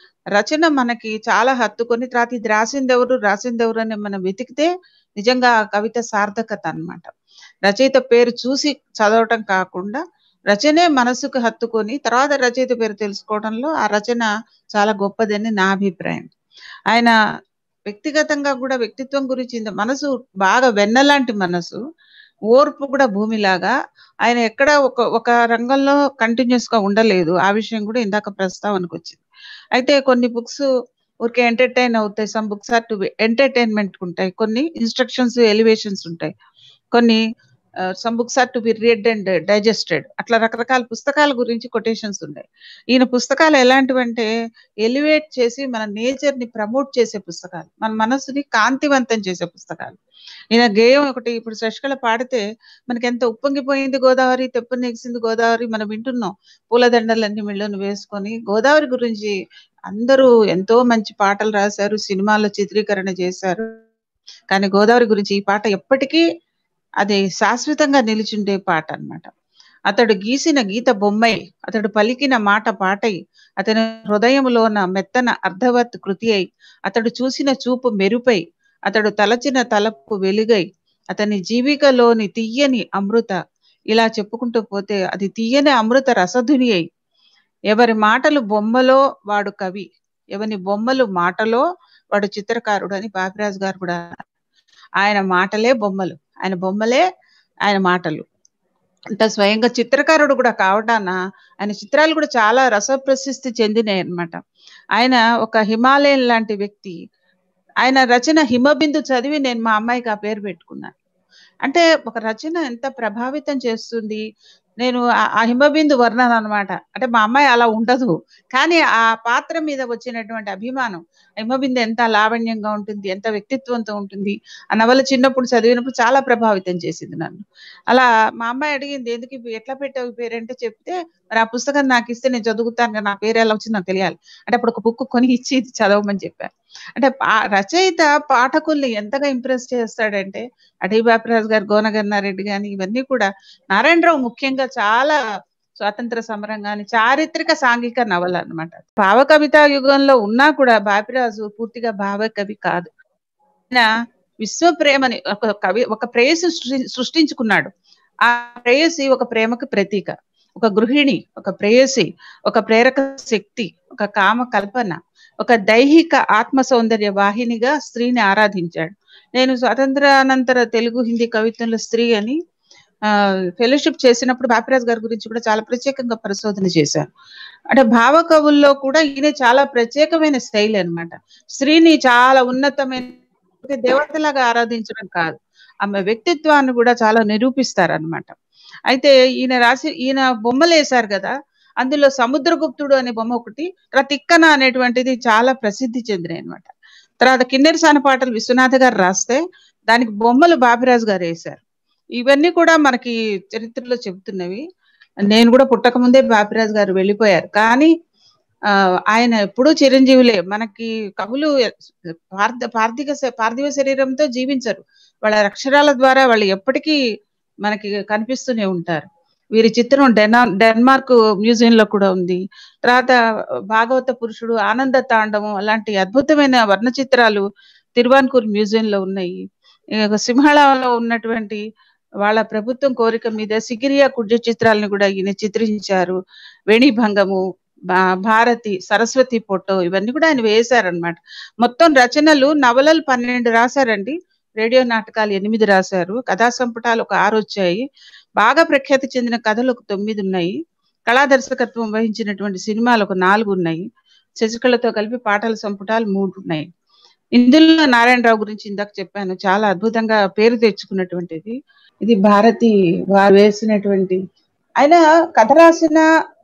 రచన మనకి చాలా హత్తుకొని తర్వాత ఇది రాసింది ఎవరు రాసింది ఎవరు అని మనం వెతికితే నిజంగా ఆ కవిత సార్థకత అన్నమాట రచయిత పేరు చూసి చదవటం కాకుండా రచనే మనసుకు హత్తుకొని తర్వాత రచయిత పేరు తెలుసుకోవడంలో ఆ రచన చాలా గొప్పదని నా అభిప్రాయం ఆయన వ్యక్తిగతంగా కూడా వ్యక్తిత్వం గురించి ఇంత మనసు బాగా వెన్నలాంటి మనసు ఓర్పు కూడా భూమిలాగా ఆయన ఎక్కడ ఒక ఒక రంగంలో కంటిన్యూస్ గా ఉండలేదు ఆ విషయం కూడా ఇందాక ప్రస్తావనకు వచ్చింది అయితే కొన్ని బుక్స్ ఊరికే ఎంటర్టైన్ అవుతాయి some books are to entertainment ఉంటాయి కొన్ని ఇన్స్ట్రక్షన్స్ ఎలివేషన్స్ ఉంటాయి కొన్ని some books are to be read and digested అట్లా రకరకాల పుస్తకాల గురించి కొటేషన్స్ ఉన్నాయి ఈయన పుస్తకాలు ఎలాంటివంటే ఎలివేట్ చేసి మన నేచర్ ని ప్రమోట్ చేసే పుస్తకాలు మన మనసుని కాంతివంతం చేసే పుస్తకాలు ఈయన గేయం ఒకటి ఇప్పుడు శశికళ పాడితే మనకి ఎంత ఉప్పొంగిపోయింది గోదావరి తెప్ప నెగిసింది గోదావరి మనం వింటున్నాం పూలదండలన్నీ మెళ్ళను వేసుకొని గోదావరి గురించి అందరూ ఎంతో మంచి పాటలు రాశారు సినిమాల్లో చిత్రీకరణ చేశారు కానీ గోదావరి గురించి ఈ పాట ఎప్పటికీ అది శాశ్వతంగా నిలిచుండే పాట అన్నమాట అతడు గీసిన గీత బొమ్మై అతడు పలికిన మాట పాటై అతని హృదయములోన మెత్తన అర్ధవత్ కృతి అయి అతడు చూసిన చూపు మెరుపై అతడు తలచిన తలపు వెలుగై అతని జీవికలోని తీయని అమృత ఇలా చెప్పుకుంటూ పోతే అది తీయని అమృత రసధుని అయి ఎవరి మాటలు బొమ్మలో వాడు కవి ఎవరి బొమ్మలు మాటలో వాడు చిత్రకారుడు అని బాపిరాజు గారు కూడా అన్నారు. ఆయన మాటలే బొమ్మలు ఆయన బొమ్మలే ఆయన మాటలు అంటే స్వయంగా చిత్రకారుడు కూడా కావటాన ఆయన చిత్రాలు కూడా చాలా రసప్రసిద్ధి చెందినాయి అన్నమాట ఆయన ఒక హిమాలయన్ లాంటి వ్యక్తి ఆయన రచన హిమబిందు చదివి నేను మా అమ్మాయికి ఆ పేరు పెట్టుకున్నాను అంటే ఒక రచన ఎంత ప్రభావితం చేస్తుంది నేను ఆ- ఆ హిమబిందు వర్ణన అన్నమాట అంటే మా అమ్మాయి అలా ఉండదు కానీ ఆ పాత్ర మీద వచ్చినటువంటి అభిమానం ఆ హిమబిందు ఎంత లావణ్యంగా ఉంటుంది ఎంత వ్యక్తిత్వంతో ఉంటుంది ఆ నవల చిన్నప్పుడు చదివినప్పుడు చాలా ప్రభావితం చేసింది నన్ను అలా మా అమ్మాయి అడిగింది ఎందుకు ఇవి ఎట్లా పెట్టావు ఈ పేరు అంటే చెప్తే మరి ఆ పుస్తకం నాకు ఇస్తే నేను చదువుతాను కదా, నా పేరు ఎలా వచ్చింది నాకు తెలియాలి అంటే అప్పుడు ఒక బుక్ కొని ఇచ్చి ఇది చదవమని చెప్పాను అంటే ఆ రచయిత పాఠకుల్ని ఎంతగా ఇంప్రెస్ చేస్తాడంటే అడవి బాపిరాజు గారు గోనగన్నారెడ్డి గాని ఇవన్నీ కూడా నారాయణరావు ముఖ్యంగా చాలా స్వాతంత్ర సమరం గాని చారిత్రక సాంఘిక నవల అన్నమాట భావ కవితా యుగంలో ఉన్నా కూడా బాపిరాజు పూర్తిగా భావ కవి కాదు ఆయన విశ్వ ప్రేమని ఒక కవి ఒక ప్రేయసి సృష్టి- సృష్టించుకున్నాడు ఆ ప్రేయసి ఒక ప్రేమకు ప్రతీక ఒక గృహిణి ఒక ప్రేయసి ఒక ప్రేరక శక్తి ఒక కామ కల్పన ఒక దైహిక ఆత్మ సౌందర్య వాహినిగా స్త్రీని ఆరాధించాడు నేను స్వాతంత్రానంతర తెలుగు హిందీ కవిత్వంలో స్త్రీ అని ఆ ఫెలోషిప్ చేసినప్పుడు బాపిరాజ్ గారి గురించి కూడా చాలా ప్రత్యేకంగా పరిశోధన చేశాను అంటే భావ కవుల్లో కూడా ఈయన చాలా ప్రత్యేకమైన స్టైల్ అన్నమాట స్త్రీని చాలా ఉన్నతమైన ఒక దేవతలాగా ఆరాధించడం కాదు ఆమె వ్యక్తిత్వాన్ని కూడా చాలా నిరూపిస్తారన్నమాట అయితే ఈయన రాసి ఈయన బొమ్మలు వేశారు కదా అందులో సముద్రగుప్తుడు అనే బొమ్మ ఒకటి తర్వాత తిక్కన అనేటువంటిది చాలా ప్రసిద్ధి చెందినాయి అనమాట తర్వాత కిన్నెర సాన పాటలు విశ్వనాథ గారు రాస్తే దానికి బొమ్మలు బాపిరాజు గారు వేశారు ఇవన్నీ కూడా మనకి చరిత్రలో చెబుతున్నవి నేను కూడా పుట్టక ముందే బాపిరాజు గారు వెళ్ళిపోయారు కానీ ఆ ఆయన ఎప్పుడూ చిరంజీవులే మనకి కవులు పార్థ పార్థిక శ- పార్థివ శరీరంతో జీవించరు వాళ్ళ అక్షరాల ద్వారా వాళ్ళు ఎప్పటికీ మనకి కనిపిస్తూనే ఉంటారు వీరి చిత్రం డెనా డెన్మార్క్ మ్యూజియం లో కూడా ఉంది తర్వాత భాగవత పురుషుడు ఆనంద తాండవం అలాంటి అద్భుతమైన వర్ణ చిత్రాలు తిరువాన్కూర్ మ్యూజియం లో ఉన్నాయి ఇక సింహళలో ఉన్నటువంటి వాళ్ళ ప్రభుత్వం కోరిక మీద సిగిరియా కుడ్య చిత్రాలను కూడా ఈయన చిత్రించారు వేణిభంగము భా- భారతి సరస్వతి ఫోటో ఇవన్నీ కూడా ఆయన వేశారనమాట మొత్తం రచనలు నవలలు పన్నెండు రాశారండి రేడియో నాటకాలు ఎనిమిది రాశారు కథా సంపుటాలు ఒక ఆరు వచ్చాయి బాగా ప్రఖ్యాతి చెందిన కథలు ఒక తొమ్మిది ఉన్నాయి కళా దర్శకత్వం వహించినటువంటి సినిమాలు ఒక నాలుగు ఉన్నాయి శశికళతో కలిపి పాటల సంపుటాలు మూడు ఉన్నాయి ఇందులో నారాయణరావు గురించి ఇందాక చెప్పాను చాలా అద్భుతంగా పేరు తెచ్చుకున్నటువంటిది ఇది భారతి వారు వేసినటువంటి ఆయన కథ రాసిన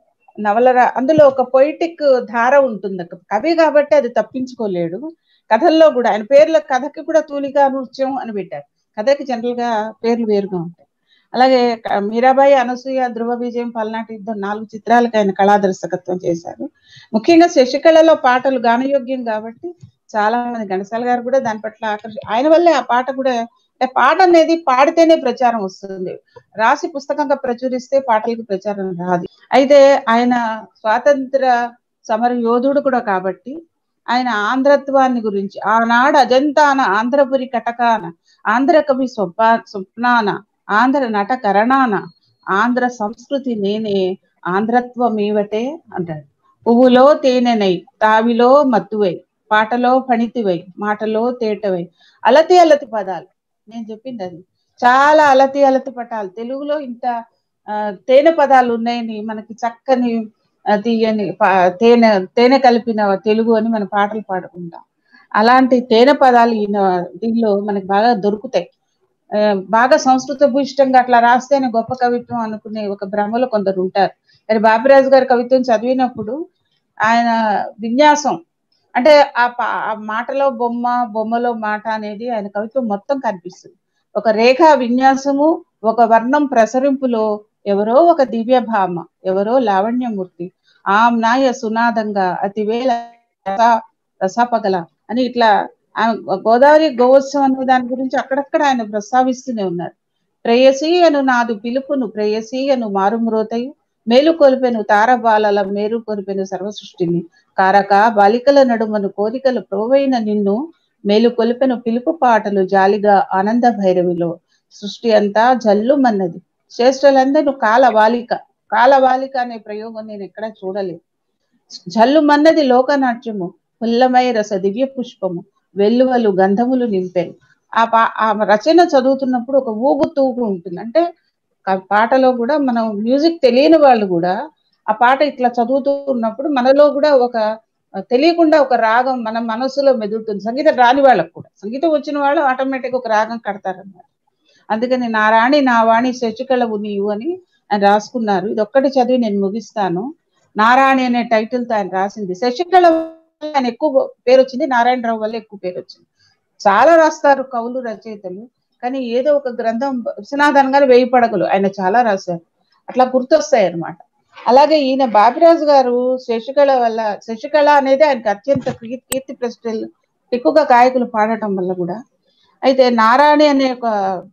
నవల రా- అందులో ఒక పొయిటిక్ ధార ఉంటుంది ఒక కవి కాబట్టి అది తప్పించుకోలేడు కథల్లో కూడా ఆయన పేర్ల కథకి కూడా తూలికా నృత్యం అని పెట్టారు కథకి జనరల్ గా పేర్లు వేరుగా ఉంటాయి అలాగే క- మీరాబాయి అనసూయ ధ్రువ విజయం పల్నాటి యుద్ధం నాలుగు చిత్రాలకు ఆయన కళా దర్శకత్వం చేశారు ముఖ్యంగా శశికళలో పాటలు గానయోగ్యం కాబట్టి చాలా మంది ఘంటసాల గారు కూడా దాని పట్ల ఆకర్షి ఆయన వల్లే ఆ పాట కూడా అంటే పాట అనేది పాడితేనే ప్రచారం వస్తుంది రాసి పుస్తకంగా ప్రచురిస్తే పాటలకు ప్రచారం రాదు అయితే ఆయన స్వాతంత్ర సమర యోధుడు కూడా కాబట్టి ఆయన ఆంధ్రత్వాన్ని గురించి ఆనాడు అజంతాన ఆంధ్రపురి కటకాన ఆంధ్ర కవి స్వప స్వప్నాన ఆంధ్ర నట కరణాన ఆంధ్ర సంస్కృతి నేనే ఆంధ్రత్వం ఏవటే అంటాడు పువ్వులో తేనెనై తావిలో మత్తువై పాటలో ఫణితివై మాటలో తేటవై అలతి అలతి పదాలు నేను చెప్పింది అది చాలా అలతి అలతి పటాలు తెలుగులో ఇంత ఆ, తేనె పదాలు ఉన్నాయని మనకి చక్కని ఆ, తీయని పా- తేనె తేనె కలిపిన తెలుగు అని మన పాటలు పాడుకుంటాం అలాంటి తేనె పదాలు ఈయన దీనిలో మనకి బాగా దొరుకుతాయి ఆ, బాగా సంస్కృత భూయిష్టంగా అట్లా రాస్తేనే గొప్ప కవిత్వం అనుకునే ఒక భ్రమలో కొందరు ఉంటారు మరి బాపిరాజు గారి కవిత్వం చదివినప్పుడు ఆయన విన్యాసం అంటే ఆ పా- ఆ మాటలో బొమ్మ బొమ్మలో మాట అనేది ఆయన కవిత్వం మొత్తం కనిపిస్తుంది ఒక రేఖా విన్యాసము ఒక వర్ణం ప్రసరింపులో ఎవరో ఒక దివ్య భామ ఎవరో లావణ్యమూర్తి ఆమ్నాయ సునాదంగా అతివేల రస- రసపగల అని ఇట్లా ఆ గోదావరి గోవత్సవం అనే దాని గురించి అక్కడక్కడ ఆయన ప్రస్తావిస్తూనే ఉన్నారు ప్రేయసి అను నాదు పిలుపును ప్రేయసి అను మారుమ్రోతయు మేలు కొలిపెను తారబాలల మేరు కొలిపెను సర్వ సృష్టిని కారక బాలికల నడుమను కోరికలు ప్రోవైన నిన్ను మేలు కొలిపెను పిలుపు పాటలు జాలిగా ఆనంద భైరవిలో సృష్టి అంతా జల్లుమన్నది శ్రేష్ఠులందరూ కాల బాలిక కాల బాలిక అనే ప్రయోగం నేను ఎక్కడ చూడలేదు జల్లుమన్నది లోకనాట్యము పుల్లమై రస దివ్య పుష్పము వెల్లువలు గంధములు నింపాను ఆ పా ఆ రచన చదువుతున్నప్పుడు ఒక ఊగు తూగు ఉంటుంది అంటే క- పాటలో కూడా మనం మ్యూజిక్ తెలియని వాళ్ళు కూడా ఆ పాట ఇట్లా చదువుతూ ఉన్నప్పుడు మనలో కూడా ఒక ఆ, తెలియకుండా ఒక రాగం మన మనసులో మెదులుతుంది సంగీతం రాని వాళ్ళకు కూడా సంగీతం వచ్చిన వాళ్ళు ఆటోమేటిక్ ఒక రాగం కడతారన్నమాట అందుకని నా రాణి నా వాణి శశికళవు నీవు అని ఆయన రాసుకున్నారు ఇది ఒక్కటి చదివి నేను ముగిస్తాను నారాయణి అనే టైటిల్ తో ఆయన రాసింది శశికళ వల్ల ఆయన ఎక్కువ పేరు వచ్చింది నారాయణరావు వల్ల ఎక్కువ పేరు వచ్చింది చాలా రాస్తారు కవులు రచయితలు కానీ ఏదో ఒక గ్రంథం విశ్వనాథన్ గారు వెయ్యి పడగలు ఆయన చాలా రాశారు అట్లా గుర్తొస్తాయి అన్నమాట అలాగే ఈయన బాపిరాజు గారు శశికళ వల్ల శశికళ అనేది ఆయనకి అత్యంత కీ- కీర్తి ప్రశ్నలు ఎక్కువగా గాయకులు పాడటం వల్ల కూడా అయితే నారాయణి అనే ఒక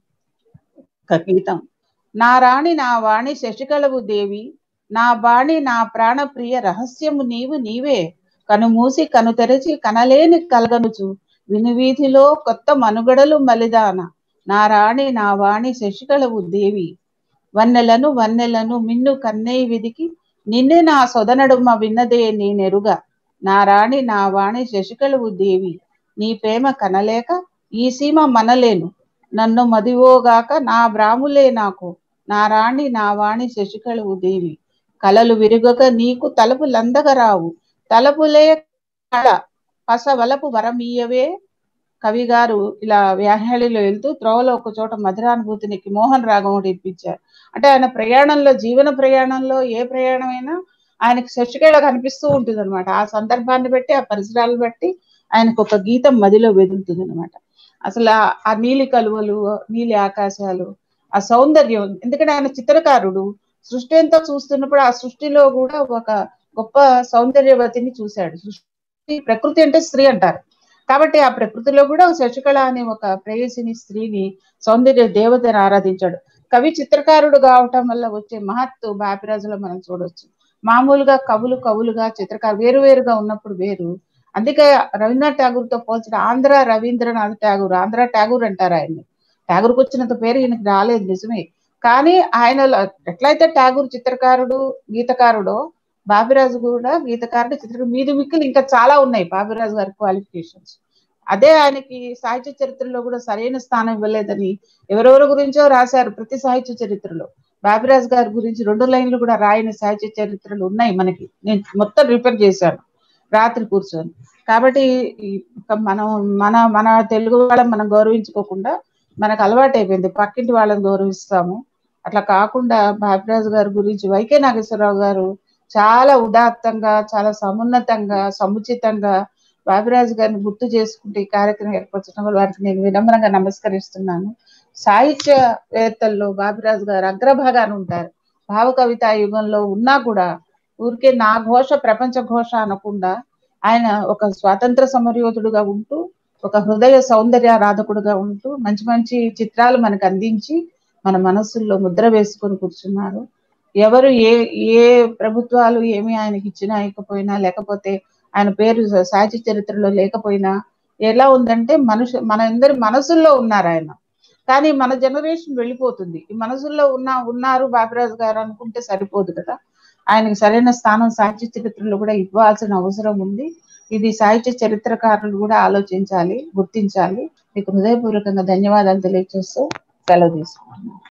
ఒక గీతం నా రాణి నా వాణి శశికళవు దేవి నా బాణి నా ప్రాణప్రియ రహస్యము నీవు నీవే కను మూసి కను తెరచి కనలేని కలగనుచు వినువీధిలో కొత్త మనుగడలు మలిదాన నా రాణి నా వాణి శశికళవు దేవి వన్నెలను వన్నెలను మిన్ను కన్నయ్య విదికి నిన్నే నా సొదనడుమ విన్నదే నేనెరుగా నా రాణి నా వాణి శశికళవు దేవి నీ ప్రేమ కనలేక ఈ సీమ మనలేను నన్ను మదివోగాక నా బ్రాములే నాకు నా రాణి నా వాణి శశికళవు దేవి కలలు విరుగక నీకు తలుపు లందగరావు తలుపులే కళ పసవలపు వరమీయవే కవి గారు ఇలా వ్యాహ్యాళిలో వెళ్తూ త్రోవలో ఒక చోట మధురానుభూతినికి మోహన్ రాగం ఒకటి ఇప్పించారు అంటే ఆయన ప్రయాణంలో జీవన ప్రయాణంలో ఏ ప్రయాణమైనా ఆయనకు శశికళ కనిపిస్తూ ఉంటుంది అనమాట ఆ సందర్భాన్ని బట్టి ఆ పరిసరాలను బట్టి ఆయనకు ఒక గీతం మదిలో వెదులుతుంది అనమాట అసలు ఆ- ఆ నీలి కలువలు నీలి ఆకాశాలు ఆ సౌందర్యం ఎందుకంటే ఆయన చిత్రకారుడు సృష్టి అంతా చూస్తున్నప్పుడు ఆ సృష్టిలో కూడా ఒక గొప్ప సౌందర్యవతిని చూశాడు సృష్టి ప్రకృతి అంటే స్త్రీ అంటారు కాబట్టి ఆ ప్రకృతిలో కూడా శశికళ అనే ఒక ప్రేయసిని స్త్రీని సౌందర్య దేవతని ఆరాధించాడు కవి చిత్రకారుడు కావటం వల్ల వచ్చే మహత్తు బాపిరాజులో మనం చూడొచ్చు మామూలుగా కవులు కవులుగా చిత్రకారు వేరు వేరుగా ఉన్నప్పుడు వేరు అందుకే రవీంద్రనాథ్ ఠాగూర్ తో పోల్చడం ఆంధ్ర రవీంద్రనాథ్ ఠాగూర్ ఆంధ్ర ఠాగూర్ అంటారు ఆయన్ని ఠాగూర్కి వచ్చినంత పేరు ఈయనకి రాలేదు నిజమే కానీ ఆయన ఎట్లయితే ఠాగూర్ చిత్రకారుడు గీతకారుడో బాబిరాజు కూడా గీతకారుడు చిత్రకారుడు మీది మిక్కులు ఇంకా చాలా ఉన్నాయి బాబిరాజు గారి క్వాలిఫికేషన్స్ అదే ఆయనకి సాహిత్య చరిత్రలో కూడా సరైన స్థానం ఇవ్వలేదని ఎవరెవరి గురించో రాశారు ప్రతి సాహిత్య చరిత్రలో బాబిరాజు గారి గురించి రెండు లైన్లు కూడా రాయని సాహిత్య చరిత్రలు ఉన్నాయి మనకి నేను మొత్తం రిఫర్ చేశాను రాత్రి కూర్చొని కాబట్టి ఈ ఒక మనం మన మన తెలుగు వాళ్ళని మనం గౌరవించుకోకుండా మనకు అలవాటు అయిపోయింది పక్కింటి వాళ్ళని గౌరవిస్తాము అట్లా కాకుండా బాపిరాజు గారి గురించి వైకే నాగేశ్వరరావు గారు చాలా ఉదాత్తంగా చాలా సమున్నతంగా సముచితంగా బాపిరాజు గారిని గుర్తు చేసుకుంటే ఈ కార్యక్రమం ఏర్పరచడం వల్ల వారికి నేను వినమ్రంగా నమస్కరిస్తున్నాను సాహిత్యవేత్తల్లో బాపిరాజు గారు అగ్రభాగాన ఉంటారు భావ కవితా యుగంలో ఉన్నా కూడా ఊరికే నా ఘోష ప్రపంచ ఘోష అనకుండా ఆయన ఒక స్వాతంత్ర సమరయోధుడుగా ఉంటూ ఒక హృదయ సౌందర్య రాధకుడుగా ఉంటూ మంచి మంచి చిత్రాలు మనకు అందించి మన మనస్సుల్లో ముద్ర వేసుకొని కూర్చున్నారు ఎవరు ఏ ఏ ప్రభుత్వాలు ఏమి ఆయనకి ఇచ్చినా ఇకపోయినా లేకపోతే ఆయన పేరు సాహిత్య చరిత్రలో లేకపోయినా ఎలా ఉందంటే మనుషు మన అందరి మనసుల్లో ఉన్నారు ఆయన కానీ మన జనరేషన్ వెళ్ళిపోతుంది ఈ మనసుల్లో ఉన్న ఉన్నారు బాపిరాజు గారు అనుకుంటే సరిపోదు కదా ఆయనకి సరైన స్థానం సాహిత్య చరిత్రలో కూడా ఇవ్వాల్సిన అవసరం ఉంది ఇది సాహిత్య చరిత్రకారులు కూడా ఆలోచించాలి గుర్తించాలి మీకు హృదయపూర్వకంగా ధన్యవాదాలు తెలియజేస్తూ సెలవు తీసుకున్నాను